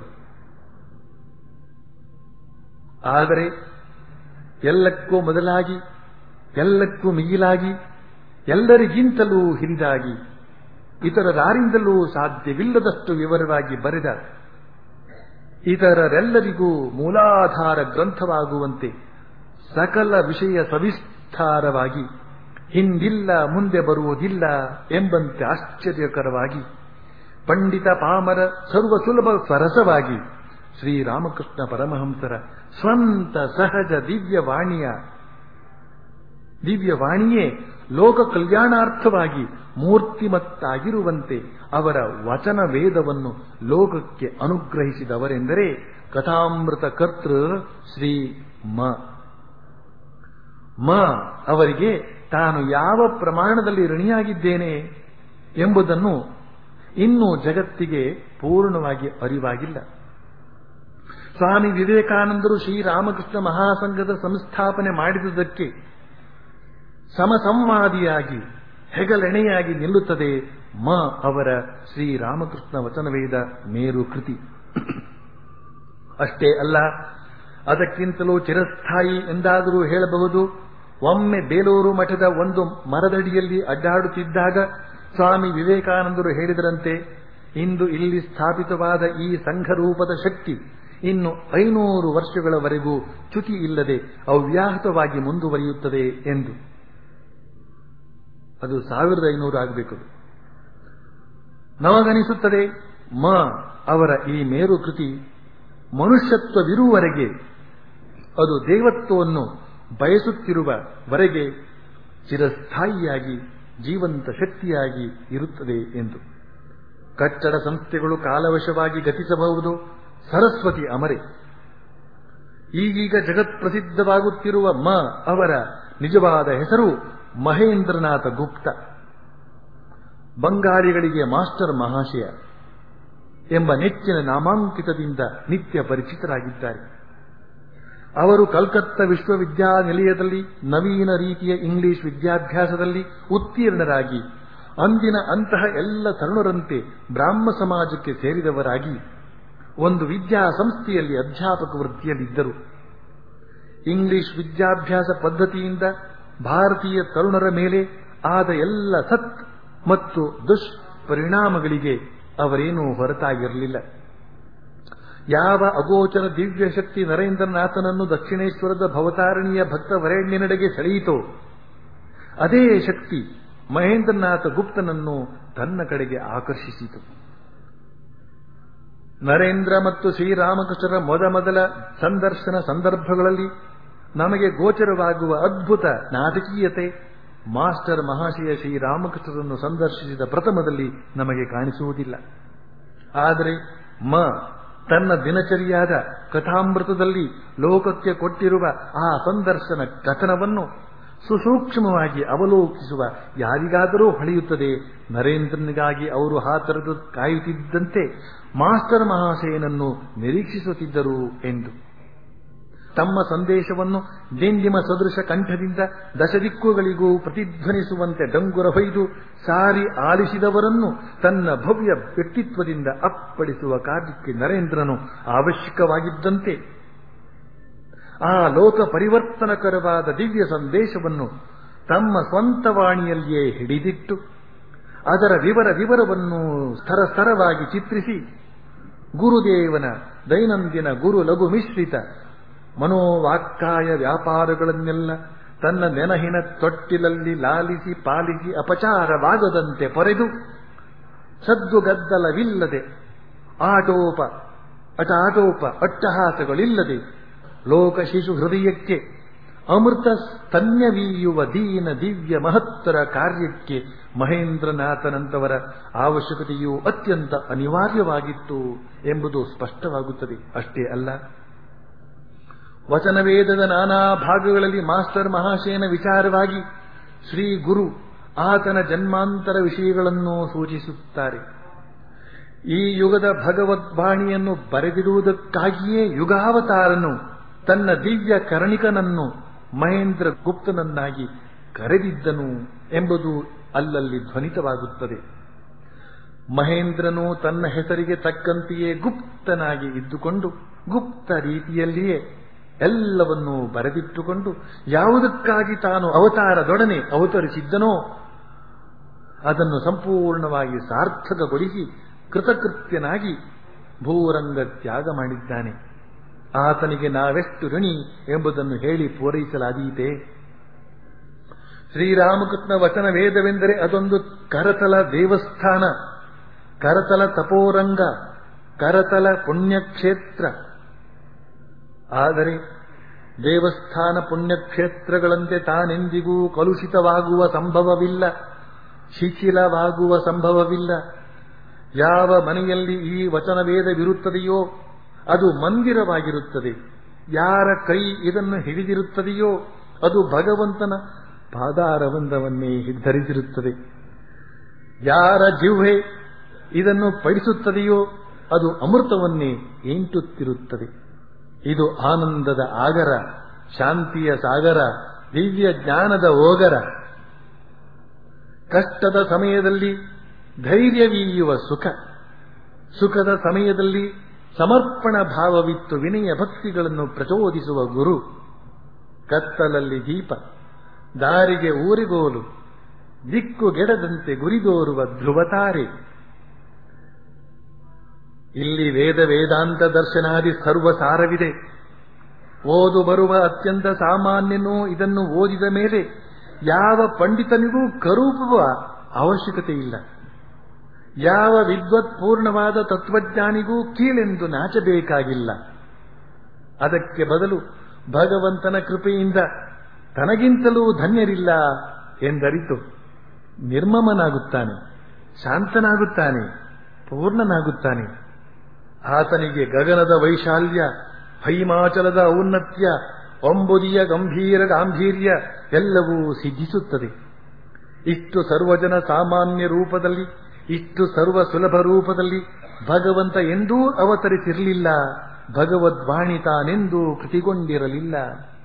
ಆದರೆ ಎಲ್ಲಕ್ಕೂ ಮೊದಲಾಗಿ ಎಲ್ಲಕ್ಕೂ ಮಿಗಿಲಾಗಿ ಎಲ್ಲರಿಗಿಂತಲೂ ಹಿರಿದಾಗಿ ಇತರರಾರಿಂದಲೂ ಸಾಧ್ಯವಿಲ್ಲದಷ್ಟು ವಿವರವಾಗಿ ಬರೆದ ಇತರರೆಲ್ಲರಿಗೂ ಮೂಲಾಧಾರ ಗ್ರಂಥವಾಗುವಂತೆ ಸಕಲ ವಿಷಯ ಸವಿಸ್ತಾರವಾಗಿ ಹಿಂದಿಲ್ಲ ಮುಂದೆ ಬರುವುದಿಲ್ಲ ಎಂಬಂತೆ ಆಶ್ಚರ್ಯಕರವಾಗಿ ಪಂಡಿತ ಪಾಮರ ಸರ್ವ ಸುಲಭ ಸರಸವಾಗಿ ಶ್ರೀರಾಮಕೃಷ್ಣ ಪರಮಹಂಸರ ಸ್ವಂತ ಸಹಜ ದಿವ್ಯವಾಣಿಯ ದಿವ್ಯವಾಣಿಯೇ ಲೋಕ ಕಲ್ಯಾಣಾರ್ಥವಾಗಿ ಮೂರ್ತಿಮತ್ತಾಗಿರುವಂತೆ ಅವರ ವಚನ ವೇದವನ್ನು ಲೋಕಕ್ಕೆ ಅನುಗ್ರಹಿಸಿದವರೆಂದರೆ ಕಥಾಮೃತ ಕರ್ತೃ ಶ್ರೀ ಮ ಮ ಅವರಿಗೆ ತಾನು ಯಾವ ಪ್ರಮಾಣದಲ್ಲಿ ಋಣಿಯಾಗಿದ್ದೇನೆ ಎಂಬುದನ್ನು ಇನ್ನೂ ಜಗತ್ತಿಗೆ ಪೂರ್ಣವಾಗಿ ಅರಿವಾಗಿಲ್ಲ ಸ್ವಾಮಿ ವಿವೇಕಾನಂದರು ಶ್ರೀರಾಮಕೃಷ್ಣ ಮಹಾಸಂಘದ ಸಂಸ್ಥಾಪನೆ ಮಾಡಿದುದಕ್ಕೆ ಸಮಸಂವಾದಿಯಾಗಿ ಹೆಗಲೆಣೆಯಾಗಿ ನಿಲ್ಲುತ್ತದೆ ಮ ಅವರ ಶ್ರೀರಾಮಕೃಷ್ಣ ವಚನವೇದ ಮೇರು ಕೃತಿ ಅಷ್ಟೇ ಅಲ್ಲ ಅದಕ್ಕಿಂತಲೂ ಚಿರಸ್ಥಾಯಿ ಎಂದಾದರೂ ಹೇಳಬಹುದು ಒಮ್ಮೆ ಬೇಲೂರು ಮಠದ ಒಂದು ಮರದಡಿಯಲ್ಲಿ ಅಡ್ಡಾಡುತ್ತಿದ್ದಾಗ ಸ್ವಾಮಿ ವಿವೇಕಾನಂದರು ಹೇಳಿದರಂತೆ ಇಂದು ಇಲ್ಲಿ ಸ್ಥಾಪಿತವಾದ ಈ ಸಂಘರೂಪದ ಶಕ್ತಿ ಇನ್ನು ಐನೂರು ವರ್ಷಗಳವರೆಗೂ ಚ್ಯುತಿ ಇಲ್ಲದೆ ಅವ್ಯಾಹತವಾಗಿ ಮುಂದುವರಿಯುತ್ತದೆ ಎಂದು ಅದು ಸಾವಿರದ ಐನೂರು ಆಗಬೇಕು ನಮಗನಿಸುತ್ತದೆ ಮ ಅವರ ಈ ಮೇರು ಕೃತಿ ಮನುಷ್ಯತ್ವವಿರುವವರೆಗೆ ಅದು ದೇವತ್ವವನ್ನು ಬಯಸುತ್ತಿರುವವರೆಗೆ ಚಿರಸ್ಥಾಯಿಯಾಗಿ ಜೀವಂತ ಶಕ್ತಿಯಾಗಿ ಇರುತ್ತದೆ ಎಂದು ಕಟ್ಟಡ ಸಂಸ್ಥೆಗಳು ಕಾಲವಶವಾಗಿ ಗತಿಸಬಹುದು ಸರಸ್ವತಿ ಅಮರೆ ಈಗೀಗ ಜಗತ್ಪ್ರಸಿದ್ಧವಾಗುತ್ತಿರುವ ಮ ಅವರ ನಿಜವಾದ ಹೆಸರು ಮಹೇಂದ್ರನಾಥ ಗುಪ್ತ ಬಂಗಾಳಿಗಳಿಗೆ ಮಾಸ್ಟರ್ ಮಹಾಶಯ ಎಂಬ ನೆಚ್ಚಿನ ನಾಮಾಂಕಿತದಿಂದ ನಿತ್ಯ ಪರಿಚಿತರಾಗಿದ್ದಾರೆ ಅವರು ಕಲ್ಕತ್ತಾ ವಿಶ್ವವಿದ್ಯಾನಿಲಯದಲ್ಲಿ ನವೀನ ರೀತಿಯ ಇಂಗ್ಲಿಷ್ ವಿದ್ಯಾಭ್ಯಾಸದಲ್ಲಿ ಉತ್ತೀರ್ಣರಾಗಿ ಅಂದಿನ ಅಂತಹ ಎಲ್ಲ ತರುಣರಂತೆ ಬ್ರಾಹ್ಮ ಸಮಾಜಕ್ಕೆ ಸೇರಿದವರಾಗಿ ಒಂದು ವಿದ್ಯಾಸಂಸ್ಥೆಯಲ್ಲಿ ಅಧ್ಯಾಪಕ ವೃತ್ತಿಯಲ್ಲಿದ್ದರು ಇಂಗ್ಲಿಷ್ ವಿದ್ಯಾಭ್ಯಾಸ ಪದ್ಧತಿಯಿಂದ ಭಾರತೀಯ ತರುಣರ ಮೇಲೆ ಆದ ಎಲ್ಲ ಸತ್ ಮತ್ತು ದುಷ್ಪರಿಣಾಮಗಳಿಗೆ ಅವರೇನೂ ಹೊರತಾಗಿರಲಿಲ್ಲ ಯಾವ ಅಗೋಚರ ದಿವ್ಯ ಶಕ್ತಿ ನರೇಂದ್ರನಾಥನನ್ನು ದಕ್ಷಿಣೇಶ್ವರದ ಭವತಾರಣಿಯ ಭಕ್ತ ವರೇಣ್ಯನೆಡೆಗೆ ಸೆಳೆಯಿತೋ ಅದೇ ಶಕ್ತಿ ಮಹೇಂದ್ರನಾಥ ಗುಪ್ತನನ್ನು ತನ್ನ ಕಡೆಗೆ ಆಕರ್ಷಿಸಿತು ನರೇಂದ್ರ ಮತ್ತು ಶ್ರೀರಾಮಕೃಷ್ಣರ ಮೊದಮೊದಲ ಸಂದರ್ಶನ ಸಂದರ್ಭಗಳಲ್ಲಿ ನಮಗೆ ಗೋಚರವಾಗುವ ಅದ್ಭುತ ನಾಟಕೀಯತೆ ಮಾಸ್ಟರ್ ಮಹಾಶಯ ಶ್ರೀರಾಮಕೃಷ್ಣರನ್ನು ಸಂದರ್ಶಿಸಿದ ಪ್ರಥಮದಲ್ಲಿ ನಮಗೆ ಕಾಣಿಸುವುದಿಲ್ಲ ಆದರೆ ಮ ತನ್ನ ದಿನಚರಿಯಾದ ಕಥಾಮೃತದಲ್ಲಿ ಲೋಕಕ್ಕೆ ಕೊಟ್ಟಿರುವ ಆ ಸಂದರ್ಶನ ಕಥನವನ್ನು ಸುಸೂಕ್ಷ್ಮವಾಗಿ ಅವಲೋಕಿಸುವ ಯಾರಿಗಾದರೂ ಹೊಳೆಯುತ್ತದೆ ನರೇಂದ್ರನಿಗಾಗಿ ಅವರು ಹಾತರದು ಕಾಯುತ್ತಿದ್ದಂತೆ ಮಾಸ್ಟರ್ ಮಹಾಶಯನನ್ನು ನಿರೀಕ್ಷಿಸುತ್ತಿದ್ದರು ಎಂದು ತಮ್ಮ ಸಂದೇಶವನ್ನು ದಿಂಡಿಮ ಸದೃಶ ಕಂಠದಿಂದ ದಶದಿಕ್ಕುಗಳಿಗೂ ಪ್ರತಿಧ್ವನಿಸುವಂತೆ ಡಂಗುರ ಹೊಯ್ದು ಸಾರಿ ಆಲಿಸಿದವರನ್ನು ತನ್ನ ಭವ್ಯ ವ್ಯಕ್ತಿತ್ವದಿಂದ ಅಪ್ಪಳಿಸುವ ಕಾರ್ಯಕ್ಕೆ ನರೇಂದ್ರನು ಅವಶ್ಯಕವಾಗಿದ್ದಂತೆ ಆ ಲೋಕ ಪರಿವರ್ತನಕರವಾದ ದಿವ್ಯ ಸಂದೇಶವನ್ನು ತಮ್ಮ ಸ್ವಂತ ವಾಣಿಯಲ್ಲಿಯೇ ಹಿಡಿದಿಟ್ಟು ಅದರ ವಿವರ ವಿವರವನ್ನು ಸ್ಥರ ಸ್ತರವಾಗಿ ಚಿತ್ರಿಸಿ ಗುರುದೇವನ ದೈನಂದಿನ ಗುರು ಲಘು ಮಿಶ್ರಿತ ಮನೋವಾಕ್ಕಾಯ ವ್ಯಾಪಾರಗಳನ್ನೆಲ್ಲ ತನ್ನ ನೆನಹಿನ ತೊಟ್ಟಿಲಲ್ಲಿ ಲಾಲಿಸಿ ಪಾಲಿಸಿ ಅಪಚಾರವಾಗದಂತೆ ಪೊರೆದು ಸದ್ದುಗದ್ದಲವಿಲ್ಲದೆ ಆಟೋಪ ಅಟಾಟೋಪ ಅಟ್ಟಹಾಸಗಳಿಲ್ಲದೆ ಲೋಕ ಶಿಶು ಹೃದಯಕ್ಕೆ ಅಮೃತ ಸ್ತನ್ಯವೀಯುವ ದೀನ ದಿವ್ಯ ಮಹತ್ತರ ಕಾರ್ಯಕ್ಕೆ ಮಹೇಂದ್ರನಾಥನಂತವರ ಅವಶ್ಯಕತೆಯು ಅತ್ಯಂತ ಅನಿವಾರ್ಯವಾಗಿತ್ತು ಎಂಬುದು ಸ್ಪಷ್ಟವಾಗುತ್ತದೆ ಅಷ್ಟೇ ಅಲ್ಲ ವಚನವೇದದ ನಾನಾ ಭಾಗಗಳಲ್ಲಿ ಮಾಸ್ಟರ್ ಮಹಾಶಯನ ವಿಚಾರವಾಗಿ ಶ್ರೀ ಗುರು ಆತನ ಜನ್ಮಾಂತರ ವಿಷಯಗಳನ್ನು ಸೂಚಿಸುತ್ತಾರೆ ಈ ಯುಗದ ಭಗವದ್ವಾಣಿಯನ್ನು ಬರೆದಿರುವುದಕ್ಕಾಗಿಯೇ ಯುಗಾವತಾರನು ತನ್ನ ದಿವ್ಯ ಕರ್ಣಿಕನನ್ನು ಮಹೇಂದ್ರ ಗುಪ್ತನನ್ನಾಗಿ ಕರೆದಿದ್ದನು ಎಂಬುದು ಅಲ್ಲಲ್ಲಿ ಧ್ವನಿತವಾಗುತ್ತದೆ ಮಹೇಂದ್ರನು ತನ್ನ ಹೆಸರಿಗೆ ತಕ್ಕಂತೆಯೇ ಗುಪ್ತನಾಗಿ ಇದ್ದುಕೊಂಡು ಗುಪ್ತ ರೀತಿಯಲ್ಲಿಯೇ ಎಲ್ಲವನ್ನೂ ಬರೆದಿಟ್ಟುಕೊಂಡು ಯಾವುದಕ್ಕಾಗಿ ತಾನು ಅವತಾರದೊಡನೆ ಅವತರಿಸಿದ್ದನೋ ಅದನ್ನು ಸಂಪೂರ್ಣವಾಗಿ ಸಾರ್ಥಕಗೊಳಿಸಿ ಕೃತಕೃತ್ಯನಾಗಿ ಭೂರಂಗ ತ್ಯಾಗ ಮಾಡಿದ್ದಾನೆ ಆತನಿಗೆ ನಾವೆಷ್ಟು ಋಣಿ ಎಂಬುದನ್ನು ಹೇಳಿ ಪೂರೈಸಲಾದೀತೆ ಶ್ರೀರಾಮಕೃಷ್ಣ ವಚನ ವೇದವೆಂದರೆ ಅದೊಂದು ಕರತಲ ದೇವಸ್ಥಾನ ಕರತಲ ತಪೋರಂಗ ಕರತಲ ಪುಣ್ಯಕ್ಷೇತ್ರ ಆದರೆ ದೇವಸ್ಥಾನ ಪುಣ್ಯಕ್ಷೇತ್ರಗಳಂತೆ ತಾನೆಂದಿಗೂ ಕಲುಷಿತವಾಗುವ ಸಂಭವವಿಲ್ಲ ಶಿಥಿಲವಾಗುವ ಸಂಭವವಿಲ್ಲ ಯಾವ ಮನೆಯಲ್ಲಿ ಈ ವಚನವೇದವಿರುತ್ತದೆಯೋ ಅದು ಮಂದಿರವಾಗಿರುತ್ತದೆ ಯಾರ ಕೈ ಇದನ್ನು ಹಿಡಿದಿರುತ್ತದೆಯೋ ಅದು ಭಗವಂತನ ಪಾದಾರವಂದವನ್ನೇ ಧರಿಸಿರುತ್ತದೆ ಯಾರ ಜಿಹ್ವೆ ಇದನ್ನು ಪಡಿಸುತ್ತದೆಯೋ ಅದು ಅಮೃತವನ್ನೇ ಎಂಟುತ್ತಿರುತ್ತದೆ ಇದು ಆನಂದದ ಆಗರ ಶಾಂತಿಯ ಸಾಗರ ದಿವ್ಯ ಜ್ಞಾನದ ಓಗರ ಕಷ್ಟದ ಸಮಯದಲ್ಲಿ ಧೈರ್ಯವೀಯುವ ಸುಖ ಸುಖದ ಸಮಯದಲ್ಲಿ ಸಮರ್ಪಣ ಭಾವವಿತ್ತು ವಿನಯ ಭಕ್ತಿಗಳನ್ನು ಪ್ರಚೋದಿಸುವ ಗುರು ಕತ್ತಲಲ್ಲಿ ದೀಪ ದಾರಿಗೆ ಊರಿಗೋಲು ದಿಕ್ಕುಗೆಡದಂತೆ ಗುರಿದೋರುವ ಧ್ರುವತಾರೆ ಇಲ್ಲಿ ವೇದ ವೇದಾಂತ ದರ್ಶನಾದಿ ಸರ್ವಸಾರವಿದೆ ಓದು ಬರುವ ಅತ್ಯಂತ ಸಾಮಾನ್ಯನೂ ಇದನ್ನು ಓದಿದ ಮೇಲೆ ಯಾವ ಪಂಡಿತನಿಗೂ ಕರೂಪುವ ಅವಶ್ಯಕತೆ ಇಲ್ಲ ಯಾವ ವಿದ್ವತ್ಪೂರ್ಣವಾದ ತತ್ವಜ್ಞಾನಿಗೂ ಕೀಳೆಂದು ನಾಚಬೇಕಾಗಿಲ್ಲ ಅದಕ್ಕೆ ಬದಲು ಭಗವಂತನ ಕೃಪೆಯಿಂದ ತನಗಿಂತಲೂ ಧನ್ಯರಿಲ್ಲ ಎಂದರಿತು ನಿರ್ಮಮನಾಗುತ್ತಾನೆ ಶಾಂತನಾಗುತ್ತಾನೆ ಪೂರ್ಣನಾಗುತ್ತಾನೆ ಆತನಿಗೆ ಗಗನದ ವೈಶಾಲ್ಯ ಹೈಮಾಚಲದ ಔನ್ನತ್ಯ ಒಂಬುದಿಯ ಗಂಭೀರ ಗಾಂಭೀರ್ಯ ಎಲ್ಲವೂ ಸಿದ್ಧಿಸುತ್ತದೆ ಇಷ್ಟು ಸರ್ವಜನ ಸಾಮಾನ್ಯ ರೂಪದಲ್ಲಿ ಇಷ್ಟು ಸರ್ವ ಸುಲಭ ರೂಪದಲ್ಲಿ ಭಗವಂತ ಎಂದೂ ಅವತರಿಸಿರಲಿಲ್ಲ ಭಗವದ್ವಾಣಿ ತಾನೆಂದೂ ಕೃತಿಗೊಂಡಿರಲಿಲ್ಲ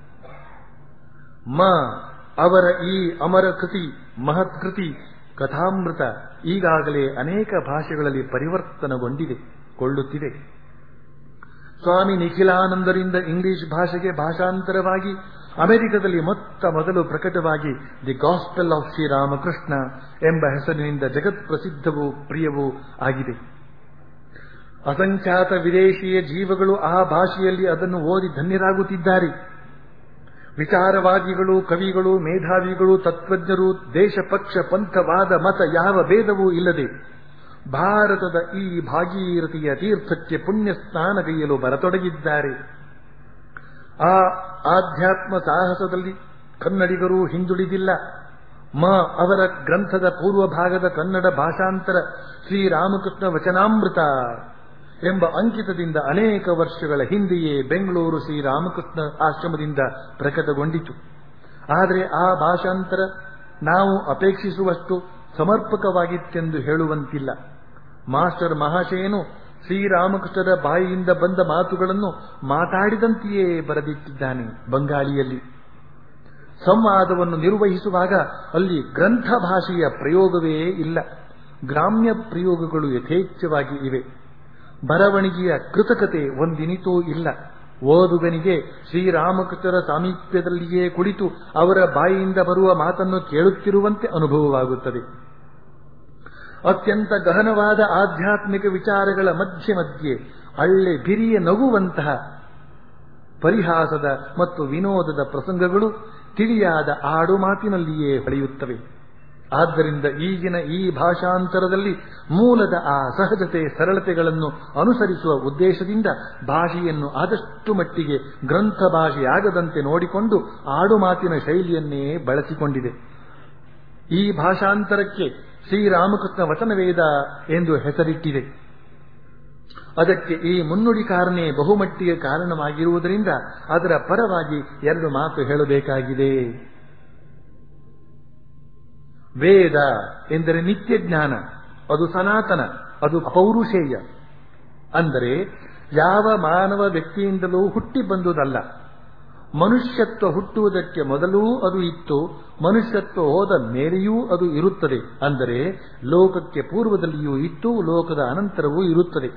ಮ ಅವರ ಈ ಅಮರ ಕೃತಿ ಮಹತ್ಕೃತಿ ಕಥಾಮೃತ ಈಗಾಗಲೇ ಅನೇಕ ಭಾಷೆಗಳಲ್ಲಿ ಪರಿವರ್ತನಗೊಂಡಿದೆ ಕೊಳ್ಳುತ್ತಿದೆ ಸ್ವಾಮಿ ನಿಖಿಲಾನಂದರಿಂದ ಇಂಗ್ಲಿಷ್ ಭಾಷೆಗೆ ಭಾಷಾಂತರವಾಗಿ ಅಮೆರಿಕದಲ್ಲಿ ಮೊತ್ತ ಮೊದಲು ಪ್ರಕಟವಾಗಿ ದಿ ಗಾಸ್ಪೆಲ್ ಆಫ್ ಶ್ರೀರಾಮಕೃಷ್ಣ ಎಂಬ ಹೆಸರಿನಿಂದ ಜಗತ್ ಪ್ರಸಿದ್ಧವೂ ಪ್ರಿಯವೂ ಆಗಿದೆ ಅಸಂಖ್ಯಾತ ವಿದೇಶೀಯ ಜೀವಗಳು ಆ ಭಾಷೆಯಲ್ಲಿ ಅದನ್ನು ಓದಿ ಧನ್ಯರಾಗುತ್ತಿದ್ದಾರೆ ವಿಚಾರವಾದಿಗಳು ಕವಿಗಳು ಮೇಧಾವಿಗಳು ತತ್ವಜ್ಞರು ದೇಶ ಪಕ್ಷ ಪಂಥವಾದ ಮತ ಯಾವ ಭೇದವೂ ಇಲ್ಲದೆ ಭಾರತದ ಈ ಭಾಗೀರಥಿಯ ತೀರ್ಥಕ್ಕೆ ಪುಣ್ಯ ಸ್ನಾನಗೈಯಲು ಬರತೊಡಗಿದ್ದಾರೆ ಆ ಆಧ್ಯಾತ್ಮ ಸಾಹಸದಲ್ಲಿ ಕನ್ನಡಿಗರೂ ಹಿಂದುಳಿದಿಲ್ಲ ಮ ಅವರ ಗ್ರಂಥದ ಪೂರ್ವ ಭಾಗದ ಕನ್ನಡ ಭಾಷಾಂತರ ಶ್ರೀರಾಮಕೃಷ್ಣ ವಚನಾಮೃತ ಎಂಬ ಅಂಕಿತದಿಂದ ಅನೇಕ ವರ್ಷಗಳ ಹಿಂದೆಯೇ ಬೆಂಗಳೂರು ಶ್ರೀರಾಮಕೃಷ್ಣ ಆಶ್ರಮದಿಂದ ಪ್ರಕಟಗೊಂಡಿತು ಆದರೆ ಆ ಭಾಷಾಂತರ ನಾವು ಅಪೇಕ್ಷಿಸುವಷ್ಟು ಸಮರ್ಪಕವಾಗಿತ್ತೆಂದು ಹೇಳುವಂತಿಲ್ಲ ಮಾಸ್ಟರ್ ಮಹಾಶಯನು ಶ್ರೀರಾಮಕೃಷ್ಣರ ಬಾಯಿಯಿಂದ ಬಂದ ಮಾತುಗಳನ್ನು ಮಾತಾಡಿದಂತೆಯೇ ಬರೆದಿಟ್ಟಿದ್ದಾನೆ ಬಂಗಾಳಿಯಲ್ಲಿ ಸಂವಾದವನ್ನು ನಿರ್ವಹಿಸುವಾಗ ಅಲ್ಲಿ ಗ್ರಂಥ ಭಾಷೆಯ ಪ್ರಯೋಗವೇ ಇಲ್ಲ ಗ್ರಾಮ್ಯ ಪ್ರಯೋಗಗಳು ಯಥೇಚ್ಛವಾಗಿ ಇವೆ ಬರವಣಿಗೆಯ ಕೃತಕತೆ ಒಂದಿನಿತೂ ಇಲ್ಲ ಓದುಗನಿಗೆ ಶ್ರೀರಾಮಕೃಷ್ಣರ ಸಾಮೀಪ್ಯದಲ್ಲಿಯೇ ಕುಳಿತು ಅವರ ಬಾಯಿಯಿಂದ ಬರುವ ಮಾತನ್ನು ಕೇಳುತ್ತಿರುವಂತೆ ಅನುಭವವಾಗುತ್ತದೆ ಅತ್ಯಂತ ಗಹನವಾದ ಆಧ್ಯಾತ್ಮಿಕ ವಿಚಾರಗಳ ಮಧ್ಯೆ ಮಧ್ಯೆ ಹಳ್ಳೆ ಬಿರಿಯ ನಗುವಂತಹ ಪರಿಹಾಸದ ಮತ್ತು ವಿನೋದದ ಪ್ರಸಂಗಗಳು ತಿಳಿಯಾದ ಆಡು ಮಾತಿನಲ್ಲಿಯೇ ಹೊಳೆಯುತ್ತವೆ ಆದ್ದರಿಂದ ಈಗಿನ ಈ ಭಾಷಾಂತರದಲ್ಲಿ ಮೂಲದ ಆ ಸಹಜತೆ ಸರಳತೆಗಳನ್ನು ಅನುಸರಿಸುವ ಉದ್ದೇಶದಿಂದ ಭಾಷೆಯನ್ನು ಆದಷ್ಟು ಮಟ್ಟಿಗೆ ಗ್ರಂಥ ಭಾಷೆಯಾಗದಂತೆ ನೋಡಿಕೊಂಡು ಆಡುಮಾತಿನ ಶೈಲಿಯನ್ನೇ ಬಳಸಿಕೊಂಡಿದೆ ಈ ಭಾಷಾಂತರಕ್ಕೆ ಶ್ರೀರಾಮಕೃಷ್ಣ ವಚನವೇದ ಎಂದು ಹೆಸರಿಟ್ಟಿದೆ ಅದಕ್ಕೆ ಈ ಮುನ್ನುಡಿಕಾರನೇ ಬಹುಮಟ್ಟಿಗೆ ಕಾರಣವಾಗಿರುವುದರಿಂದ ಅದರ ಪರವಾಗಿ ಎರಡು ಮಾತು ಹೇಳಬೇಕಾಗಿದೆ ವೇದ ಎಂದರೆ ನಿತ್ಯ ಜ್ಞಾನ ಅದು ಸನಾತನ ಅದು ಪೌರುಷೇಯ ಅಂದರೆ ಯಾವ ಮಾನವ ವ್ಯಕ್ತಿಯಿಂದಲೂ ಹುಟ್ಟಿ ಬಂದುದಲ್ಲ ಮನುಷ್ಯತ್ವ ಹುಟ್ಟುವುದಕ್ಕೆ ಮೊದಲೂ ಅದು ಇತ್ತು ಮನುಷ್ಯತ್ವ ಹೋದ ಮೇಲೆಯೂ ಅದು ಇರುತ್ತದೆ ಅಂದರೆ ಲೋಕಕ್ಕೆ ಪೂರ್ವದಲ್ಲಿಯೂ ಇತ್ತು ಲೋಕದ ಅನಂತರವೂ ಇರುತ್ತದೆ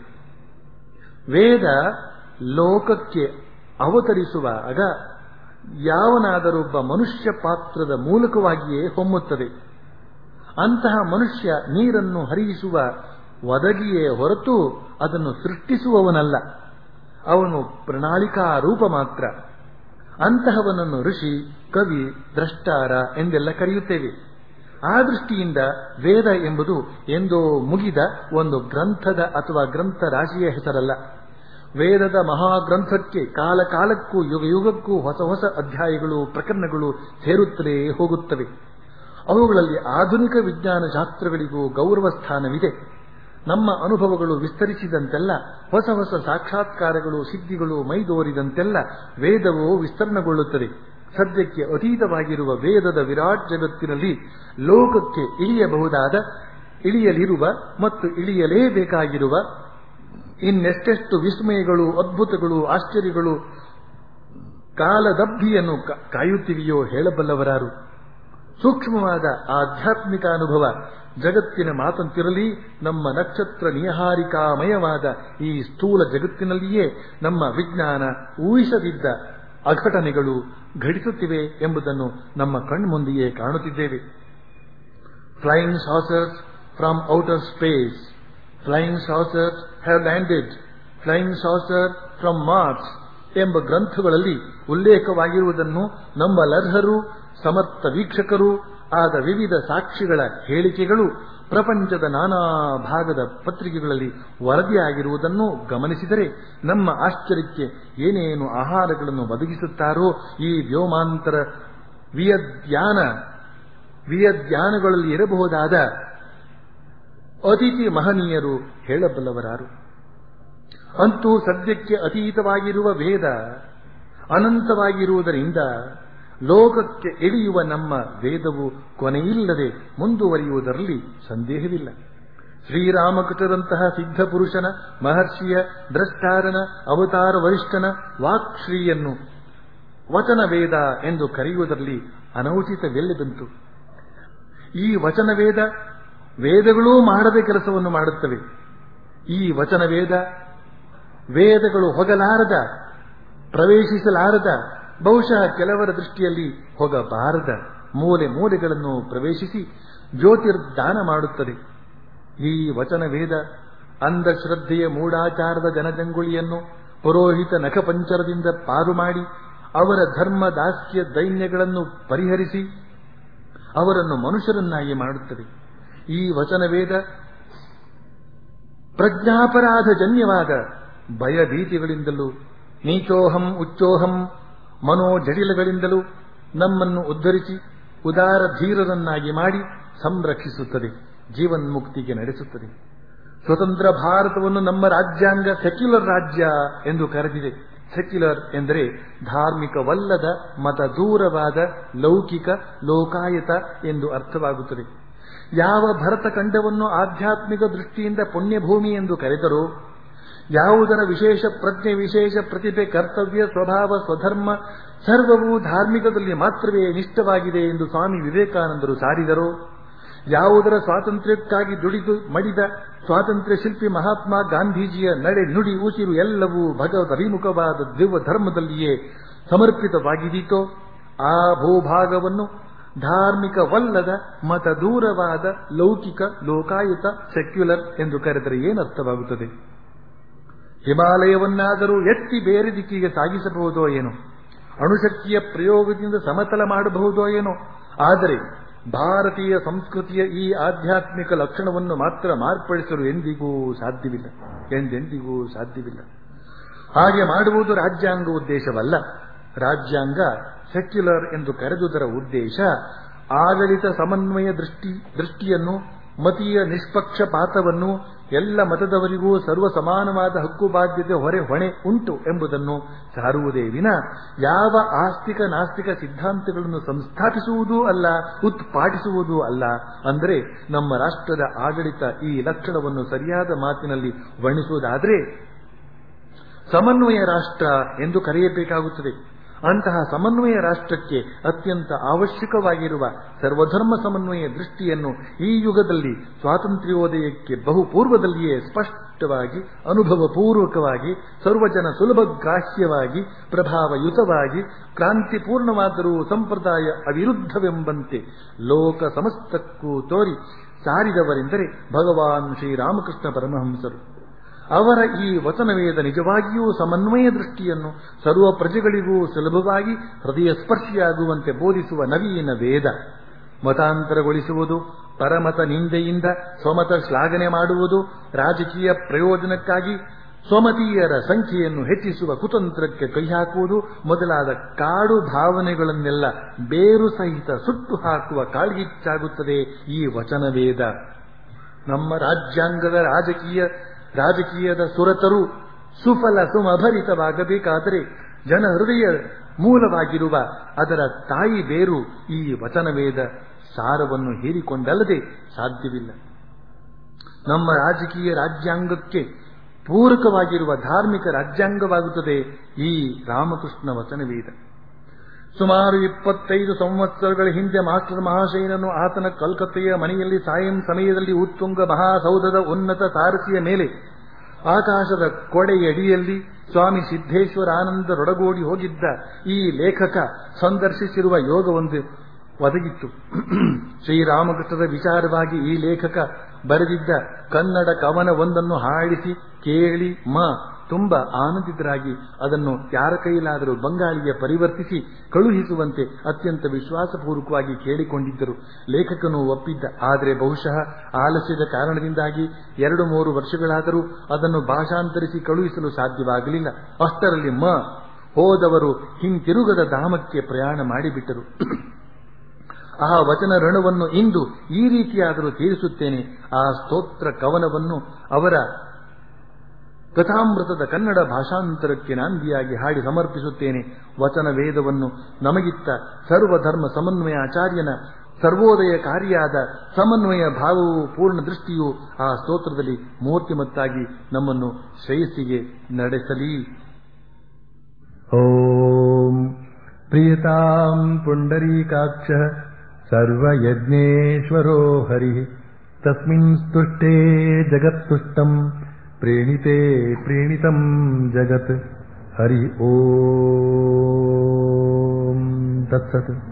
ವೇದ ಲೋಕಕ್ಕೆ ಅವತರಿಸುವಾಗ ಯಾವನಾದರೊಬ್ಬ ಮನುಷ್ಯ ಪಾತ್ರದ ಮೂಲಕವಾಗಿಯೇ ಹೊಮ್ಮುತ್ತದೆ ಅಂತಹ ಮನುಷ್ಯ ನೀರನ್ನು ಹರಿಯಿಸುವ ಒದಗಿಯೇ ಹೊರತು ಅದನ್ನು ಸೃಷ್ಟಿಸುವವನಲ್ಲ ಅವನು ಪ್ರಣಾಳಿಕಾ ರೂಪ ಮಾತ್ರ ಅಂತಹವನನ್ನು ಋಷಿ ಕವಿ ದ್ರಷ್ಟಾರ ಎಂದೆಲ್ಲ ಕರೆಯುತ್ತೇವೆ ಆ ದೃಷ್ಟಿಯಿಂದ ವೇದ ಎಂಬುದು ಎಂದೋ ಮುಗಿದ ಒಂದು ಗ್ರಂಥದ ಅಥವಾ ಗ್ರಂಥ ರಾಶಿಯ ಹೆಸರಲ್ಲ ವೇದದ ಮಹಾಗ್ರಂಥಕ್ಕೆ ಕಾಲ ಕಾಲಕ್ಕೂ ಯುಗ ಯುಗಕ್ಕೂ ಹೊಸ ಹೊಸ ಅಧ್ಯಾಯಗಳು ಪ್ರಕರಣಗಳು ಸೇರುತ್ತಲೇ ಹೋಗುತ್ತವೆ ಅವುಗಳಲ್ಲಿ ಆಧುನಿಕ ವಿಜ್ಞಾನ ಶಾಸ್ತ್ರಗಳಿಗೂ ಗೌರವ ಸ್ಥಾನವಿದೆ ನಮ್ಮ ಅನುಭವಗಳು ವಿಸ್ತರಿಸಿದಂತೆಲ್ಲ ಹೊಸ ಹೊಸ ಸಾಕ್ಷಾತ್ಕಾರಗಳು ಸಿದ್ಧಿಗಳು ಮೈದೋರಿದಂತೆಲ್ಲ ವೇದವು ವಿಸ್ತರಣಗೊಳ್ಳುತ್ತದೆ ಸದ್ಯಕ್ಕೆ ಅತೀತವಾಗಿರುವ ವೇದದ ವಿರಾಟ್ ಜಗತ್ತಿನಲ್ಲಿ ಲೋಕಕ್ಕೆ ಇಳಿಯಬಹುದಾದ ಇಳಿಯಲಿರುವ ಮತ್ತು ಇಳಿಯಲೇಬೇಕಾಗಿರುವ ಇನ್ನೆಷ್ಟೆಷ್ಟು ವಿಸ್ಮಯಗಳು ಅದ್ಭುತಗಳು ಆಶ್ಚರ್ಯಗಳು ಕಾಲದಬ್ಬಿಯನ್ನು ಕಾಯುತ್ತಿವೆಯೋ ಹೇಳಬಲ್ಲವರಾರು ಸೂಕ್ಷ್ಮವಾದ ಆಧ್ಯಾತ್ಮಿಕ ಅನುಭವ ಜಗತ್ತಿನ ಮಾತಂತಿರಲಿ ನಮ್ಮ ನಕ್ಷತ್ರ ನಿಹಾರಿಕಾಮಯವಾದ ಈ ಸ್ಥೂಲ ಜಗತ್ತಿನಲ್ಲಿಯೇ ನಮ್ಮ ವಿಜ್ಞಾನ ಊಹಿಸದಿದ್ದ ಅಘಟನೆಗಳು ಘಟಿಸುತ್ತಿವೆ ಎಂಬುದನ್ನು ನಮ್ಮ ಕಣ್ಮುಂದೆಯೇ ಕಾಣುತ್ತಿದ್ದೇವೆ flying saucers from outer space flying saucers have landed flying saucer from Mars ಎಂಬ ಗ್ರಂಥಗಳಲ್ಲಿ ಉಲ್ಲೇಖವಾಗಿರುವುದನ್ನು ನಂಬಲರ್ಹರು ಸಮರ್ಥ ವೀಕ್ಷಕರು ಆದ ವಿವಿಧ ಸಾಕ್ಷಿಗಳ ಹೇಳಿಕೆಗಳು ಪ್ರಪಂಚದ ನಾನಾ ಭಾಗದ ಪತ್ರಿಕೆಗಳಲ್ಲಿ ವರದಿಯಾಗಿರುವುದನ್ನು ಗಮನಿಸಿದರೆ ನಮ್ಮ ಆಶ್ಚರ್ಯಕ್ಕೆ ಏನೇನು ಆಹಾರಗಳನ್ನು ಒದಗಿಸುತ್ತಾರೋ ಈ ವ್ಯೋಮಾಂತರ ವಿಯದ್ಯಾನ ವಿಯದ್ಯಾನಗಳಲ್ಲಿ ಇರಬಹುದಾದ ಅತಿಥಿ ಮಹನೀಯರು ಹೇಳಬಲ್ಲವರಾರು ಅಂತೂ ಸದ್ಯಕ್ಕೆ ಅತೀತವಾಗಿರುವ ವೇದ ಅನಂತವಾಗಿರುವುದರಿಂದ ಲೋಕಕ್ಕೆ ಇಳಿಯುವ ನಮ್ಮ ವೇದವು ಕೊನೆಯಿಲ್ಲದೆ ಮುಂದುವರಿಯುವುದರಲ್ಲಿ ಸಂದೇಹವಿಲ್ಲ ಶ್ರೀರಾಮಕೃತರಂತಹ ಸಿದ್ಧ ಪುರುಷನ ಮಹರ್ಷಿಯ ದ್ರಷ್ಟಾರನ ಅವತಾರ ವರಿಷ್ಠನ ವಾಕ್ಶ್ರೀಯನ್ನು ವಚನ ವೇದ ಎಂದು ಕರೆಯುವುದರಲ್ಲಿ ಅನೌಚಿತವೆಲ್ಲಿದಂತು ಈ ವಚನ ವೇದ ವೇದಗಳೂ ಮಾಡದ ಕೆಲಸವನ್ನು ಮಾಡುತ್ತವೆ ಈ ವಚನ ವೇದ ವೇದಗಳು ಹೊಗಲಾರದ ಪ್ರವೇಶಿಸಲಾರದ ಬಹುಶಃ ಕೆಲವರ ದೃಷ್ಟಿಯಲ್ಲಿ ಹೋಗಬಾರದ ಮೂಲೆ ಮೂಲೆಗಳನ್ನು ಪ್ರವೇಶಿಸಿ ಜ್ಯೋತಿರ್ದಾನ ಮಾಡುತ್ತದೆ ಈ ವಚನ ವೇದ ಅಂಧಶ್ರದ್ಧೆಯ ಮೂಢಾಚಾರದ ಜನಜಂಗುಳಿಯನ್ನು ಪುರೋಹಿತ ನಖಪಂಚರದಿಂದ ಪಾರು ಮಾಡಿ ಅವರ ಧರ್ಮ ದಾಸ್ಯ ದೈನ್ಯಗಳನ್ನು ಪರಿಹರಿಸಿ ಅವರನ್ನು ಮನುಷ್ಯರನ್ನಾಗಿ ಮಾಡುತ್ತದೆ ಈ ವಚನ ವೇದ ಪ್ರಜ್ಞಾಪರಾಧ ಜನ್ಯವಾದ ಭಯಭೀತಿಗಳಿಂದಲೂ ನೀಚೋಹಂ ಉಚ್ಚೋಹಂ ಮನೋಜಟಿಲಗಳಿಂದಲೂ ನಮ್ಮನ್ನು ಉದ್ಧರಿಸಿ ಉದಾರ ಧೀರರನ್ನಾಗಿ ಮಾಡಿ ಸಂರಕ್ಷಿಸುತ್ತದೆ ಜೀವನ್ಮುಕ್ತಿಗೆ ನಡೆಸುತ್ತದೆ ಸ್ವತಂತ್ರ ಭಾರತವನ್ನು ನಮ್ಮ ರಾಜ್ಯಾಂಗ ಸೆಕ್ಯುಲರ್ ರಾಜ್ಯ ಎಂದು ಕರೆದಿದೆ ಸೆಕ್ಯುಲರ್ ಎಂದರೆ ಧಾರ್ಮಿಕವಲ್ಲದ ಮತ ದೂರವಾದ ಲೌಕಿಕ ಲೋಕಾಯತ ಎಂದು ಅರ್ಥವಾಗುತ್ತದೆ ಯಾವ ಭರತ ಖಂಡವನ್ನು ಆಧ್ಯಾತ್ಮಿಕ ದೃಷ್ಟಿಯಿಂದ ಪುಣ್ಯಭೂಮಿ ಎಂದು ಕರೆದರೋ ಯಾವುದರ ವಿಶೇಷ ಪ್ರಜ್ಞೆ ವಿಶೇಷ ಪ್ರತಿಭೆ ಕರ್ತವ್ಯ ಸ್ವಭಾವ ಸ್ವಧರ್ಮ ಸರ್ವವೂ ಧಾರ್ಮಿಕದಲ್ಲಿ ಮಾತ್ರವೇ ನಿಷ್ಠವಾಗಿದೆ ಎಂದು ಸ್ವಾಮಿ ವಿವೇಕಾನಂದರು ಸಾರಿದರು ಯಾವುದರ ಸ್ವಾತಂತ್ರ್ಯಕ್ಕಾಗಿ ದುಡಿದು ಮಡಿದ ಸ್ವಾತಂತ್ರ್ಯ ಶಿಲ್ಪಿ ಮಹಾತ್ಮ ಗಾಂಧೀಜಿಯ ನಡೆ ನುಡಿ ಉಸಿರು ಎಲ್ಲವೂ ಭಗವದ್ ಅಭಿಮುಖವಾದ ದಿವ್ಯ ಧರ್ಮದಲ್ಲಿಯೇ ಸಮರ್ಪಿತವಾಗಿದೀತೋ ಆ ಭೂಭಾಗವನ್ನು ಧಾರ್ಮಿಕವಲ್ಲದ ಮತ ದೂರವಾದ ಲೌಕಿಕ ಲೋಕಾಯುತ ಸೆಕ್ಯುಲರ್ ಎಂದು ಕರೆದರೆ ಏನರ್ಥವಾಗುತ್ತದೆ ಹಿಮಾಲಯವನ್ನಾದರೂ ಎತ್ತಿ ಬೇರೆ ದಿಕ್ಕಿಗೆ ಸಾಗಿಸಬಹುದೋ ಏನೋ ಅಣುಶಕ್ತಿಯ ಪ್ರಯೋಗದಿಂದ ಸಮತಲ ಮಾಡಬಹುದೋ ಏನೋ ಆದರೆ ಭಾರತೀಯ ಸಂಸ್ಕೃತಿಯ ಈ ಆಧ್ಯಾತ್ಮಿಕ ಲಕ್ಷಣವನ್ನು ಮಾತ್ರ ಮಾರ್ಪಡಿಸಲು ಎಂದಿಗೂ ಸಾಧ್ಯವಿಲ್ಲ ಎಂದೆಂದಿಗೂ ಸಾಧ್ಯವಿಲ್ಲ ಹಾಗೆ ಮಾಡುವುದು ರಾಜ್ಯಾಂಗ ಉದ್ದೇಶವಲ್ಲ ರಾಜ್ಯಾಂಗ ಸೆಕ್ಯುಲರ್ ಎಂದು ಕರೆದುದರ ಉದ್ದೇಶ ಆಡಳಿತ ಸಮನ್ವಯ ದೃಷ್ಟಿ ದೃಷ್ಟಿಯನ್ನು ಮತೀಯ ನಿಷ್ಪಕ್ಷಪಾತವನ್ನು ಎಲ್ಲ ಮತದವರಿಗೂ ಸರ್ವ ಸಮಾನವಾದ ಹಕ್ಕು ಬಾಧ್ಯತೆ ಹೊರೆ ಹೊಣೆ ಉಂಟು ಎಂಬುದನ್ನು ಸಾರುವುದೇ ವಿನ ಯಾವ ಆಸ್ತಿಕ ನಾಸ್ತಿಕ ಸಿದ್ಧಾಂತಗಳನ್ನು ಸಂಸ್ಥಾಪಿಸುವುದೂ ಅಲ್ಲ ಉತ್ಪಾಟಿಸುವುದೂ ಅಲ್ಲ ಅಂದರೆ ನಮ್ಮ ರಾಷ್ಟ್ರದ ಆಡಳಿತ ಈ ಲಕ್ಷಣವನ್ನು ಸರಿಯಾದ ಮಾತಿನಲ್ಲಿ ವರ್ಣಿಸುವುದಾದರೆ ಸಮನ್ವಯ ರಾಷ್ಟ್ರ ಎಂದು ಕರೆಯಬೇಕಾಗುತ್ತದೆ ಅಂತಹ ಸಮನ್ವಯ ರಾಷ್ಟ್ರಕ್ಕೆ ಅತ್ಯಂತ ಅವಶ್ಯಕವಾಗಿರುವ ಸರ್ವಧರ್ಮ ಸಮನ್ವಯ ದೃಷ್ಟಿಯನ್ನು ಈ ಯುಗದಲ್ಲಿ ಸ್ವಾತಂತ್ರ್ಯೋದಯಕ್ಕೆ ಬಹುಪೂರ್ವದಲ್ಲಿಯೇ ಸ್ಪಷ್ಟವಾಗಿ ಅನುಭವಪೂರ್ವಕವಾಗಿ ಸರ್ವಜನ ಸುಲಭಗ್ರಾಹ್ಯವಾಗಿ ಪ್ರಭಾವಯುತವಾಗಿ ಕ್ರಾಂತಿಪೂರ್ಣವಾದರೂ ಸಂಪ್ರದಾಯ ಅವಿರುದ್ಧವೆಂಬಂತೆ ಲೋಕ ಸಮಸ್ತಕ್ಕೂ ತೋರಿ ಸಾರಿದವರೆಂದರೆ ಭಗವಾನ್ ಶ್ರೀರಾಮಕೃಷ್ಣ ಪರಮಹಂಸರು ಅವರ ಈ ವಚನವೇದ ನಿಜವಾಗಿಯೂ ಸಮನ್ವಯ ದೃಷ್ಟಿಯನ್ನು ಸರ್ವ ಪ್ರಜೆಗಳಿಗೂ ಸುಲಭವಾಗಿ ಹೃದಯ ಸ್ಪರ್ಶಿಯಾಗುವಂತೆ ಬೋಧಿಸುವ ನವೀನ ವೇದ ಮತಾಂತರಗೊಳಿಸುವುದು ಪರಮತ ನಿಂದೆಯಿಂದ ಸ್ವಮತ ಶ್ಲಾಘನೆ ಮಾಡುವುದು ರಾಜಕೀಯ ಪ್ರಯೋಜನಕ್ಕಾಗಿ ಸ್ವಮತೀಯರ ಸಂಖ್ಯೆಯನ್ನು ಹೆಚ್ಚಿಸುವ ಕುತಂತ್ರಕ್ಕೆ ಕೈಹಾಕುವುದು ಮೊದಲಾದ ಕಾಡು ಭಾವನೆಗಳನ್ನೆಲ್ಲ ಬೇರು ಸಹಿತ ಸುಟ್ಟು ಹಾಕುವ ಕಾಳ್ಗಿಚ್ಚಾಗುತ್ತದೆ ಈ ವಚನವೇದ ನಮ್ಮ ರಾಜ್ಯಾಂಗದ ರಾಜಕೀಯ ರಾಜಕೀಯದ ಸುರತರು ಸುಫಲ ಸುಮಭರಿತವಾಗಬೇಕಾದರೆ ಜನ ಹೃದಯ ಮೂಲವಾಗಿರುವ ಅದರ ತಾಯಿ ಬೇರು ಈ ವಚನವೇದ ಸಾರವನ್ನು ಹೀರಿಕೊಂಡಲ್ಲದೆ ಸಾಧ್ಯವಿಲ್ಲ ನಮ್ಮ ರಾಜಕೀಯ ರಾಜ್ಯಾಂಗಕ್ಕೆ ಪೂರಕವಾಗಿರುವ ಧಾರ್ಮಿಕ ರಾಜ್ಯಾಂಗವಾಗುತ್ತದೆ ಈ ರಾಮಕೃಷ್ಣ ವಚನವೇದ ಸುಮಾರು ಇಪ್ಪತ್ತೈದು ಸಂವತ್ಸರಗಳ ಹಿಂದೆ ಮಾಸ್ಟರ್ ಮಹಾಶಯನನ್ನು ಆತನ ಕಲ್ಕತ್ತೆಯ ಮನೆಯಲ್ಲಿ ಸಾಯಂ ಸಮಯದಲ್ಲಿ ಉತ್ತುಂಗ ಮಹಾಸೌಧದ ಉನ್ನತ ತಾರಸಿಯ ಮೇಲೆ ಆಕಾಶದ ಕೊಡೆಯಡಿಯಲ್ಲಿ ಸ್ವಾಮಿ ಸಿದ್ದೇಶ್ವರಾನಂದರೊಡಗೂಡಿ ಹೋಗಿದ್ದ ಈ ಲೇಖಕ ಸಂದರ್ಶಿಸಿರುವ ಯೋಗವೊಂದು ಒದಗಿತ್ತು ಶ್ರೀರಾಮಕೃಷ್ಣರ ವಿಚಾರವಾಗಿ ಈ ಲೇಖಕ ಬರೆದಿದ್ದ ಕನ್ನಡ ಕವನವೊಂದನ್ನು ಹಾಡಿಸಿ ಕೇಳಿ ಮ ತುಂಬ ಆನಂದಿತರಾಗಿ ಅದನ್ನು ಯಾರ ಕೈಲಾದರೂ ಬಂಗಾಳಿಗೆ ಪರಿವರ್ತಿಸಿ ಕಳುಹಿಸುವಂತೆ ಅತ್ಯಂತ ವಿಶ್ವಾಸಪೂರ್ವಕವಾಗಿ ಕೇಳಿಕೊಂಡಿದ್ದರು ಲೇಖಕನು ಒಪ್ಪಿದ್ದ ಆದರೆ ಬಹುಶಃ ಆಲಸ್ಯದ ಕಾರಣದಿಂದಾಗಿ ಎರಡು ಮೂರು ವರ್ಷಗಳಾದರೂ ಅದನ್ನು ಭಾಷಾಂತರಿಸಿ ಕಳುಹಿಸಲು ಸಾಧ್ಯವಾಗಲಿಲ್ಲ ಅಷ್ಟರಲ್ಲಿ ಮ ಹೋದವರು ಹಿಂತಿರುಗದ ಧಾಮಕ್ಕೆ ಪ್ರಯಾಣ ಮಾಡಿಬಿಟ್ಟರು ಆ ವಚನ ಋಣವನ್ನು ಇಂದು ಈ ರೀತಿಯಾದರೂ ತೀರಿಸುತ್ತೇನೆ ಆ ಸ್ತೋತ್ರ ಕವನವನ್ನು ಅವರ ಕಥಾಮೃತದ ಕನ್ನಡ ಭಾಷಾಂತರಕ್ಕೆ ನಾಂದಿಯಾಗಿ ಹಾಡಿ ಸಮರ್ಪಿಸುತ್ತೇನೆ ವಚನ ವೇದವನ್ನು ನಮಗಿತ್ತ ಸರ್ವಧರ್ಮ ಸಮನ್ವಯ ಆಚಾರ್ಯನ ಸರ್ವೋದಯಕಾರಿಯಾದ ಸಮನ್ವಯ ಭಾವವು ಪೂರ್ಣ ದೃಷ್ಟಿಯು ಆ ಸ್ತೋತ್ರದಲ್ಲಿ ಮೂರ್ತಿಮತ್ತಾಗಿ ನಮ್ಮನ್ನು ಶ್ರೇಯಸ್ಸಿಗೆ ನಡೆಸಲಿ ॐ प्रियताम् पुण्डरीकाक्षः सर्वयज्ञेश्वरो हरिः तस्मिन् स्तुष्टे जगत्तुष्टम् प्रेणिते प्रीणितम् जगत् हरि ॐ तत्सत्